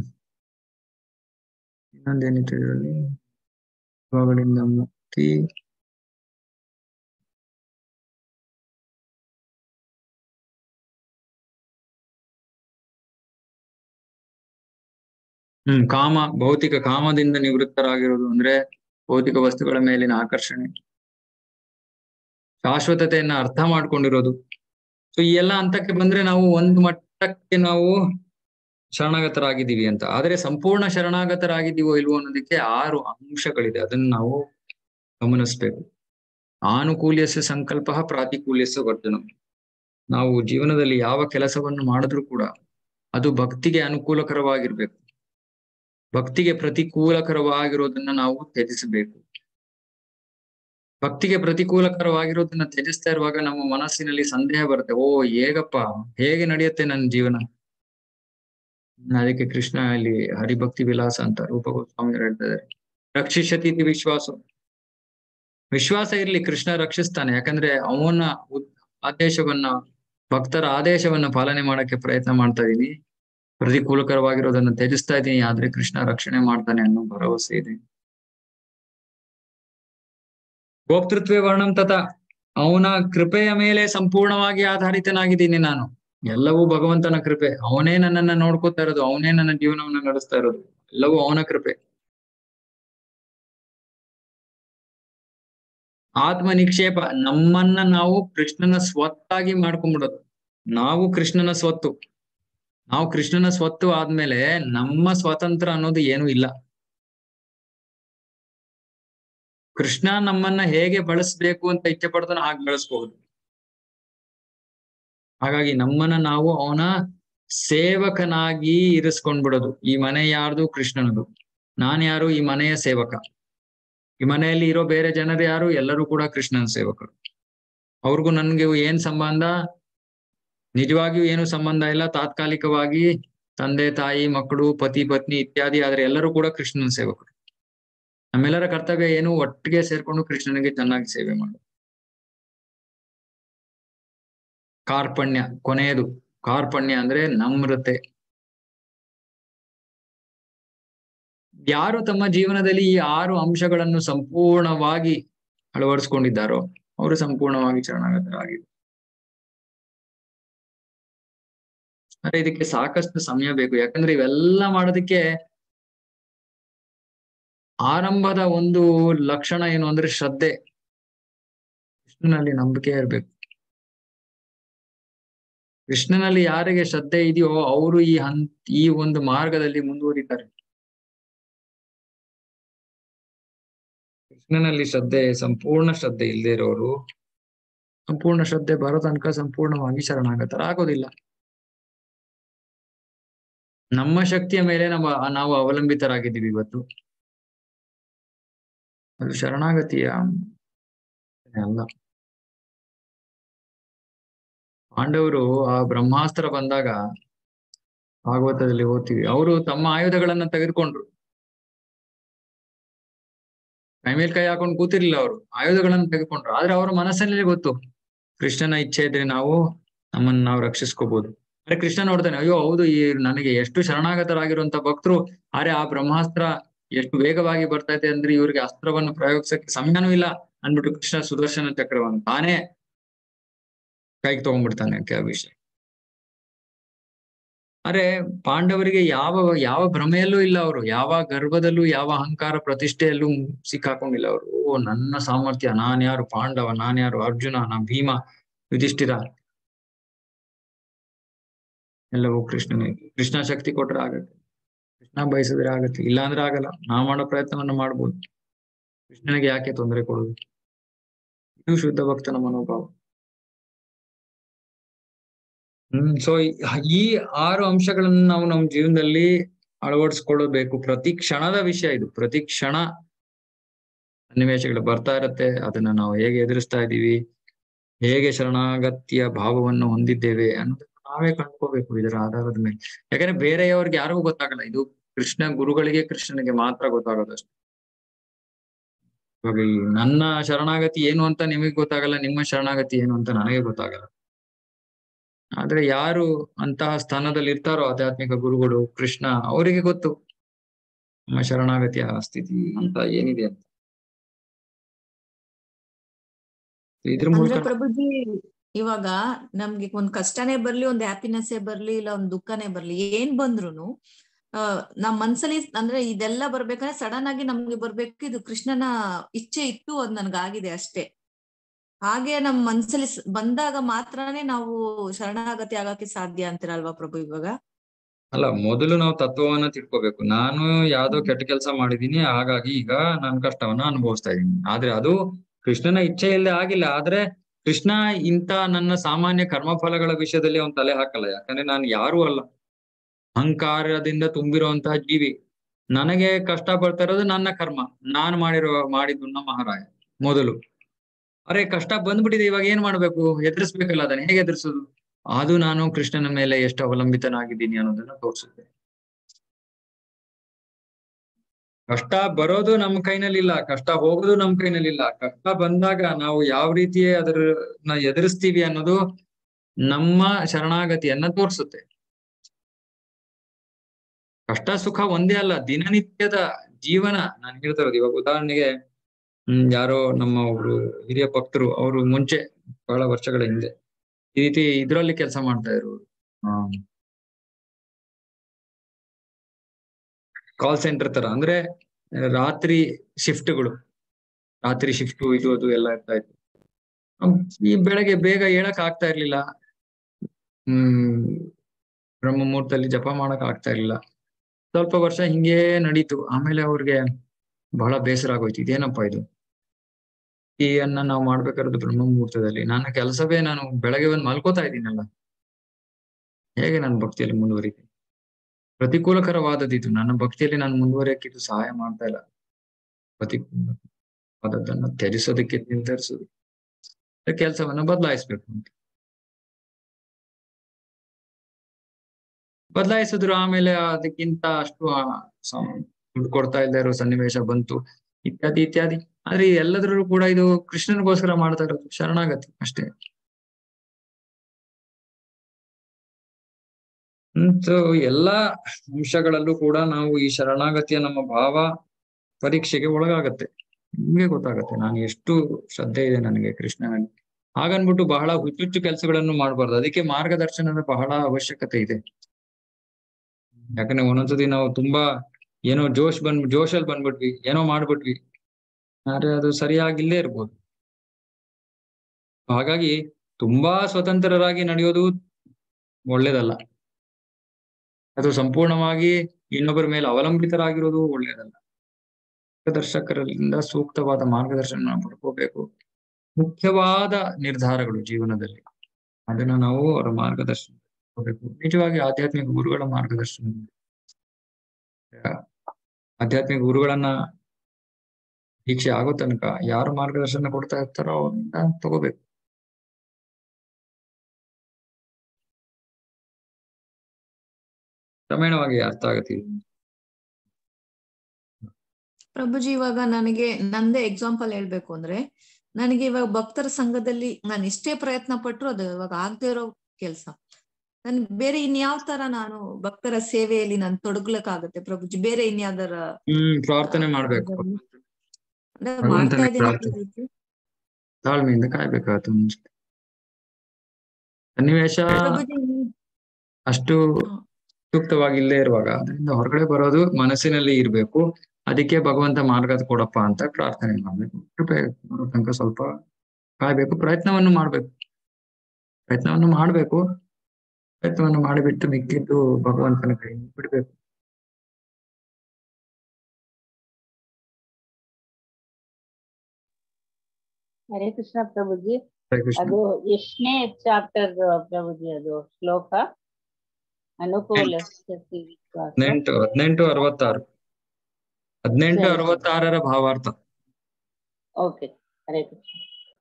ಇನ್ನೊಂದೇನಿತ್ತು ಇದರಲ್ಲಿ ದ್ವಂದ್ವಗಳಿಂದ ಮುಕ್ತಿ ಹ್ಮ್ ಕಾಮ ಭೌತಿಕ ಕಾಮದಿಂದ ನಿವೃತ್ತರಾಗಿರೋದು ಅಂದ್ರೆ ಭೌತಿಕ ವಸ್ತುಗಳ ಮೇಲಿನ ಆಕರ್ಷಣೆ ಶಾಶ್ವತತೆಯನ್ನ ಅರ್ಥ ಮಾಡ್ಕೊಂಡಿರೋದು ಸೊ ಈ ಎಲ್ಲ ಹಂತಕ್ಕೆ ಬಂದ್ರೆ ನಾವು ಒಂದು ಮಟ್ಟಕ್ಕೆ ನಾವು ಶರಣಾಗತರಾಗಿದ್ದೀವಿ ಅಂತ ಆದ್ರೆ ಸಂಪೂರ್ಣ ಶರಣಾಗತರಾಗಿದ್ದೀವೋ ಇಲ್ವೋ ಅನ್ನೋದಕ್ಕೆ ಆರು ಅಂಶಗಳಿದೆ ಅದನ್ನ ನಾವು ಗಮನಿಸ್ಬೇಕು ಆನುಕೂಲ್ಯಸ್ಯ ಸಂಕಲ್ಪ ಪ್ರಾತಿಕೂಲ್ಯಸ್ಯ ವರ್ಧನ ನಾವು ಜೀವನದಲ್ಲಿ ಯಾವ ಕೆಲಸವನ್ನು ಮಾಡಿದ್ರೂ ಕೂಡ ಅದು ಭಕ್ತಿಗೆ ಅನುಕೂಲಕರವಾಗಿರ್ಬೇಕು ಭಕ್ತಿಗೆ ಪ್ರತಿಕೂಲಕರವಾಗಿರೋದನ್ನ ನಾವು ತ್ಯಜಿಸಬೇಕು ಭಕ್ತಿಗೆ ಪ್ರತಿಕೂಲಕರವಾಗಿರೋದನ್ನ ತ್ಯಜಿಸ್ತಾ ಇರುವಾಗ ನಮ್ಮ ಮನಸ್ಸಿನಲ್ಲಿ ಸಂದೇಹ ಬರುತ್ತೆ ಓ ಹೇಗಪ್ಪ ಹೇಗೆ ನಡೆಯುತ್ತೆ ನನ್ನ ಜೀವನ ಅದಕ್ಕೆ ಕೃಷ್ಣ ಇಲ್ಲಿ ಹರಿಭಕ್ತಿ ವಿಲಾಸ ಅಂತ ರೂಪ ಗೋಸ್ವಾಮಿ ಹೇಳ್ತಾ ಇದ್ದಾರೆ ರಕ್ಷಿಷ್ಯತಿ ಇತಿ ವಿಶ್ವಾಸ ವಿಶ್ವಾಸ ಇರ್ಲಿ ಕೃಷ್ಣ ರಕ್ಷಿಸ್ತಾನೆ ಯಾಕಂದ್ರೆ ಅವನ ಉದ್- ಆದೇಶವನ್ನ ಭಕ್ತರ ಆದೇಶವನ್ನ ಪಾಲನೆ ಮಾಡಕ್ಕೆ ಪ್ರಯತ್ನ ಮಾಡ್ತಾ ಇದೀನಿ ಪ್ರತಿಕೂಲಕರವಾಗಿರೋದನ್ನ ತ್ಯಜಿಸ್ತಾ ಇದ್ದೀನಿ ಆದ್ರೆ ಕೃಷ್ಣ ರಕ್ಷಣೆ ಮಾಡ್ತಾನೆ ಅನ್ನೋ ಭರವಸೆ ಇದೆ ಗೋಪ್ತೃತ್ವೇ ವರ್ಣಂ ತತ ಅವನ ಕೃಪೆಯ ಮೇಲೆ ಸಂಪೂರ್ಣವಾಗಿ ಆಧಾರಿತನಾಗಿದ್ದೀನಿ ನಾನು ಎಲ್ಲವೂ ಭಗವಂತನ ಕೃಪೆ ಅವನೇ ನನ್ನನ್ನ ನೋಡ್ಕೋತಾ ಇರೋದು ಅವನೇ ನನ್ನ ಜೀವನವನ್ನ ನಡೆಸ್ತಾ ಇರೋದು ಎಲ್ಲವೂ ಅವನ ಕೃಪೆ ಆತ್ಮ ನಿಕ್ಷೇಪ ನಮ್ಮನ್ನ ನಾವು ಕೃಷ್ಣನ ಸ್ವತ್ತಾಗಿ ಮಾಡ್ಕೊಂಡ್ಬಿಡೋದು ನಾವು ಕೃಷ್ಣನ ಸ್ವತ್ತು ನಾವು ಕೃಷ್ಣನ ಸ್ವತ್ತು ಆದ್ಮೇಲೆ ನಮ್ಮ ಸ್ವತಂತ್ರ ಅನ್ನೋದು ಏನೂ ಇಲ್ಲ ಕೃಷ್ಣ ನಮ್ಮನ್ನ ಹೇಗೆ ಬಳಸ್ಬೇಕು ಅಂತ ಇಚ್ಛೆ ಪಡ್ತಾನೋ ಹಾಗೆ ಬಳಸ್ಬಹುದು ಹಾಗಾಗಿ ನಮ್ಮನ್ನ ನಾವು ಅವನ ಸೇವಕನಾಗಿ ಇರಿಸ್ಕೊಂಡ್ಬಿಡೋದು ಈ ಮನೆ ಯಾರ್ದು ಕೃಷ್ಣನದು ನಾನ್ ಯಾರು ಈ ಮನೆಯ ಸೇವಕ ಈ ಮನೆಯಲ್ಲಿ ಇರೋ ಬೇರೆ ಜನರು ಯಾರು ಎಲ್ಲರೂ ಕೂಡ ಕೃಷ್ಣನ ಸೇವಕರು ಅವ್ರಿಗೂ ನನ್ಗೆ ಏನ್ ಸಂಬಂಧ ನಿಜವಾಗಿಯೂ ಏನು ಸಂಬಂಧ ಇಲ್ಲ ತಾತ್ಕಾಲಿಕವಾಗಿ ತಂದೆ ತಾಯಿ ಮಕ್ಕಳು ಪತಿ ಪತ್ನಿ ಇತ್ಯಾದಿ ಆದ್ರೆ ಎಲ್ಲರೂ ಕೂಡ ಕೃಷ್ಣನ ಸೇವಕರು ನಮ್ಮೆಲ್ಲರ ಕರ್ತವ್ಯ ಏನು ಒಟ್ಟಿಗೆ ಸೇರ್ಕೊಂಡು ಕೃಷ್ಣನಿಗೆ ಚೆನ್ನಾಗಿ ಸೇವೆ ಮಾಡೋದು ಕಾರ್ಪಣ್ಯ ಕೊನೆಯದು ಕಾರ್ಪಣ್ಯ ಅಂದ್ರೆ ನಮ್ರತೆ ಯಾರು ತಮ್ಮ ಜೀವನದಲ್ಲಿ ಈ ಆರು ಅಂಶಗಳನ್ನು ಸಂಪೂರ್ಣವಾಗಿ ಅಳವಡಿಸ್ಕೊಂಡಿದ್ದಾರೋ ಅವರು ಸಂಪೂರ್ಣವಾಗಿ ಶರಣಾಗತರಾಗಿದ್ದಾರೆ ಆದ್ರೆ ಇದಕ್ಕೆ ಸಾಕಷ್ಟು ಸಮಯ ಬೇಕು ಯಾಕಂದ್ರೆ ಇವೆಲ್ಲ ಮಾಡೋದಕ್ಕೆ ಆರಂಭದ ಒಂದು ಲಕ್ಷಣ ಏನು ಅಂದ್ರೆ ಶ್ರದ್ಧೆ ಕೃಷ್ಣನಲ್ಲಿ ನಂಬಿಕೆ ಇರ್ಬೇಕು ಕೃಷ್ಣನಲ್ಲಿ ಯಾರಿಗೆ ಶ್ರದ್ಧೆ ಇದೆಯೋ ಅವರು ಈ ಹಂತ ಈ ಒಂದು ಮಾರ್ಗದಲ್ಲಿ ಮುಂದುವರಿತಾರೆ ಕೃಷ್ಣನಲ್ಲಿ ಶ್ರದ್ಧೆ ಸಂಪೂರ್ಣ ಶ್ರದ್ಧೆ ಇಲ್ಲದೆ ಇರೋರು ಸಂಪೂರ್ಣ ಶ್ರದ್ಧೆ ಬರೋ ತನಕ ಸಂಪೂರ್ಣವಾಗಿ ಶರಣಾಗತರಾಗೋದಿಲ್ಲ ನಮ್ಮ ಶಕ್ತಿಯ ಮೇಲೆ ನಮ್ಮ ನಾವು ಅವಲಂಬಿತರಾಗಿದ್ದೀವಿ ಇವತ್ತು ಅದು ಶರಣಾಗತಿಯ ಅಲ್ಲ ಪಾಂಡವರು ಆ ಬ್ರಹ್ಮಾಸ್ತ್ರ ಬಂದಾಗ ಭಾಗವತದಲ್ಲಿ ಓದ್ತೀವಿ ಅವರು ತಮ್ಮ ಆಯುಧಗಳನ್ನ ತೆಗೆದುಕೊಂಡ್ರು ಕೈ ಮೇಲೆ ಕೈ ಹಾಕೊಂಡು ಕೂತಿರ್ಲಿಲ್ಲ ಅವರು ಆಯುಧಗಳನ್ನ ತೆಗೆದುಕೊಂಡ್ರು ಆದ್ರೆ ಅವರ ಮನಸ್ಸಲ್ಲಿ ಗೊತ್ತು ಕೃಷ್ಣನ ಇಚ್ಛೆ ಇದ್ರೆ ನಾವು ನಮ್ಮನ್ನ ನಾವು ರಕ್ಷಿಸ್ಕೋಬಹುದು ಅರೆ ಕೃಷ್ಣ ನೋಡ್ತಾನೆ ಅಯ್ಯೋ ಹೌದು ಈ ನನಗೆ ಎಷ್ಟು ಶರಣಾಗತರಾಗಿರುವಂತ ಭಕ್ತರು ಅರೆ ಆ ಬ್ರಹ್ಮಾಸ್ತ್ರ ಎಷ್ಟು ವೇಗವಾಗಿ ಬರ್ತಾ ಇದೆ ಅಂದ್ರೆ ಇವ್ರಿಗೆ ಅಸ್ತ್ರವನ್ನು ಪ್ರಯೋಗಿಸಕ್ಕೆ ಸಮಯನೂ ಇಲ್ಲ ಅಂದ್ಬಿಟ್ಟು ಕೃಷ್ಣ ಸುದರ್ಶನ ಚಕ್ರವನ್ನು ತಾನೇ ಕೈಗೆ ತಗೊಂಡ್ಬಿಡ್ತಾನೆ ಅಭಿಷೇಕ್ ಅರೆ ಪಾಂಡವರಿಗೆ ಯಾವ ಯಾವ ಭ್ರಮೆಯಲ್ಲೂ ಇಲ್ಲ ಅವರು ಯಾವ ಗರ್ಭದಲ್ಲೂ ಯಾವ ಅಹಂಕಾರ ಪ್ರತಿಷ್ಠೆಯಲ್ಲೂ ಸಿಕ್ಕಾಕೊಂಡಿಲ್ಲ ಅವರು ಓ ನನ್ನ ಸಾಮರ್ಥ್ಯ ನಾನ್ಯಾರು ಪಾಂಡವ ನಾನ್ಯಾರು ಅರ್ಜುನ ನಾ ಭೀಮ ಯುಧಿಷ್ಠಿರ ಎಲ್ಲವೂ ಕೃಷ್ಣನೇ ಕೃಷ್ಣ ಶಕ್ತಿ ಕೊಟ್ರೆ ಆಗತ್ತೆ ಕೃಷ್ಣ ಬಯಸಿದ್ರೆ ಆಗತ್ತೆ ಇಲ್ಲಾಂದ್ರೆ ಆಗಲ್ಲ ನಾವ್ ಮಾಡೋ ಪ್ರಯತ್ನವನ್ನ ಮಾಡ್ಬೋದು ಕೃಷ್ಣನಿಗೆ ಯಾಕೆ ತೊಂದರೆ ಕೊಡುದು ಇದು ಶುದ್ಧ ಭಕ್ತನ ಮನೋಭಾವ ಹ್ಮ್ ಸೊ ಈ ಆರು ಅಂಶಗಳನ್ನ ನಾವು ನಮ್ಮ ಜೀವನದಲ್ಲಿ ಅಳವಡಿಸ್ಕೊಳ್ಳಬೇಕು ಪ್ರತಿ ಕ್ಷಣದ ವಿಷಯ ಇದು ಪ್ರತಿ ಕ್ಷಣ ಸನ್ನಿವೇಶಗಳು ಬರ್ತಾ ಇರತ್ತೆ ಅದನ್ನ ನಾವು ಹೇಗೆ ಎದುರಿಸ್ತಾ ಇದ್ದೀವಿ ಹೇಗೆ ಶರಣಾಗತ್ಯ ಭಾವವನ್ನು ಹೊಂದಿದ್ದೇವೆ ಅನ್ನೋದನ್ನ ನಾವೇ ಕಂಡ್ಕೋಬೇಕು ಇದರ ಆಧಾರದ ಮೇಲೆ ಯಾಕಂದ್ರೆ ಬೇರೆಯವ್ರಿಗೆ ಯಾರಿಗೂ ಗೊತ್ತಾಗಲ್ಲ ಇದು ಕೃಷ್ಣ ಗುರುಗಳಿಗೆ ಕೃಷ್ಣನಿಗೆ ಮಾತ್ರ ಗೊತ್ತಾಗೋದಷ್ಟೇ ಇವಾಗ ಈ ನನ್ನ ಶರಣಾಗತಿ ಏನು ಅಂತ ನಿಮಗೆ ಗೊತ್ತಾಗಲ್ಲ ನಿಮ್ಮ ಶರಣಾಗತಿ ಏನು ಅಂತ ನನಗೆ ಗೊತ್ತಾಗಲ್ಲ ಆದ್ರೆ ಯಾರು ಅಂತಹ ಸ್ಥಾನದಲ್ಲಿ ಇರ್ತಾರೋ ಆಧ್ಯಾತ್ಮಿಕ ಗುರುಗಳು ಕೃಷ್ಣ ಅವರಿಗೆ ಗೊತ್ತು ನಮ್ಮ ಶರಣಾಗತಿಯ ಸ್ಥಿತಿ ಅಂತ ಏನಿದೆ ಅಂತ ಇದ್ರ
ಅಂದ್ರೆ
ಮೂಲಕ
ಪ್ರಭುಜಿ ಇವಾಗ ನಮ್ಗೆ ಒಂದ್ ಕಷ್ಟನೇ ಬರ್ಲಿ ಒಂದ್ ಹ್ಯಾಪಿನೆಸ್ ಬರ್ಲಿ ಇಲ್ಲ ಒಂದ್ ದುಃಖನೇ ಬರ್ಲಿ ಏನ್ ಬಂದ್ರುನು ಆ ನಮ್ ಮನ್ಸಲ್ಲಿ ಅಂದ್ರೆ ಇದೆಲ್ಲ ಬರ್ಬೇಕಂದ್ರೆ ಸಡನ್ ಆಗಿ ನಮ್ಗೆ ಬರ್ಬೇಕು ಇದು ಕೃಷ್ಣನ ಇಚ್ಛೆ ಇತ್ತು ಅದ್ ನನ್ಗಾಗಿದೆ ಅಷ್ಟೇ ಹಾಗೆ ನಮ್ ಮನ್ಸಲ್ಲಿ ಸ್- ಬಂದಾಗ ಮಾತ್ರನೇ ನಾವು ಶರಣಾಗತಿ ಆಗಕ್ಕೆ ಸಾಧ್ಯ ಅಂತೀರಲ್ವಾ ಪ್ರಭು ಇವಾಗ
ಅಲ್ಲ ಮೊದಲು ನಾವು ತತ್ವವನ್ನ ತಿಳ್ಕೊಬೇಕು ನಾನು ಯಾವ್ದೋ ಕೆಟ್ಟ ಕೆಲಸ ಮಾಡಿದೀನಿ ಹಾಗಾಗಿ ಈಗ ನನ್ನ ಕಷ್ಟವನ್ನ ಅನುಭವಿಸ್ತಾ ಇದ್ದೀನಿ ಆದ್ರೆ ಅದು ಕೃಷ್ಣನ ಇಚ್ಛೆ ಇಲ್ಲದೆ ಆಗಿಲ್ಲ ಆದ್ರೆ ಕೃಷ್ಣ ಇಂತ ನನ್ನ ಸಾಮಾನ್ಯ ಕರ್ಮಫಲಗಳ ವಿಷಯದಲ್ಲಿ ಅವನ್ ತಲೆ ಹಾಕಲ್ಲ ಯಾಕಂದ್ರೆ ನಾನು ಯಾರೂ ಅಲ್ಲ ಅಹಂಕಾರದಿಂದ ತುಂಬಿರುವಂತಹ ಜೀವಿ ನನಗೆ ಕಷ್ಟ ಬರ್ತಾ ಇರೋದು ನನ್ನ ಕರ್ಮ ನಾನು ಮಾಡಿರೋ ಮಾಡಿದ್ದು ನಮ್ಮ ಮಹಾರಾಯ ಮೊದಲು ಅರೆ ಕಷ್ಟ ಬಂದ್ಬಿಟ್ಟಿದೆ ಇವಾಗ ಏನ್ ಮಾಡ್ಬೇಕು ಎದುರಿಸ್ಬೇಕಲ್ಲ ಅದನ್ನ ಹೇಗೆ ಎದುರಿಸೋದು ಅದು ನಾನು ಕೃಷ್ಣನ ಮೇಲೆ ಎಷ್ಟು ಅವಲಂಬಿತನಾಗಿದ್ದೀನಿ ಅನ್ನೋದನ್ನ ತೋರಿಸುತ್ತೆ ಕಷ್ಟ ಬರೋದು ನಮ್ಮ ಕೈನಲ್ಲಿಲ್ಲ ಕಷ್ಟ ಹೋಗೋದು ನಮ್ಮ ಕೈನಲ್ಲಿಲ್ಲ ಕಷ್ಟ ಬಂದಾಗ ನಾವು ಯಾವ ರೀತಿ ಅದನ್ನ ಎದುರಿಸ್ತೀವಿ ಅನ್ನೋದು ನಮ್ಮ ಶರಣಾಗತಿಯನ್ನ ತೋರಿಸುತ್ತೆ ಕಷ್ಟ ಸುಖ ಒಂದೇ ಅಲ್ಲ ದಿನನಿತ್ಯದ ಜೀವನ ನಾನು ಹೇಳ್ತಾ ಇರೋದು ಇವಾಗ ಉದಾಹರಣೆಗೆ ಹ್ಮ್ ಯಾರೋ ನಮ್ಮ ಒಬ್ರು ಹಿರಿಯ ಭಕ್ತರು ಅವರು ಮುಂಚೆ ಬಹಳ ವರ್ಷಗಳ ಹಿಂದೆ ಈ ರೀತಿ ಇದ್ರಲ್ಲಿ ಕೆಲಸ ಮಾಡ್ತಾ ಇದ್ರು ಕಾಲ್ ಸೆಂಟರ್ ತರ ಅಂದ್ರೆ ರಾತ್ರಿ ಶಿಫ್ಟ್ಗಳು ರಾತ್ರಿ ಶಿಫ್ಟ್ ಇದು ಅದು ಎಲ್ಲ ಇರ್ತಾ ಇತ್ತು ಅಮ್, ಈ ಬೆಳಗ್ಗೆ ಬೇಗ ಹೇಳಕ್ ಆಗ್ತಾ ಇರ್ಲಿಲ್ಲ ಹ್ಮ್ ಬ್ರಹ್ಮ ಮುಹೂರ್ತದಲ್ಲಿ ಜಪ ಮಾಡಕ್ ಆಗ್ತಾ ಇರ್ಲಿಲ್ಲ ಸ್ವಲ್ಪ ವರ್ಷ ಹಿಂಗೇ ನಡೀತು ಆಮೇಲೆ ಅವ್ರಿಗೆ ಬಹಳ ಬೇಸರ ಆಗೋಯ್ತು ಇದೇನಪ್ಪ ಇದು ಈ ಅನ್ನ ನಾವು ಮಾಡ್ಬೇಕಾದ್ರೆ ಬ್ರಹ್ಮ ಮುಹೂರ್ತದಲ್ಲಿ ನನ್ನ ಕೆಲಸವೇ ನಾನು ಬೆಳಗ್ಗೆ ಒಂದ್ ಮಲ್ಕೋತಾ ಇದ್ದೀನಲ್ಲ ಹೇಗೆ ನಾನು ಭಕ್ತಿಯಲ್ಲಿ ಮುಂದುವರಿತೀನಿ ಪ್ರತಿಕೂಲಕರವಾದದ್ದು ನನ್ನ ಭಕ್ತಿಯಲ್ಲಿ ನಾನು ಮುಂದುವರಿಯಕ್ಕೆ ಇದು ಸಹಾಯ ಮಾಡ್ತಾ ಇಲ್ಲ ಪ್ರತಿಕೂಲವಾದದ್ದನ್ನು ತ್ಯಜಿಸೋದಕ್ಕೆ ನಿರ್ಧರಿಸುದು ಕೆಲಸವನ್ನ ಬದಲಾಯಿಸ್ಬೇಕು ಅಂತ ಬದಲಾಯಿಸಿದ್ರು ಆಮೇಲೆ ಅದಕ್ಕಿಂತ ಅಷ್ಟು ದುಡ್ಡು ಕೊಡ್ತಾ ಇಲ್ಲದೆ ಇರೋ ಸನ್ನಿವೇಶ ಬಂತು ಇತ್ಯಾದಿ ಇತ್ಯಾದಿ ಆದ್ರೆ ಎಲ್ಲದರಲ್ಲೂ ಕೂಡ ಇದು ಕೃಷ್ಣನಿಗೋಸ್ಕರ ಮಾಡ್ತಾ ಇರೋದು ಶರಣಾಗತಿ ಅಷ್ಟೇ ಸೊ ಎಲ್ಲಾ ಅಂಶಗಳಲ್ಲೂ ಕೂಡ ನಾವು ಈ ಶರಣಾಗತಿಯ ನಮ್ಮ ಭಾವ ಪರೀಕ್ಷೆಗೆ ಒಳಗಾಗತ್ತೆ ನಿಮ್ಗೆ ಗೊತ್ತಾಗತ್ತೆ ನಾನು ಎಷ್ಟು ಶ್ರದ್ಧೆ ಇದೆ ನನಗೆ ಕೃಷ್ಣನಲ್ಲಿ ಹಾಗನ್ಬಿಟ್ಟು ಬಹಳ ಹುಚ್ಚುಚ್ಚು ಕೆಲಸಗಳನ್ನು ಮಾಡಬಾರ್ದು ಅದಕ್ಕೆ ಮಾರ್ಗದರ್ಶನದ ಬಹಳ ಅವಶ್ಯಕತೆ ಇದೆ ಯಾಕಂದ್ರೆ ಒಂದೊಂದ್ಸತಿ ನಾವು ತುಂಬಾ ಏನೋ ಜೋಶ್ ಬಂದ್ ಜೋಶಲ್ಲಿ ಬಂದ್ಬಿಟ್ವಿ ಏನೋ ಮಾಡ್ಬಿಟ್ವಿ ಆದ್ರೆ ಅದು ಸರಿಯಾಗಿಲ್ಲೇ ಇರ್ಬೋದು ಹಾಗಾಗಿ ತುಂಬಾ ಸ್ವತಂತ್ರರಾಗಿ ನಡೆಯೋದು ಒಳ್ಳೇದಲ್ಲ ಅದು ಸಂಪೂರ್ಣವಾಗಿ ಇನ್ನೊಬ್ಬರ ಮೇಲೆ ಅವಲಂಬಿತರಾಗಿರೋದು ಒಳ್ಳೇದಲ್ಲ ಮಾರ್ಗದರ್ಶಕರಿಂದ ಸೂಕ್ತವಾದ ಮಾರ್ಗದರ್ಶನ ಪಡ್ಕೋಬೇಕು ಮುಖ್ಯವಾದ ನಿರ್ಧಾರಗಳು ಜೀವನದಲ್ಲಿ ಅದನ್ನ ನಾವು ಅವರ ಮಾರ್ಗದರ್ಶನ ಪಡ್ಕೋಬೇಕು ನಿಜವಾಗಿ ಆಧ್ಯಾತ್ಮಿಕ ಗುರುಗಳ ಮಾರ್ಗದರ್ಶನ ಆಧ್ಯಾತ್ಮಿಕ ಗುರುಗಳನ್ನ ದೀಕ್ಷೆ ಆಗೋ ತನಕ ಯಾರು ಮಾರ್ಗದರ್ಶನ ಕೊಡ್ತಾ ಇರ್ತಾರೋ ಅವ್ರನ್ನ ತಗೋಬೇಕು ಕ್ರಮೇಣವಾಗಿ ಅರ್ಥ ಆಗತ್ತೆ
ಪ್ರಭುಜಿ ಇವಾಗ ನನಗೆ ನಂದೇ ಎಕ್ಸಾಂಪಲ್ ಹೇಳ್ಬೇಕು ಅಂದ್ರೆ ನನಗೆ ಇವಾಗ ಭಕ್ತರ ಸಂಘದಲ್ಲಿ ನಾನು ಎಷ್ಟೇ ಪ್ರಯತ್ನ ಪಟ್ರು ಅದು ಇವಾಗ ಆಗದೆ ಇರೋ ಕೆಲ್ಸ ನನ್ ಬೇರೆ ಇನ್ಯಾವ ತರ ನಾನು ಭಕ್ತರ ಸೇವೆಯಲ್ಲಿ ನಾನು ತೊಡಗ್ಲಕ್ಕಾಗತ್ತೆ ಪ್ರಭುಜಿ ಬೇರೆ ಇನ್ಯಾವ್ದಾರ
ಹ್ಮ್ ಪ್ರಾರ್ಥನೆ ಮಾಡ್ಬೇಕು
ಅಂದ್ರೆ
ಭಗವಂತನ
ಮಾಡ್ತಾ ಇದ್ದೀನಿ
ಪ್ರಾರ್ಥನೆ.
ಈ ರೀತಿ.
ತಾಳ್ಮೆಯಿಂದ ಕಾಯ್ಬೇಕಾಗತ್ತೆ ಒಂದಷ್ಟು ಸನ್ನಿವೇಶ
ಪ್ರಭುಜಿ
ಅಷ್ಟು
ಹ್ಮ್.
ಸೂಕ್ತವಾಗಿ ಇಲ್ಲೇ ಇರುವಾಗ ಅದರಿಂದ ಹೊರಗಡೆ ಬರೋದು ಮನಸ್ಸಿನಲ್ಲಿ ಇರ್ಬೇಕು ಅದಕ್ಕೆ ಭಗವಂತ ಮಾರ್ಗ ಕೊಡಪ್ಪ ಅಂತ ಪ್ರಾರ್ಥನೆ ಮಾಡ್ಬೇಕು ಕೃಪೆ ಬರೋ ತನಕ ಸ್ವಲ್ಪ ಕಾಯ್ಬೇಕು ಪ್ರಯತ್ನವನ್ನು ಮಾಡ್ಬೇಕು ಪ್ರಯತ್ನವನ್ನು ಮಾಡ್ಬೇಕು ಪ್ರಯತ್ನವನ್ನು ಮಾಡಿಬಿಟ್ಟು ಮಿಕ್ಕಿದ್ದು ಭಗವಂತನ ಕೈ ಬಿಡ್ಬೇಕು
ಹರೇ ಕೃಷ್ಣ ಪ್ರಭುಜಿ
ಹರೇ ಕೃಷ್ಣ
ಅದು ಎಷ್ಟನೇ ಚಾಪ್ಟರ್ ಪ್ರಭುಜಿ ಅದು ಶ್ಲೋಕ ಅನುಕೂಲ ಸ್ಥಿತಿ ವಿಶ್ವಾಸ
ಹದಿನೆಂಟು ಹದಿನೆಂಟು ಅರವತ್ತಾರು ಹದಿನೆಂಟು
ಸರಿ.
ಅರವತ್ತಾರರ ಭಾವಾರ್ಥ
ಓಕೆ ಹರೇ ಕೃಷ್ಣ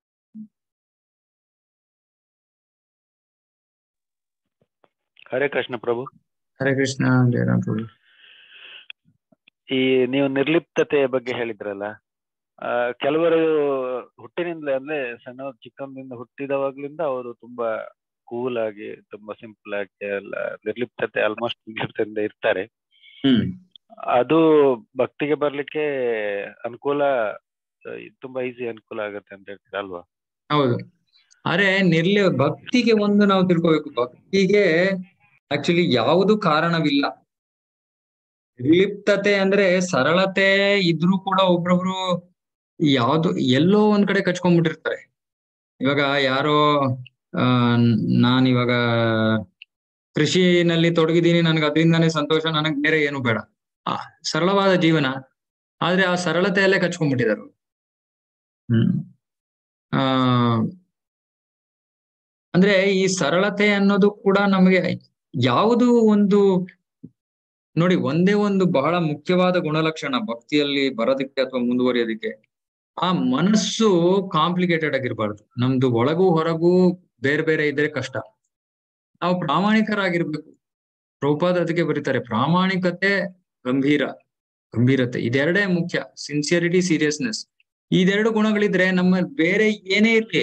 ಹರೇ ಕೃಷ್ಣ ಪ್ರಭು
ಹರೇ ಕೃಷ್ಣ ಜಯರಾಮ್ ಪ್ರಭು
ಈ ನೀವು ನಿರ್ಲಿಪ್ತತೆಯ ಬಗ್ಗೆ ಹೇಳಿದ್ರಲ್ಲ ಆ, ಕೆಲವರು ಹುಟ್ಟಿನಿಂದಲೇ ಅಂದ್ರೆ ಸಣ್ಣ ಚಿಕ್ಕಂದಿಂದ ಹುಟ್ಟಿದವಾಗ್ಲಿಂದ ಅವರು ತುಂಬಾ ಕೂಲ್ ಆಗಿ ತುಂಬಾ ಸಿಂಪಲ್ ಆಗಿ ಎಲ್ಲ ನಿರ್ಲಿಪ್ತತೆ ಆಲ್ಮೋಸ್ಟ್ ನಿರ್ಲಿಪ್ತದಿಂದ ಇರ್ತಾರೆ
ಹ್ಮ್
ಅದು ಭಕ್ತಿಗೆ ಬರ್ಲಿಕ್ಕೆ ಅನುಕೂಲ ಆ, ತುಂಬಾ ಈಸಿ ಅನುಕೂಲ ಆಗುತ್ತೆ ಅಂತ ಹೇಳ್ತೀರಾ ಅಲ್ವಾ
ಹೌದು ಆದ್ರೆ ನಿರ್ಲಿ ಭಕ್ತಿಗೆ ಒಂದು ನಾವು ತಿಳ್ಕೊಬೇಕು ಭಕ್ತಿಗೆ ಆಕ್ಚುಲಿ ಯಾವುದು ಕಾರಣವಿಲ್ಲ ನಿರ್ಲಿಪ್ತತೆ ಅಂದ್ರೆ ಸರಳತೆ ಇದ್ರೂ ಕೂಡ ಒಬ್ರೊಬ್ರು ಯಾವ್ದು ಎಲ್ಲೋ ಒಂದ್ ಕಡೆ ಕಚ್ಕೊಂಡ್ಬಿಟ್ಟಿರ್ತಾರೆ ಇವಾಗ ಯಾರೋ ಆ ನಾನಿವಾಗ ಕೃಷಿನಲ್ಲಿ ತೊಡಗಿದ್ದೀನಿ ನನ್ಗೆ ಅದರಿಂದಾನೇ ಸಂತೋಷ ನನಗ್ ಬೇರೆ ಏನು ಬೇಡ ಆ ಸರಳವಾದ ಜೀವನ ಆದ್ರೆ ಆ ಸರಳತೆಯಲ್ಲೇ ಕಚ್ಕೊಂಡ್ಬಿಟ್ಟಿದ್ದಾರೆ ಅವ್ರು. ಹ್ಮ್ ಆ ಅಂದ್ರೆ ಈ ಸರಳತೆ ಅನ್ನೋದು ಕೂಡ ನಮಗೆ ಯಾವುದು ಒಂದು ನೋಡಿ ಒಂದೇ ಒಂದು ಬಹಳ ಮುಖ್ಯವಾದ ಗುಣಲಕ್ಷಣ ಭಕ್ತಿಯಲ್ಲಿ ಬರೋದಕ್ಕೆ ಅಥವಾ ಮುಂದುವರಿಯೋದಕ್ಕೆ ಆ ಮನಸ್ಸು ಕಾಂಪ್ಲಿಕೇಟೆಡ್ ಆಗಿರ್ಬಾರ್ದು ನಮ್ದು ಒಳಗೂ ಹೊರಗೂ ಬೇರೆ ಬೇರೆ ಇದ್ರೆ ಕಷ್ಟ ನಾವು ಪ್ರಾಮಾಣಿಕರಾಗಿರ್ಬೇಕು ಪ್ರಭುಪಾದ ಅದಕ್ಕೆ ಬರೀತಾರೆ ಪ್ರಾಮಾಣಿಕತೆ ಗಂಭೀರ ಗಂಭೀರತೆ ಇದೆರಡೇ ಮುಖ್ಯ ಸಿನ್ಸಿಯರಿಟಿ ಸೀರಿಯಸ್ನೆಸ್ ಇದೆರಡು ಗುಣಗಳಿದ್ರೆ ನಮ್ಮ ಬೇರೆ ಏನೇ ಇರ್ಲಿ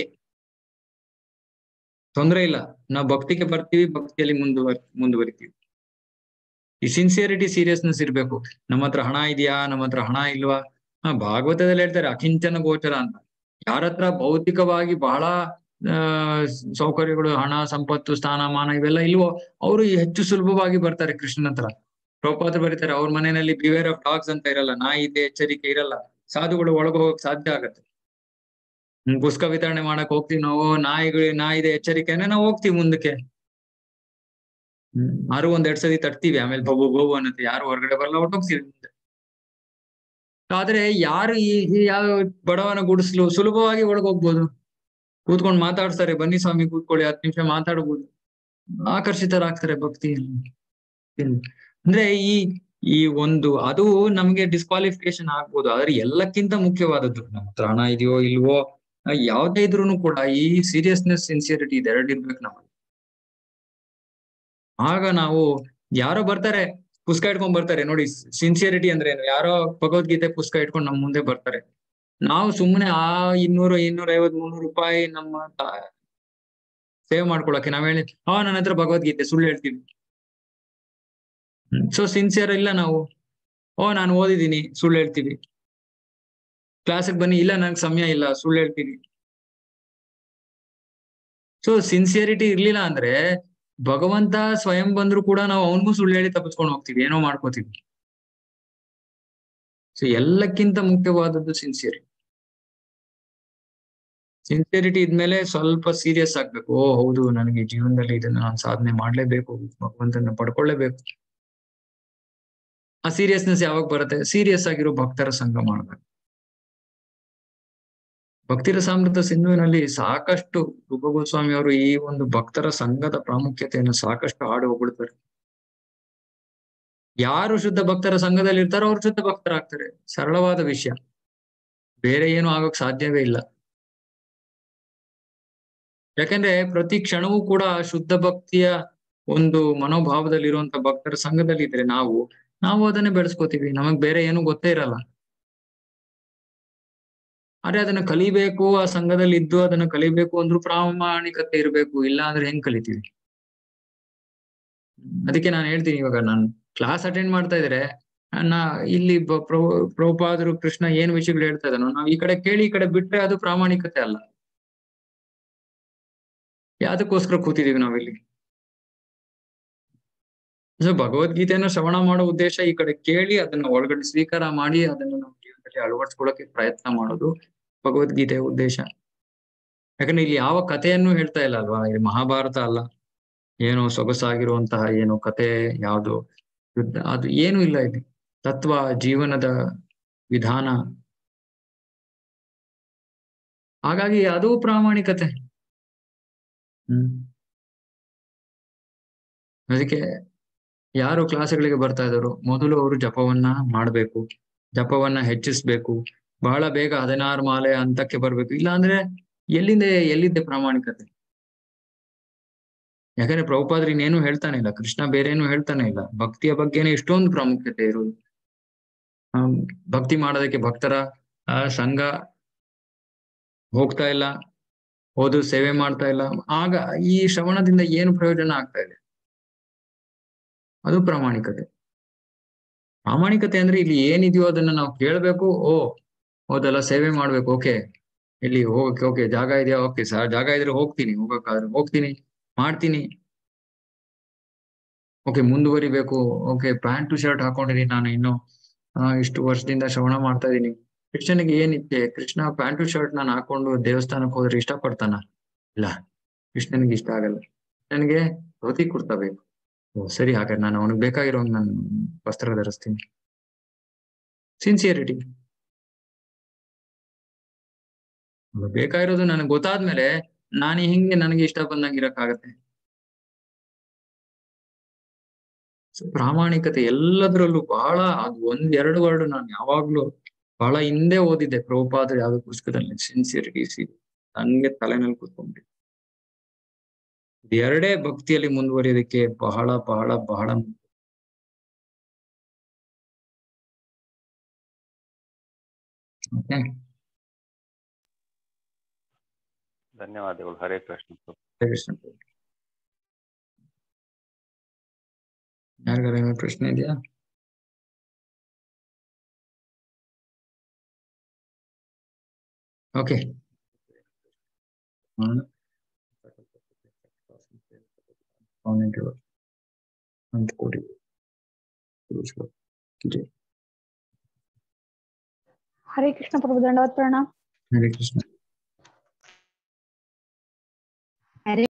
ತೊಂದ್ರೆ ಇಲ್ಲ ನಾವು ಭಕ್ತಿಗೆ ಬರ್ತೀವಿ ಭಕ್ತಿಯಲ್ಲಿ ಮುಂದುವರಿ ಮುಂದುವರಿತೀವಿ ಈ ಸಿನ್ಸಿಯರಿಟಿ ಸೀರಿಯಸ್ನೆಸ್ ಇರ್ಬೇಕು ನಮ್ಮ ಹತ್ರ ಹಣ ಇದೆಯಾ ನಮ್ಮ ಹತ್ರ ಹಣ ಇಲ್ವಾ ಹಾ ಭಾಗವತದಲ್ಲಿ ಹೇಳ್ತಾರೆ ಅಕಿಂಚನ ಗೋಚರ ಅಂತ ಯಾರ ಹತ್ರ ಭೌತಿಕವಾಗಿ ಬಹಳ ಆ ಸೌಕರ್ಯಗಳು ಹಣ ಸಂಪತ್ತು ಸ್ಥಾನಮಾನ ಇವೆಲ್ಲ ಇಲ್ವೋ ಅವರು ಹೆಚ್ಚು ಸುಲಭವಾಗಿ ಬರ್ತಾರೆ ಕೃಷ್ಣನ ಹತ್ರ ಪ್ರಭುಪಾದರು ಬರೀತಾರೆ ಅವ್ರ ಮನೆಯಲ್ಲಿ ಬಿವೇರ್ ಆಫ್ ಡಾಗ್ಸ್ ಅಂತ ಇರಲ್ಲ ನಾಯಿ ಇದೆ ಎಚ್ಚರಿಕೆ ಇರಲ್ಲ ಸಾಧುಗಳು ಒಳಗೆ ಹೋಗಕ್ ಸಾಧ್ಯ ಆಗತ್ತೆ ಹ್ಮ್, ಪುಸ್ತಕ ವಿತರಣೆ ಮಾಡಕ್ ಹೋಗ್ತೀವಿ ನಾವು ನಾಯಿಗಳು ನಾಯಿ ಇದೆ ಎಚ್ಚರಿಕೆನೆ ನಾವು ಹೋಗ್ತೀವಿ ಮುಂದಕ್ಕೆ ಹ್ಮ್ ಆರು ಒಂದ್ ಎರಡ್ ಸತಿ ತಟ್ತೀವಿ ಆಮೇಲೆ ಬಬ್ಬು ಬೋಬು ಅನ್ನತ್ತೆ ಯಾರು ಹೊರಗಡೆ ಬರಲ್ಲ ಹೊಟ್ಟೋಗ್ತೀವಿ ಮುಂದೆ ಆದ್ರೆ ಯಾರು ಈ ಈ ಯಾವ ಬಡವನ ಗುಡಿಸ್ಲು ಸುಲಭವಾಗಿ ಒಳಗ್ ಹೋಗ್ಬೋದು ಕೂತ್ಕೊಂಡು ಮಾತಾಡ್ತಾರೆ ಬನ್ನಿ ಸ್ವಾಮಿ ಕೂತ್ಕೊಳ್ಳಿ ಹತ್ತು ನಿಮಿಷ ಮಾತಾಡ್ಬೋದು ಆಕರ್ಷಿತರಾಗ್ತಾರೆ ಭಕ್ತಿ ಅಂದ್ರೆ ಈ ಈ ಒಂದು ಅದು ನಮ್ಗೆ ಡಿಸ್ಕ್ವಾಲಿಫಿಕೇಶನ್ ಆಗ್ಬೋದು ಆದ್ರೆ ಎಲ್ಲಕ್ಕಿಂತ ಮುಖ್ಯವಾದದ್ದು ನಮ್ಮ ಹತ್ರ ಹಣ ಇದೆಯೋ ಇಲ್ವೋ ಆ, ಯಾವ್ದೇ ಇದ್ರೂನು ಕೂಡ ಈ ಸೀರಿಯಸ್ನೆಸ್ ಸಿನ್ಸಿಯರಿಟಿ ಇದೆರಡು ಇರ್ಬೇಕು ನಮಗೆ ಆಗ ನಾವು ಯಾರೋ ಬರ್ತಾರೆ ಪುಸ್ತಕ ಇಟ್ಕೊಂಡ್ ಬರ್ತಾರೆ ನೋಡಿ ಸಿನ್ಸಿಯರಿಟಿ ಅಂದ್ರೆ ಏನು ಯಾರೋ ಭಗವದ್ಗೀತೆ ಪುಸ್ತಕ ಇಟ್ಕೊಂಡು ನಮ್ ಮುಂದೆ ಬರ್ತಾರೆ ನಾವು ಸುಮ್ಮನೆ ಆ ಇನ್ನೂರು ಇನ್ನೂರ ಐವತ್ ಮುನ್ನೂರು ರೂಪಾಯಿ ನಮ್ಮ ಸೇವ್ ಮಾಡ್ಕೊಳಕ್ಕೆ ನಾವ್ ಹೇಳಿ ಹಾ ನನ್ನ ಹತ್ರ ಭಗವದ್ಗೀತೆ ಸುಳ್ಳು ಹೇಳ್ತೀವಿ ಸೊ ಸಿನ್ಸಿಯರ್ ಇಲ್ಲ ನಾವು ಓ ನಾನು ಓದಿದ್ದೀನಿ ಸುಳ್ಳು ಹೇಳ್ತೀವಿ ಕ್ಲಾಸಿಗೆ ಬನ್ನಿ ಇಲ್ಲ ನಂಗೆ ಸಮಯ ಇಲ್ಲ ಸುಳ್ಳು ಹೇಳ್ತೀವಿ ಸೊ ಸಿನ್ಸಿಯರಿಟಿ ಇರ್ಲಿಲ್ಲ ಅಂದ್ರೆ ಭಗವಂತ ಸ್ವಯಂ ಬಂದ್ರು ಕೂಡ ನಾವು ಅವನಿಗೂ ಸುಳ್ಳು ಹೇಳಿ ತಪ್ಪಿಸ್ಕೊಂಡು ಹೋಗ್ತೀವಿ ಏನೋ ಮಾಡ್ಕೋತೀವಿ ಸೊ ಎಲ್ಲಕ್ಕಿಂತ ಮುಖ್ಯವಾದದ್ದು ಸಿನ್ಸಿಯರಿಟಿ ಸಿನ್ಸಿಯರಿಟಿ ಇದ್ಮೇಲೆ ಸ್ವಲ್ಪ ಸೀರಿಯಸ್ ಆಗ್ಬೇಕು ಓ ಹೌದು ನನಗೆ ಜೀವನದಲ್ಲಿ ಇದನ್ನ ನಾನು ಸಾಧನೆ ಮಾಡ್ಲೇಬೇಕು ಭಗವಂತನ ಪಡ್ಕೊಳ್ಳೇಬೇಕು ಆ ಸೀರಿಯಸ್ನೆಸ್ ಯಾವಾಗ ಬರುತ್ತೆ ಸೀರಿಯಸ್ ಆಗಿರೋ ಭಕ್ತರ ಸಂಘ ಮಾಡ್ಬೇಕು ಭಕ್ತಿರ ಸಾಮೃತ ಸಿಂಧುವಿನಲ್ಲಿ ಸಾಕಷ್ಟು ರೂಪ ಗೋಸ್ವಾಮಿ ಅವರು ಈ ಒಂದು ಭಕ್ತರ ಸಂಘದ ಪ್ರಾಮುಖ್ಯತೆಯನ್ನು ಸಾಕಷ್ಟು ಹಾಡು ಹೋಗ್ಬಿಡ್ತಾರೆ ಯಾರು ಶುದ್ಧ ಭಕ್ತರ ಸಂಘದಲ್ಲಿ ಇರ್ತಾರೋ ಅವ್ರು ಶುದ್ಧ ಭಕ್ತರಾಗ್ತಾರೆ ಸರಳವಾದ ವಿಷಯ ಬೇರೆ ಏನು ಆಗೋಕ್ ಸಾಧ್ಯವೇ ಇಲ್ಲ ಯಾಕಂದ್ರೆ ಪ್ರತಿ ಕ್ಷಣವೂ ಕೂಡ ಶುದ್ಧ ಭಕ್ತಿಯ ಒಂದು ಮನೋಭಾವದಲ್ಲಿರುವಂತ ಭಕ್ತರ ಸಂಘದಲ್ಲಿ ಇದ್ರೆ ನಾವು ನಾವು ಅದನ್ನೇ ಬೆಳೆಸ್ಕೋತೀವಿ ನಮಗ್ ಬೇರೆ ಏನು ಗೊತ್ತೇ ಇರಲ್ಲ ಆದ್ರೆ ಅದನ್ನ ಕಲಿಬೇಕು ಆ ಸಂಘದಲ್ಲಿ ಇದ್ದು ಅದನ್ನ ಕಲಿಬೇಕು ಅಂದ್ರೂ ಪ್ರಾಮಾಣಿಕತೆ ಇರಬೇಕು ಇಲ್ಲ ಅಂದ್ರೆ ಹೆಂಗ್ ಕಲಿತೀವಿ ಅದಕ್ಕೆ ನಾನು ಹೇಳ್ತೀನಿ ಇವಾಗ ನಾನು ಕ್ಲಾಸ್ ಅಟೆಂಡ್ ಮಾಡ್ತಾ ಇದ್ರೆ ನಾ ಇಲ್ಲಿ ಬ- ಪ್ರಭು ಪ್ರಭುಪಾದರು ಕೃಷ್ಣ ಏನ್ ವಿಷಯಗಳು ಹೇಳ್ತಾ ಇದ್ದಾನೋ ನಾವ್ ಈ ಕಡೆ ಕೇಳಿ ಈ ಕಡೆ ಬಿಟ್ರೆ ಅದು ಪ್ರಾಮಾಣಿಕತೆ ಅಲ್ಲ ಯಾವ್ದಕ್ಕೋಸ್ಕರ ಕೂತಿದೀವಿ ನಾವಿಲ್ಲಿ ಸೊ ಭಗವದ್ಗೀತೆಯನ್ನು ಶ್ರವಣ ಮಾಡೋ ಉದ್ದೇಶ ಈ ಕಡೆ ಕೇಳಿ ಅದನ್ನ ಒಳಗಡೆ ಸ್ವೀಕಾರ ಮಾಡಿ ಅದನ್ನ ನಮ್ಮ ಜೀವನದಲ್ಲಿ ಅಳವಡಿಸ್ಕೊಳ್ಳೋಕೆ ಪ್ರಯತ್ನ ಮಾಡೋದು ಭಗವದ್ಗೀತೆಯ ಉದ್ದೇಶ ಯಾಕಂದ್ರೆ ಇಲ್ಲಿ ಯಾವ ಕಥೆಯನ್ನು ಹೇಳ್ತಾ ಇಲ್ಲ ಅಲ್ವಾ ಇದು ಮಹಾಭಾರತ ಅಲ್ಲ ಏನೋ ಸೊಗಸಾಗಿರುವಂತಹ ಏನೋ ಕತೆ ಯಾವುದು ಯುದ್ಧ ಅದು ಏನು ಇಲ್ಲ ಇಲ್ಲಿ ತತ್ವ ಜೀವನದ ವಿಧಾನ ಹಾಗಾಗಿ ಅದು ಪ್ರಾಮಾಣಿಕತೆ ಹ್ಮ್ ಅದಕ್ಕೆ ಯಾರು ಕ್ಲಾಸ್ಗಳಿಗೆ ಬರ್ತಾ ಇದ್ದಾರೋ ಮೊದಲು ಅವರು ಜಪವನ್ನ ಮಾಡ್ಬೇಕು ಜಪವನ್ನ ಹೆಚ್ಚಿಸ್ಬೇಕು ಬಹಳ ಬೇಗ ಹದಿನಾರು ಮಾಲೆ ಹಂತಕ್ಕೆ ಬರ್ಬೇಕು ಇಲ್ಲ ಅಂದ್ರೆ ಎಲ್ಲಿಂದ ಎಲ್ಲಿದ್ದೆ ಪ್ರಾಮಾಣಿಕತೆ ಯಾಕಂದ್ರೆ ಪ್ರಭುಪಾದ್ರಿ ಇನ್ನೇನು ಹೇಳ್ತಾನೆ ಇಲ್ಲ ಕೃಷ್ಣ ಬೇರೇನು ಹೇಳ್ತಾನೆ ಇಲ್ಲ ಭಕ್ತಿಯ ಬಗ್ಗೆನೇ ಇಷ್ಟೊಂದು ಪ್ರಾಮುಖ್ಯತೆ ಇರುವುದು ಆ, ಭಕ್ತಿ ಮಾಡೋದಕ್ಕೆ ಭಕ್ತರ ಆ, ಸಂಘ ಹೋಗ್ತಾ ಇಲ್ಲ ಓದು ಸೇವೆ ಮಾಡ್ತಾ ಇಲ್ಲ ಆಗ ಈ ಶ್ರವಣದಿಂದ ಏನು ಪ್ರಯೋಜನ ಆಗ್ತಾ ಇದೆ ಅದು ಪ್ರಾಮಾಣಿಕತೆ ಪ್ರಾಮಾಣಿಕತೆ ಅಂದ್ರೆ ಇಲ್ಲಿ ಏನಿದೆಯೋ ಅದನ್ನ ನಾವು ಕೇಳ್ಬೇಕು ಓ ಹೌದಲ್ಲ ಸೇವೆ ಮಾಡ್ಬೇಕು ಓಕೆ ಇಲ್ಲಿ ಹೋಗಕ್ಕೆ ಓಕೆ ಜಾಗ ಇದೆಯಾ ಓಕೆ ಸರ್ ಜಾಗ ಇದ್ರೆ ಹೋಗ್ತೀನಿ ಹೋಗಕ್ಕಾದ್ರೆ ಹೋಗ್ತೀನಿ ಮಾಡ್ತೀನಿ ಓಕೆ ಮುಂದುವರಿಬೇಕು ಓಕೆ ಪ್ಯಾಂಟ್ ಶರ್ಟ್ ಹಾಕೊಂಡಿದೀನಿ ನಾನು ಇನ್ನು ಆ, ಇಷ್ಟು ವರ್ಷದಿಂದ ಶ್ರವಣ ಮಾಡ್ತಾ ಇದೀನಿ ಕೃಷ್ಣನಿಗೆ ಏನಿತ್ತೆ ಕೃಷ್ಣ ಪ್ಯಾಂಟು ಶರ್ಟ್ ನಾನು ಹಾಕೊಂಡು ದೇವಸ್ಥಾನಕ್ಕೆ ಹೋದ್ರೆ ಇಷ್ಟಪಡ್ತಾನ ಇಲ್ಲ ಕೃಷ್ಣನಿಗೆ ಇಷ್ಟ ಆಗಲ್ಲ ನನಗೆ ಧೋತಿ ಕುರ್ತಾ ಬೇಕು ಓ ಸರಿ ಹಾಗಾದ್ರೆ ನಾನು ಅವನಿಗೆ ಬೇಕಾಗಿರೋ ನಾನು ವಸ್ತ್ರ ಧರಿಸ್ತೀನಿ ಸಿನ್ಸಿಯರಿಟಿ ಬೇಕಾಗಿರೋದು ನನಗೆ ಗೊತ್ತಾದ್ಮೇಲೆ ನಾನು ಹಿಂಗೆ ನನಗೆ ಇಷ್ಟ ಬಂದಂಗೆ ಇರಕ್ಕಾಗತ್ತೆ So, ಪ್ರಾಮಾಣಿಕತೆ ಎಲ್ಲದರಲ್ಲೂ ಬಹಳ ಅದು ಒಂದ್ ಎರಡು ವರ್ಡ್ ನಾನು ಯಾವಾಗ್ಲೂ ಬಹಳ ಹಿಂದೆ ಓದಿದ್ದೆ ಪ್ರಭುಪಾದ ಯಾವ್ದು ಪುಸ್ತಕದಲ್ಲಿ ಸಿನ್ಸಿಯರಿಟಿ ಸಿ ಹಂಗೆ ತಲೆನಲ್ಲಿ ಕೂತ್ಕೊಂಡ್ಬಿಟ್ಟು ಇದು ಎರಡೇ ಭಕ್ತಿಯಲ್ಲಿ ಮುಂದುವರಿಯೋದಕ್ಕೆ ಬಹಳ ಬಹಳ ಬಹಳ ಮುಖ್ಯ. Okay?
ಧನ್ಯವಾದಗಳು ಹರೇ ಕೃಷ್ಣ ಪ್ರಭು.
ಹರೇ ಕೃಷ್ಣ ಯಾರಿಗಾರ ಏನಾದ್ರು ಪ್ರಶ್ನೆ ಇದೆಯಾ ಓಕೆ ಅಂತ ಕೊಡಿ
हरे कृष्ण प्रभु दंडवत प्रणाम
ಹರೇ ಕೃಷ್ಣ